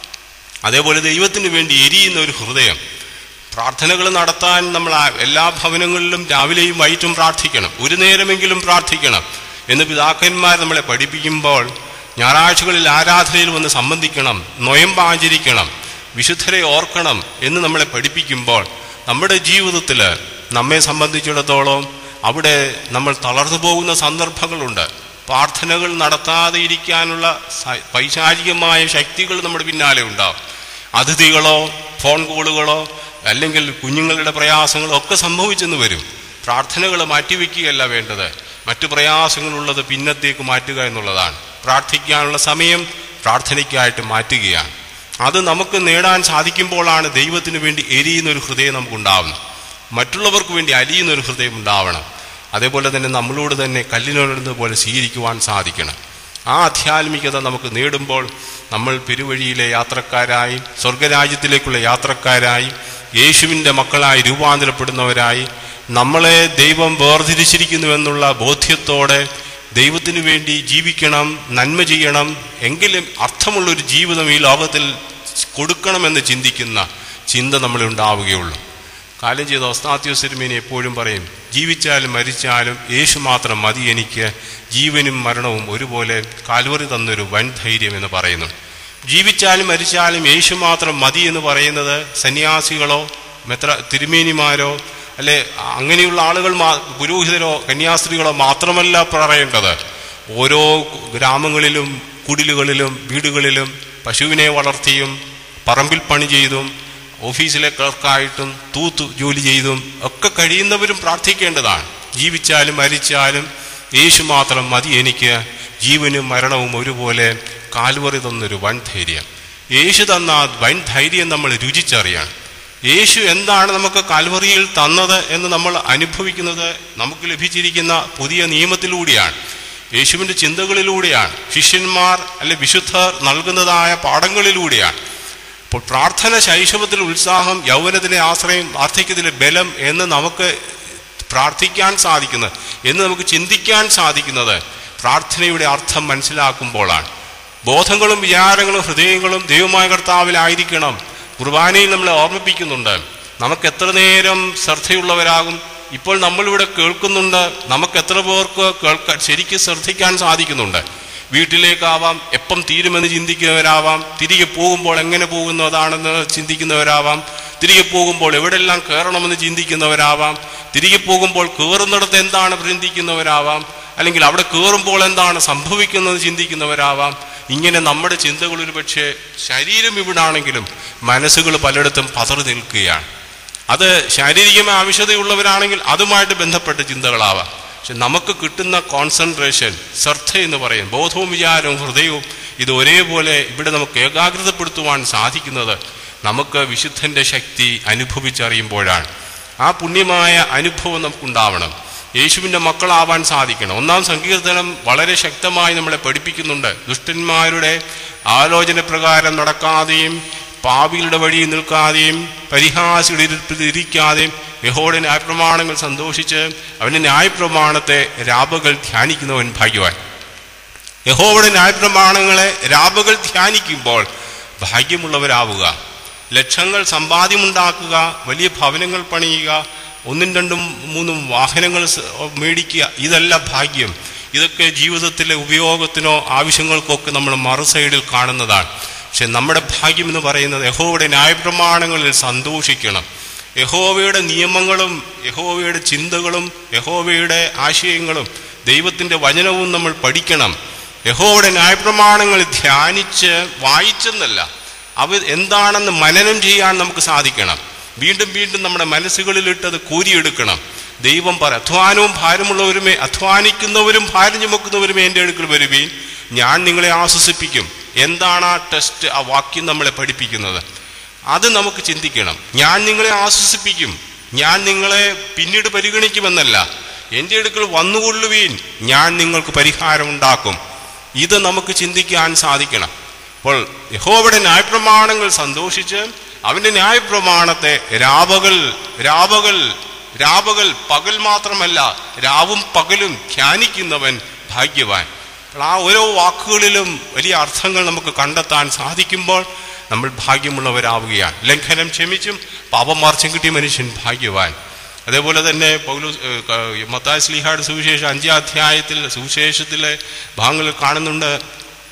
അതേപോലെ ദൈവത്തിന് വേണ്ടി എരിയുന്ന ഒരു ഹൃദയം പ്രാർത്ഥനകൾ നടത്താൻ നമ്മൾ ആ- എല്ലാ ഭവനങ്ങളിലും രാവിലെയും വൈകിട്ടും പ്രാർത്ഥിക്കണം ഒരു നേരമെങ്കിലും പ്രാർത്ഥിക്കണം എന്ന് പിതാക്കന്മാർ നമ്മളെ പഠിപ്പിക്കുമ്പോൾ ഞായറാഴ്ചകളിൽ ആരാധനയിൽ വന്ന് സംബന്ധിക്കണം നൊയമ്പ് ആചരിക്കണം വിശുദ്ധരെ ഓർക്കണം എന്ന് നമ്മളെ പഠിപ്പിക്കുമ്പോൾ നമ്മുടെ ജീവിതത്തിൽ നമ്മെ സംബന്ധിച്ചിടത്തോളം അവിടെ നമ്മൾ തളർന്നു പോകുന്ന സന്ദർഭങ്ങളുണ്ട് പ്രാർത്ഥനകൾ നടത്താതെ ഇരിക്കാനുള്ള സ- പൈശാചികമായ ശക്തികൾ നമ്മുടെ പിന്നാലെ ഉണ്ടാവും അതിഥികളോ ഫോൺ കോളുകളോ അല്ലെങ്കിൽ കുഞ്ഞുങ്ങളുടെ പ്രയാസങ്ങളോ ഒക്കെ സംഭവിച്ചെന്ന് വരും പ്രാർത്ഥനകൾ മാറ്റിവെക്കുകയല്ല വേണ്ടത് മറ്റു പ്രയാസങ്ങളുള്ളത് പിന്നത്തേക്ക് മാറ്റുക എന്നുള്ളതാണ് പ്രാർത്ഥിക്കാനുള്ള സമയം പ്രാർത്ഥനയ്ക്കായിട്ട് മാറ്റുകയാണ് അത് നമുക്ക് നേടാൻ സാധിക്കുമ്പോഴാണ് ദൈവത്തിന് വേണ്ടി എരിയുന്ന ഒരു ഹൃദയം നമുക്കുണ്ടാവുന്നത് മറ്റുള്ളവർക്ക് വേണ്ടി അലിയുന്ന ഒരു ഹൃദയം ഉണ്ടാവണം അതേപോലെ തന്നെ നമ്മളോട് തന്നെ കല്ലിനോടുന്നത് പോലെ സ്വീകരിക്കുവാൻ സാധിക്കണം ആ ആധ്യാത്മികത നമുക്ക് നേടുമ്പോൾ നമ്മൾ പെരുവഴിയിലെ യാത്രക്കാരായി സ്വർഗരാജ്യത്തിലേക്കുള്ള യാത്രക്കാരായി യേശുവിൻ്റെ മക്കളായി രൂപാന്തരപ്പെടുന്നവരായി നമ്മളെ ദൈവം വേർതിരിച്ചിരിക്കുന്നുവെന്നുള്ള ബോധ്യത്തോടെ ദൈവത്തിനു വേണ്ടി ജീവിക്കണം നന്മ ചെയ്യണം എങ്കിലും അർത്ഥമുള്ളൊരു ജീവിതം ഈ ലോകത്തിൽ കൊടുക്കണമെന്ന് ചിന്തിക്കുന്ന ചിന്ത നമ്മളിൽ ഉണ്ടാവുകയുള്ളൂ കാലം ചെയ്ത ഒസ്താത്യോസ് തിരുമേനി എപ്പോഴും പറയും ജീവിച്ചാലും മരിച്ചാലും യേശു മാത്രം മതി എനിക്ക് ജീവനും മരണവും ഒരുപോലെ കാൽവറി തന്നൊരു വൻ ധൈര്യം എന്ന് പറയുന്നു ജീവിച്ചാലും മരിച്ചാലും യേശു മാത്രം മതി എന്ന് പറയുന്നത് സന്യാസികളോ മെത്ര തിരുമേനിമാരോ അല്ലെ അങ്ങനെയുള്ള ആളുകൾ മാ- പുരോഹിതരോ കന്യാസ്ത്രീകളോ മാത്രമല്ല പറയേണ്ടത് ഓരോ ഗ്രാമങ്ങളിലും കുടിലുകളിലും വീടുകളിലും പശുവിനെ വളർത്തിയും പറമ്പിൽ പണി ചെയ്തും ഓഫീസിലെ ക്ലർക്കായിട്ടും തൂത്ത് ജോലി ചെയ്തും ഒക്കെ കഴിയുന്നവരും പ്രാർത്ഥിക്കേണ്ടതാണ് ജീവിച്ചാലും മരിച്ചാലും യേശു മാത്രം മതി എനിക്ക് ജീവനും മരണവും ഒരുപോലെ കാൽവറി തന്നൊരു വൻ ധൈര്യം യേശു തന്ന ആ വൻ ധൈര്യം നമ്മൾ രുചിച്ചറിയണം യേശു എന്താണ് നമുക്ക് കാൽവറിയിൽ തന്നത് എന്ന് നമ്മൾ അനുഭവിക്കുന്നത് നമുക്ക് ലഭിച്ചിരിക്കുന്ന പുതിയ നിയമത്തിലൂടെയാണ് യേശുവിൻ്റെ ചിന്തകളിലൂടെയാണ് ശിഷ്യന്മാർ അല്ലെ വിശുദ്ധർ നൽകുന്നതായ പാഠങ്ങളിലൂടെയാണ് അപ്പോൾ പ്രാർത്ഥന ശൈശവത്തിലെ ഉത്സാഹം യൗവനത്തിലെ ആശ്രയം വാർദ്ധക്യത്തിലെ ബലം എന്ന് നമുക്ക് പ്രാർത്ഥിക്കാൻ സാധിക്കുന്നത് എന്ന് നമുക്ക് ചിന്തിക്കാൻ സാധിക്കുന്നത് പ്രാർത്ഥനയുടെ അർത്ഥം മനസ്സിലാക്കുമ്പോഴാണ് ബോധങ്ങളും വിചാരങ്ങളും ഹൃദയങ്ങളും ദൈവമായ കർത്താവിലായിരിക്കണം കുർബാനയിൽ നമ്മളെ ഓർമ്മിപ്പിക്കുന്നുണ്ട് നമുക്ക് എത്ര നേരം ശ്രദ്ധയുള്ളവരാകും ഇപ്പോൾ നമ്മളിവിടെ കേൾക്കുന്നുണ്ട് നമുക്ക് എത്ര പേർക്ക് കേൾക്കാൻ ശരിക്കും ശ്രദ്ധിക്കാൻ സാധിക്കുന്നുണ്ട് വീട്ടിലേക്കാവാം എപ്പം തീരുമെന്ന് ചിന്തിക്കുന്നവരാവാം തിരികെ പോകുമ്പോൾ എങ്ങനെ പോകുന്നതാണെന്ന് ചിന്തിക്കുന്നവരാവാം തിരികെ പോകുമ്പോൾ എവിടെല്ലാം കയറണമെന്ന് ചിന്തിക്കുന്നവരാവാം തിരികെ പോകുമ്പോൾ കയറുന്നിടത്ത് എന്താണ് ചിന്തിക്കുന്നവരാവാം അല്ലെങ്കിൽ അവിടെ കയറുമ്പോൾ എന്താണ് സംഭവിക്കുന്നത് ചിന്തിക്കുന്നവരാവാം ഇങ്ങനെ നമ്മുടെ ചിന്തകൾ ഒരു പക്ഷേ ശരീരം ഇവിടാണെങ്കിലും മനസ്സുകൾ പലയിടത്തും പതറി നിൽക്കുകയാണ് അത് ശാരീരികമായ ആവശ്യതയുള്ളവരാണെങ്കിൽ അതുമായിട്ട് ബന്ധപ്പെട്ട ചിന്തകളാവാം പക്ഷെ നമുക്ക് കിട്ടുന്ന കോൺസെൻട്രേഷൻ ശ്രദ്ധ എന്ന് പറയും ബോധവും വിചാരവും ഹൃദയവും ഇത് ഒരേപോലെ ഇവിടെ നമുക്ക് ഏകാഗ്രതപ്പെടുത്തുവാൻ സാധിക്കുന്നത് നമുക്ക് വിശുദ്ധന്റെ ശക്തി അനുഭവിച്ചറിയുമ്പോഴാണ് ആ പുണ്യമായ അനുഭവം നമുക്കുണ്ടാവണം യേശുവിൻ്റെ മക്കളാവാൻ സാധിക്കണം ഒന്നാം സങ്കീർത്തനം വളരെ ശക്തമായി നമ്മളെ പഠിപ്പിക്കുന്നുണ്ട് ദുഷ്ടന്മാരുടെ ആലോചന പ്രകാരം നടക്കാതെയും പാവികളുടെ വഴി നിൽക്കാതെയും പരിഹാസികളിൽ ഇരിക്കാതെയും യഹോയുടെ ന്യായപ്രമാണങ്ങൾ സന്തോഷിച്ച് അവന്റെ ന്യായപ്രമാണത്തെ രാപകൾ ധ്യാനിക്കുന്നവൻ ഭാഗ്യവാൻ യഹോവയുടെ ന്യായപ്രമാണങ്ങളെ രാപകൾ ധ്യാനിക്കുമ്പോൾ ഭാഗ്യമുള്ളവരാവുക ലക്ഷങ്ങൾ സമ്പാദ്യമുണ്ടാക്കുക വലിയ ഭവനങ്ങൾ പണിയുക ഒന്നും രണ്ടും മൂന്നും വാഹനങ്ങൾ സ- മേടിക്കുക ഇതല്ല ഭാഗ്യം ഇതൊക്കെ ജീവിതത്തിലെ ഉപയോഗത്തിനോ ആവശ്യങ്ങൾക്കൊക്കെ നമ്മൾ മറു സൈഡിൽ കാണുന്നതാണ് പക്ഷെ നമ്മുടെ ഭാഗ്യം എന്ന് പറയുന്നത് യഹോവയുടെ ന്യായപ്രമാണങ്ങളിൽ സന്തോഷിക്കണം യഹോവയുടെ നിയമങ്ങളും യഹോവയുടെ ചിന്തകളും യഹോവയുടെ ആശയങ്ങളും ദൈവത്തിൻ്റെ വചനവും നമ്മൾ പഠിക്കണം യഹോവയുടെ ന്യായപ്രമാണങ്ങൾ ധ്യാനിച്ച് വായിച്ചെന്നല്ല അവ എന്താണെന്ന് മനനം ചെയ്യാൻ നമുക്ക് സാധിക്കണം വീണ്ടും വീണ്ടും നമ്മുടെ മനസ്സുകളിലിട്ട് അത് കോരിയെടുക്കണം ദൈവം പറ അധ്വാനവും ഭാരമുള്ളവരുമേ അധ്വാനിക്കുന്നവരും ഭാരം ചുമക്കുന്നവരുമേ എൻ്റെ അടുക്കൽ വരുവീൻ ഞാൻ നിങ്ങളെ ആശ്വസിപ്പിക്കും എന്താണ് ആ ടെസ്റ്റ് ആ വാക്യം നമ്മളെ പഠിപ്പിക്കുന്നത് അത് നമുക്ക് ചിന്തിക്കണം ഞാൻ നിങ്ങളെ ആശ്വസിപ്പിക്കും ഞാൻ നിങ്ങളെ പിന്നീട് പരിഗണിക്കുമെന്നല്ല എൻ്റെ അടുക്കൽ വന്നുകൊള്ളുവീൻ ഞാൻ നിങ്ങൾക്ക് പരിഹാരം ഉണ്ടാക്കും ഇത് നമുക്ക് ചിന്തിക്കാൻ സാധിക്കണം അപ്പോൾ യഹോവയുടെ ന്യായപ്രമാണങ്ങൾ സന്തോഷിച്ച് അവന്റെ ന്യായപ്രമാണത്തെ രാപകൾ രാപകൾ രാപകൾ പകൽ മാത്രമല്ല രാവും പകലും ധ്യാനിക്കുന്നവൻ ഭാഗ്യവാൻ അപ്പോൾ ആ ഓരോ വാക്കുകളിലും വലിയ അർത്ഥങ്ങൾ നമുക്ക് കണ്ടെത്താൻ സാധിക്കുമ്പോൾ നമ്മൾ ഭാഗ്യമുള്ളവരാവുകയാണ് ലംഘനം ക്ഷമിച്ചും പാപം മാർച്ചം കിട്ടിയ മനുഷ്യൻ ഭാഗ്യവാൻ അതേപോലെ തന്നെ പൗലു മത്തായ സ്ലിഹാട് സുവിശേഷം അഞ്ചാം അധ്യായത്തിൽ സുവിശേഷത്തിലെ ഭാഗങ്ങളിൽ കാണുന്നുണ്ട്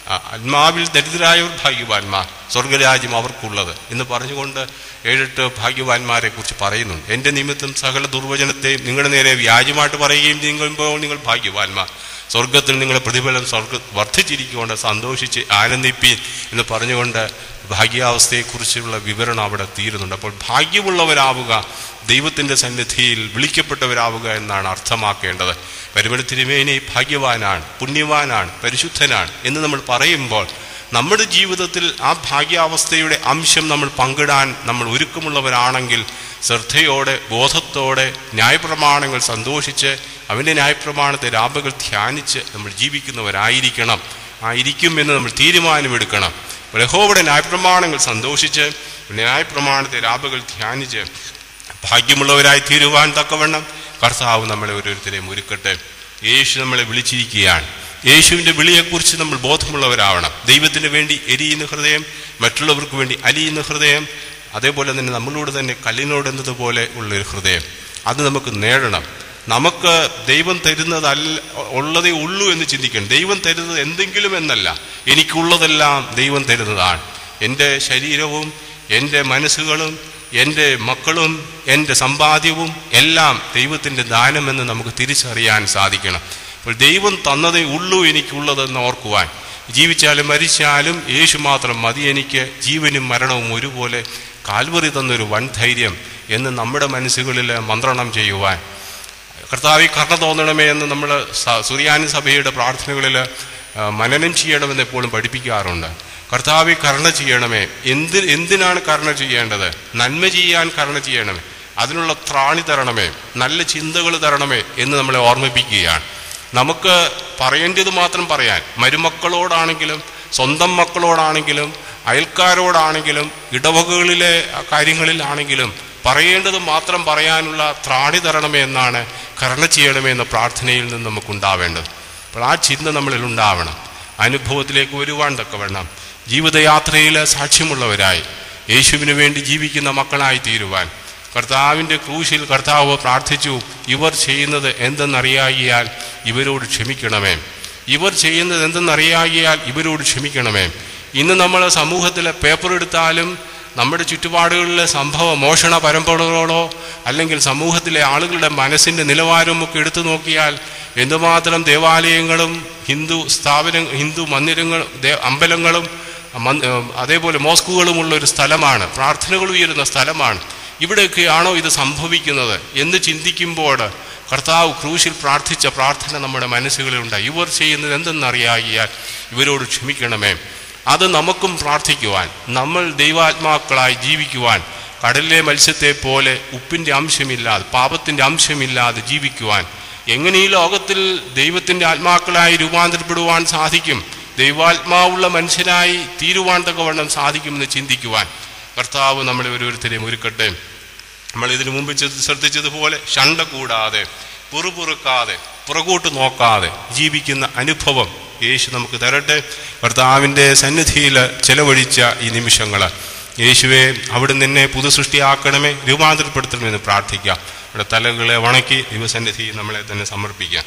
ആ, ആത്മാവിൽ ദരിദ്രരായവർ ഭാഗ്യവാന്മാർ സ്വർഗരാജ്യം അവർക്കുള്ളത് എന്ന് പറഞ്ഞുകൊണ്ട് ഏഴെട്ട് ഭാഗ്യവാന്മാരെ കുറിച്ച് പറയുന്നുണ്ട് എൻ്റെ നിമിത്തം സകല ദുർവചനത്തെയും നിങ്ങളുടെ നേരെ വ്യാജമായിട്ട് പറയുകയും ചെയ്യുമ്പോൾ നിങ്ങൾ ഭാഗ്യവാന്മാർ സ്വർഗത്തിൽ നിങ്ങളുടെ പ്രതിഫലം സ്വർഗ വർദ്ധിച്ചിരിക്കുകൊണ്ട് സന്തോഷിച്ച് ആനന്ദിപ്പീൻ എന്ന് പറഞ്ഞുകൊണ്ട് ഭാഗ്യാവസ്ഥയെക്കുറിച്ചുള്ള വിവരണം അവിടെ തീരുന്നുണ്ട് അപ്പോൾ ഭാഗ്യമുള്ളവരാവുക ദൈവത്തിൻ്റെ സന്നിധിയിൽ വിളിക്കപ്പെട്ടവരാവുക എന്നാണ് അർത്ഥമാക്കേണ്ടത് പരിമള തിരുമേനി ഭാഗ്യവാനാണ് പുണ്യവാനാണ് പരിശുദ്ധനാണ് എന്ന് നമ്മൾ പറയുമ്പോൾ നമ്മുടെ ജീവിതത്തിൽ ആ ഭാഗ്യാവസ്ഥയുടെ അംശം നമ്മൾ പങ്കിടാൻ നമ്മൾ ഒരുക്കമുള്ളവരാണെങ്കിൽ ശ്രദ്ധയോടെ ബോധത്തോടെ ന്യായപ്രമാണങ്ങൾ സന്തോഷിച്ച് അവൻ്റെ ന്യായപ്രമാണത്തെ രാപകൾ ധ്യാനിച്ച് നമ്മൾ ജീവിക്കുന്നവരായിരിക്കണം ആയിരിക്കും എന്ന് നമ്മൾ തീരുമാനമെടുക്കണം യഹോവയുടെ ന്യായപ്രമാണങ്ങൾ സന്തോഷിച്ച് ന്യായപ്രമാണത്തെ രാപകൾ ധ്യാനിച്ച് ഭാഗ്യമുള്ളവരായി തീരുവാൻ തക്കവണ്ണം കർത്താവ് നമ്മളെ ഓരോരുത്തരെയും ഒരുക്കട്ടെ യേശു നമ്മളെ വിളിച്ചിരിക്കുകയാണ് യേശുവിൻ്റെ വിളിയെക്കുറിച്ച് നമ്മൾ ബോധമുള്ളവരാവണം ദൈവത്തിന് വേണ്ടി എരിയുന്ന ഹൃദയം മറ്റുള്ളവർക്ക് വേണ്ടി അലിയുന്ന ഹൃദയം അതേപോലെ തന്നെ നമ്മളോട് തന്നെ കല്ലിനോട് എന്നതുപോലെ ഉള്ളൊരു ഹൃദയം അത് നമുക്ക് നേടണം നമുക്ക് ദൈവം തരുന്നതല്ല ഉള്ളതേ ഉള്ളൂ എന്ന് ചിന്തിക്കണം ദൈവം തരുന്നത് എന്തെങ്കിലും എന്നല്ല എനിക്കുള്ളതെല്ലാം ദൈവം തരുന്നതാണ് എൻ്റെ ശരീരവും എൻ്റെ മനസ്സുകളും എൻ്റെ മക്കളും എൻ്റെ സമ്പാദ്യവും എല്ലാം ദൈവത്തിൻ്റെ ദാനമെന്ന് നമുക്ക് തിരിച്ചറിയാൻ സാധിക്കണം അപ്പോൾ ദൈവം തന്നതേ ഉള്ളൂ എനിക്കുള്ളതെന്ന് ഓർക്കുവാൻ ജീവിച്ചാലും മരിച്ചാലും യേശു മാത്രം മതി എനിക്ക് ജീവനും മരണവും ഒരുപോലെ കാൽവറി തന്നൊരു വൻ ധൈര്യം എന്ന് നമ്മുടെ മനസ്സുകളിൽ മന്ത്രണം ചെയ്യുവാൻ കർത്താവി കർണ തോന്നണമേ എന്ന് നമ്മൾ സുറിയാനി സഭയുടെ പ്രാർത്ഥനകളിൽ ആ, മനനം ചെയ്യണമെന്ന് എപ്പോഴും പഠിപ്പിക്കാറുണ്ട് കർത്താവി കരുണ ചെയ്യണമേ എന്ത് എന്തിനാണ് കരുണ ചെയ്യേണ്ടത് നന്മ ചെയ്യാൻ കരുണ ചെയ്യണമേ അതിനുള്ള ത്രാണി തരണമേ നല്ല ചിന്തകൾ തരണമേ എന്ന് നമ്മളെ ഓർമ്മിപ്പിക്കുകയാണ് നമുക്ക് പറയേണ്ടത് മാത്രം പറയാൻ മരുമക്കളോടാണെങ്കിലും സ്വന്തം മക്കളോടാണെങ്കിലും അയൽക്കാരോടാണെങ്കിലും ഇടവകകളിലെ കാര്യങ്ങളിലാണെങ്കിലും പറയേണ്ടത് മാത്രം പറയാനുള്ള ത്രാണി തരണമേ എന്നാണ് കരുണ ചെയ്യണമേ എന്ന പ്രാർത്ഥനയിൽ നിന്ന് നമുക്കുണ്ടാവേണ്ടത് അപ്പോൾ ആ ചിന്ത നമ്മളിൽ ഉണ്ടാവണം അനുഭവത്തിലേക്ക് വരുവാൻ തക്കവണ്ണം ജീവിതയാത്രയിൽ സാക്ഷ്യമുള്ളവരായി യേശുവിന് വേണ്ടി ജീവിക്കുന്ന മക്കളായി തീരുവാൻ കർത്താവിൻ്റെ ക്രൂശിൽ കർത്താവ് പ്രാർത്ഥിച്ചു ഇവർ ചെയ്യുന്നത് എന്തെന്നറിയാകിയാൽ ഇവരോട് ക്ഷമിക്കണമേ ഇവർ ചെയ്യുന്നത് എന്തെന്നറിയാകിയാൽ ഇവരോട് ക്ഷമിക്കണമേ ഇന്ന് നമ്മൾ സമൂഹത്തിലെ പേപ്പർ എടുത്താലും നമ്മുടെ ചുറ്റുപാടുകളിലെ സംഭവ മോഷണ പരമ്പരകളോ അല്ലെങ്കിൽ സമൂഹത്തിലെ ആളുകളുടെ മനസ്സിൻ്റെ നിലവാരമൊക്കെ എടുത്തു നോക്കിയാൽ എന്തുമാത്രം ദേവാലയങ്ങളും ഹിന്ദു സ്ഥാപന ഹിന്ദു മന്ദിരങ്ങൾ ദേ- അമ്പലങ്ങളും മന്- ഏഹ് അതേപോലെ മോസ്കുകളുമുള്ള ഒരു സ്ഥലമാണ് പ്രാർത്ഥനകൾ ഉയരുന്ന സ്ഥലമാണ് ഇവിടെയൊക്കെയാണോ ഇത് സംഭവിക്കുന്നത് എന്ന് ചിന്തിക്കുമ്പോൾ കർത്താവ് ക്രൂശിൽ പ്രാർത്ഥിച്ച പ്രാർത്ഥന നമ്മുടെ മനസ്സുകളിലുണ്ട് ഇവർ ചെയ്യുന്നത് എന്തെന്നറിയാകിയാൽ ഇവരോട് ക്ഷമിക്കണമേ അത് നമുക്കും പ്രാർത്ഥിക്കുവാൻ നമ്മൾ ദൈവാത്മാക്കളായി ജീവിക്കുവാൻ കടലിലെ മത്സ്യത്തെ പോലെ ഉപ്പിൻ്റെ അംശമില്ലാതെ പാപത്തിൻ്റെ അംശമില്ലാതെ ജീവിക്കുവാൻ എങ്ങനെ ഈ ലോകത്തിൽ ദൈവത്തിൻ്റെ ആത്മാക്കളായി രൂപാന്തരപ്പെടുവാൻ സാധിക്കും ദൈവാത്മാവുള്ള മനുഷ്യനായി തീരുവാൻ തക്കവണ്ണം സാധിക്കുമെന്ന് ചിന്തിക്കുവാൻ കർത്താവ് നമ്മളെ ഓരോരുത്തരെയും ഒരുക്കട്ടെ നമ്മൾ ഇതിനു മുമ്പ് ചെ- ശ്രദ്ധിച്ചതുപോലെ ഷണ്ട കൂടാതെ പുറപുറുക്കാതെ പുറകോട്ട് നോക്കാതെ ജീവിക്കുന്ന അനുഭവം യേശു നമുക്ക് തരട്ടെ കർത്താവിൻ്റെ സന്നിധിയിൽ ചെലവഴിച്ച ഈ നിമിഷങ്ങൾ യേശുവെ അവിടെ നിന്നെ പുതുസൃഷ്ടിയാക്കണമേ രൂപാന്തരപ്പെടുത്തണമെന്ന് പ്രാർത്ഥിക്കാം നമ്മുടെ തലകളെ വണക്കി ദൈവസന്നിധി നമ്മളെ തന്നെ സമർപ്പിക്കാം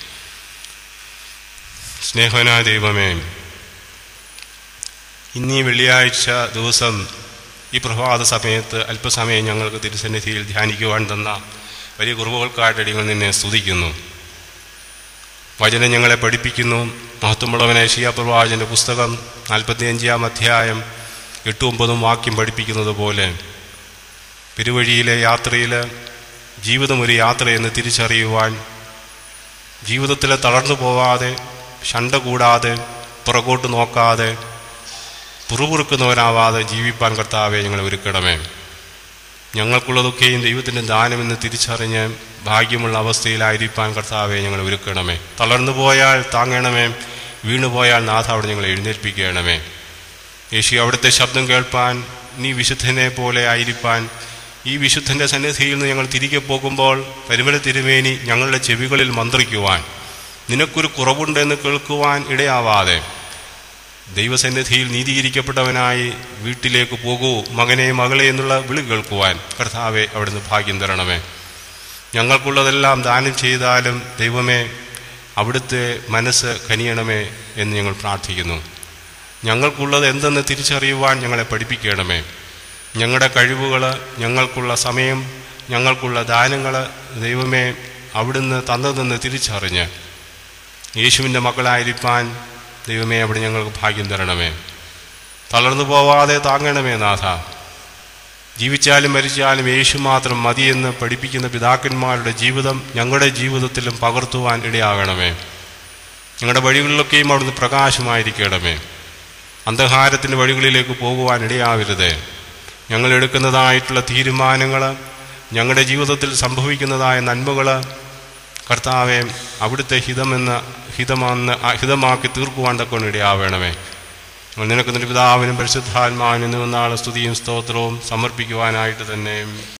സ്നേഹനായ ദൈവമേ ഇന്നീ വെള്ളിയാഴ്ച ദിവസം ഈ പ്രഭാത സമയത്ത് അല്പസമയം ഞങ്ങൾക്ക് തിരുസന്നിധിയിൽ ധ്യാനിക്കുവാൻ തന്ന വലിയ കുറവുകൾക്കായിട്ട് അടികൾ നിന്നെ സ്തുതിക്കുന്നു വചനം ഞങ്ങളെ പഠിപ്പിക്കുന്നു മഹത്വമുള്ളവനെ ഷിയാപ്രവാചൻ്റെ പുസ്തകം നാൽപ്പത്തിയഞ്ചാം അധ്യായം എട്ടും ഒമ്പതും വാക്യം പഠിപ്പിക്കുന്നത് പോലെ പെരുവഴിയിലെ യാത്രയിൽ ജീവിതം ഒരു യാത്രയെന്ന് തിരിച്ചറിയുവാൻ ജീവിതത്തിൽ തളർന്നു പോവാതെ ശണ്ട കൂടാതെ പുറകോട്ട് നോക്കാതെ പുറപുറുക്കുന്നവനാവാതെ ജീവിപ്പാൻ കർത്താവെ ഞങ്ങളെ ഒരുക്കണമേ ഞങ്ങൾക്കുള്ളതൊക്കെയും ദൈവത്തിൻ്റെ ദാനമെന്ന് തിരിച്ചറിഞ്ഞ് ഭാഗ്യമുള്ള അവസ്ഥയിലായിരിക്കാൻ കർത്താവെ ഞങ്ങളെ ഒരുക്കണമേ തളർന്നു പോയാൽ താങ്ങണമേ വീണുപോയാൽ നാഥ അവിടെ ഞങ്ങളെ എഴുന്നേൽപ്പിക്കണമേ യേശു അവിടുത്തെ ശബ്ദം കേൾപ്പാൻ നീ വിശുദ്ധനെ പോലെ ആയിരിക്കാൻ ഈ വിശുദ്ധൻ്റെ സന്നിധിയിൽ നിന്ന് ഞങ്ങൾ തിരികെ പോകുമ്പോൾ പരിമല തിരുമേനി ഞങ്ങളുടെ ചെവികളിൽ മന്ത്രിക്കുവാൻ നിനക്കൊരു കുറവുണ്ടെന്ന് കേൾക്കുവാൻ ഇടയാവാതെ ദൈവസന്നിധിയിൽ നീതീകരിക്കപ്പെട്ടവനായി വീട്ടിലേക്ക് പോകൂ മകനെ മകളെ എന്നുള്ള വിളി കേൾക്കുവാൻ കർത്താവെ അവിടുന്ന് ഭാഗ്യം തരണമേ ഞങ്ങൾക്കുള്ളതെല്ലാം ദാനം ചെയ്താലും ദൈവമേ അവിടുത്തെ മനസ്സ് കനിയണമേ എന്ന് ഞങ്ങൾ പ്രാർത്ഥിക്കുന്നു ഞങ്ങൾക്കുള്ളത് എന്തെന്ന് തിരിച്ചറിയുവാൻ ഞങ്ങളെ പഠിപ്പിക്കണമേ ഞങ്ങളുടെ കഴിവുകൾ ഞങ്ങൾക്കുള്ള സമയം ഞങ്ങൾക്കുള്ള ദാനങ്ങൾ ദൈവമേ അവിടുന്ന് തന്നതെന്ന് തിരിച്ചറിഞ്ഞ് യേശുവിൻ്റെ മക്കളായിരിക്കാൻ ദൈവമേ അവിടെ ഞങ്ങൾക്ക് ഭാഗ്യം തരണമേ തളർന്നു പോവാതെ താങ്ങണമേ നാഥ ജീവിച്ചാലും മരിച്ചാലും യേശു മാത്രം മതിയെന്ന് പഠിപ്പിക്കുന്ന പിതാക്കന്മാരുടെ ജീവിതം ഞങ്ങളുടെ ജീവിതത്തിലും പകർത്തുവാൻ ഇടയാകണമേ ഞങ്ങളുടെ വഴികളിലൊക്കെയും അവിടുന്ന് പ്രകാശമായിരിക്കണമേ അന്ധകാരത്തിൻ്റെ വഴികളിലേക്ക് പോകുവാൻ ഇടയാവരുത് ഞങ്ങൾ എടുക്കുന്നതായിട്ടുള്ള തീരുമാനങ്ങൾ ഞങ്ങളുടെ ജീവിതത്തിൽ സംഭവിക്കുന്നതായ നന്മകൾ കർത്താവെ അവിടുത്തെ ഹിതമെന്ന് ഹിതമാന്ന് ഹിതമാക്കി തീർക്കുവാൻ തക്കൊണ്ട് ഇടയാവണമേ ഞങ്ങൾ നിനക്ക് നിന്റെ പിതാവിനും പരിശുദ്ധാത്മാവിനും നാളെ സ്തുതിയും സ്തോത്രവും സമർപ്പിക്കുവാനായിട്ട് തന്നെ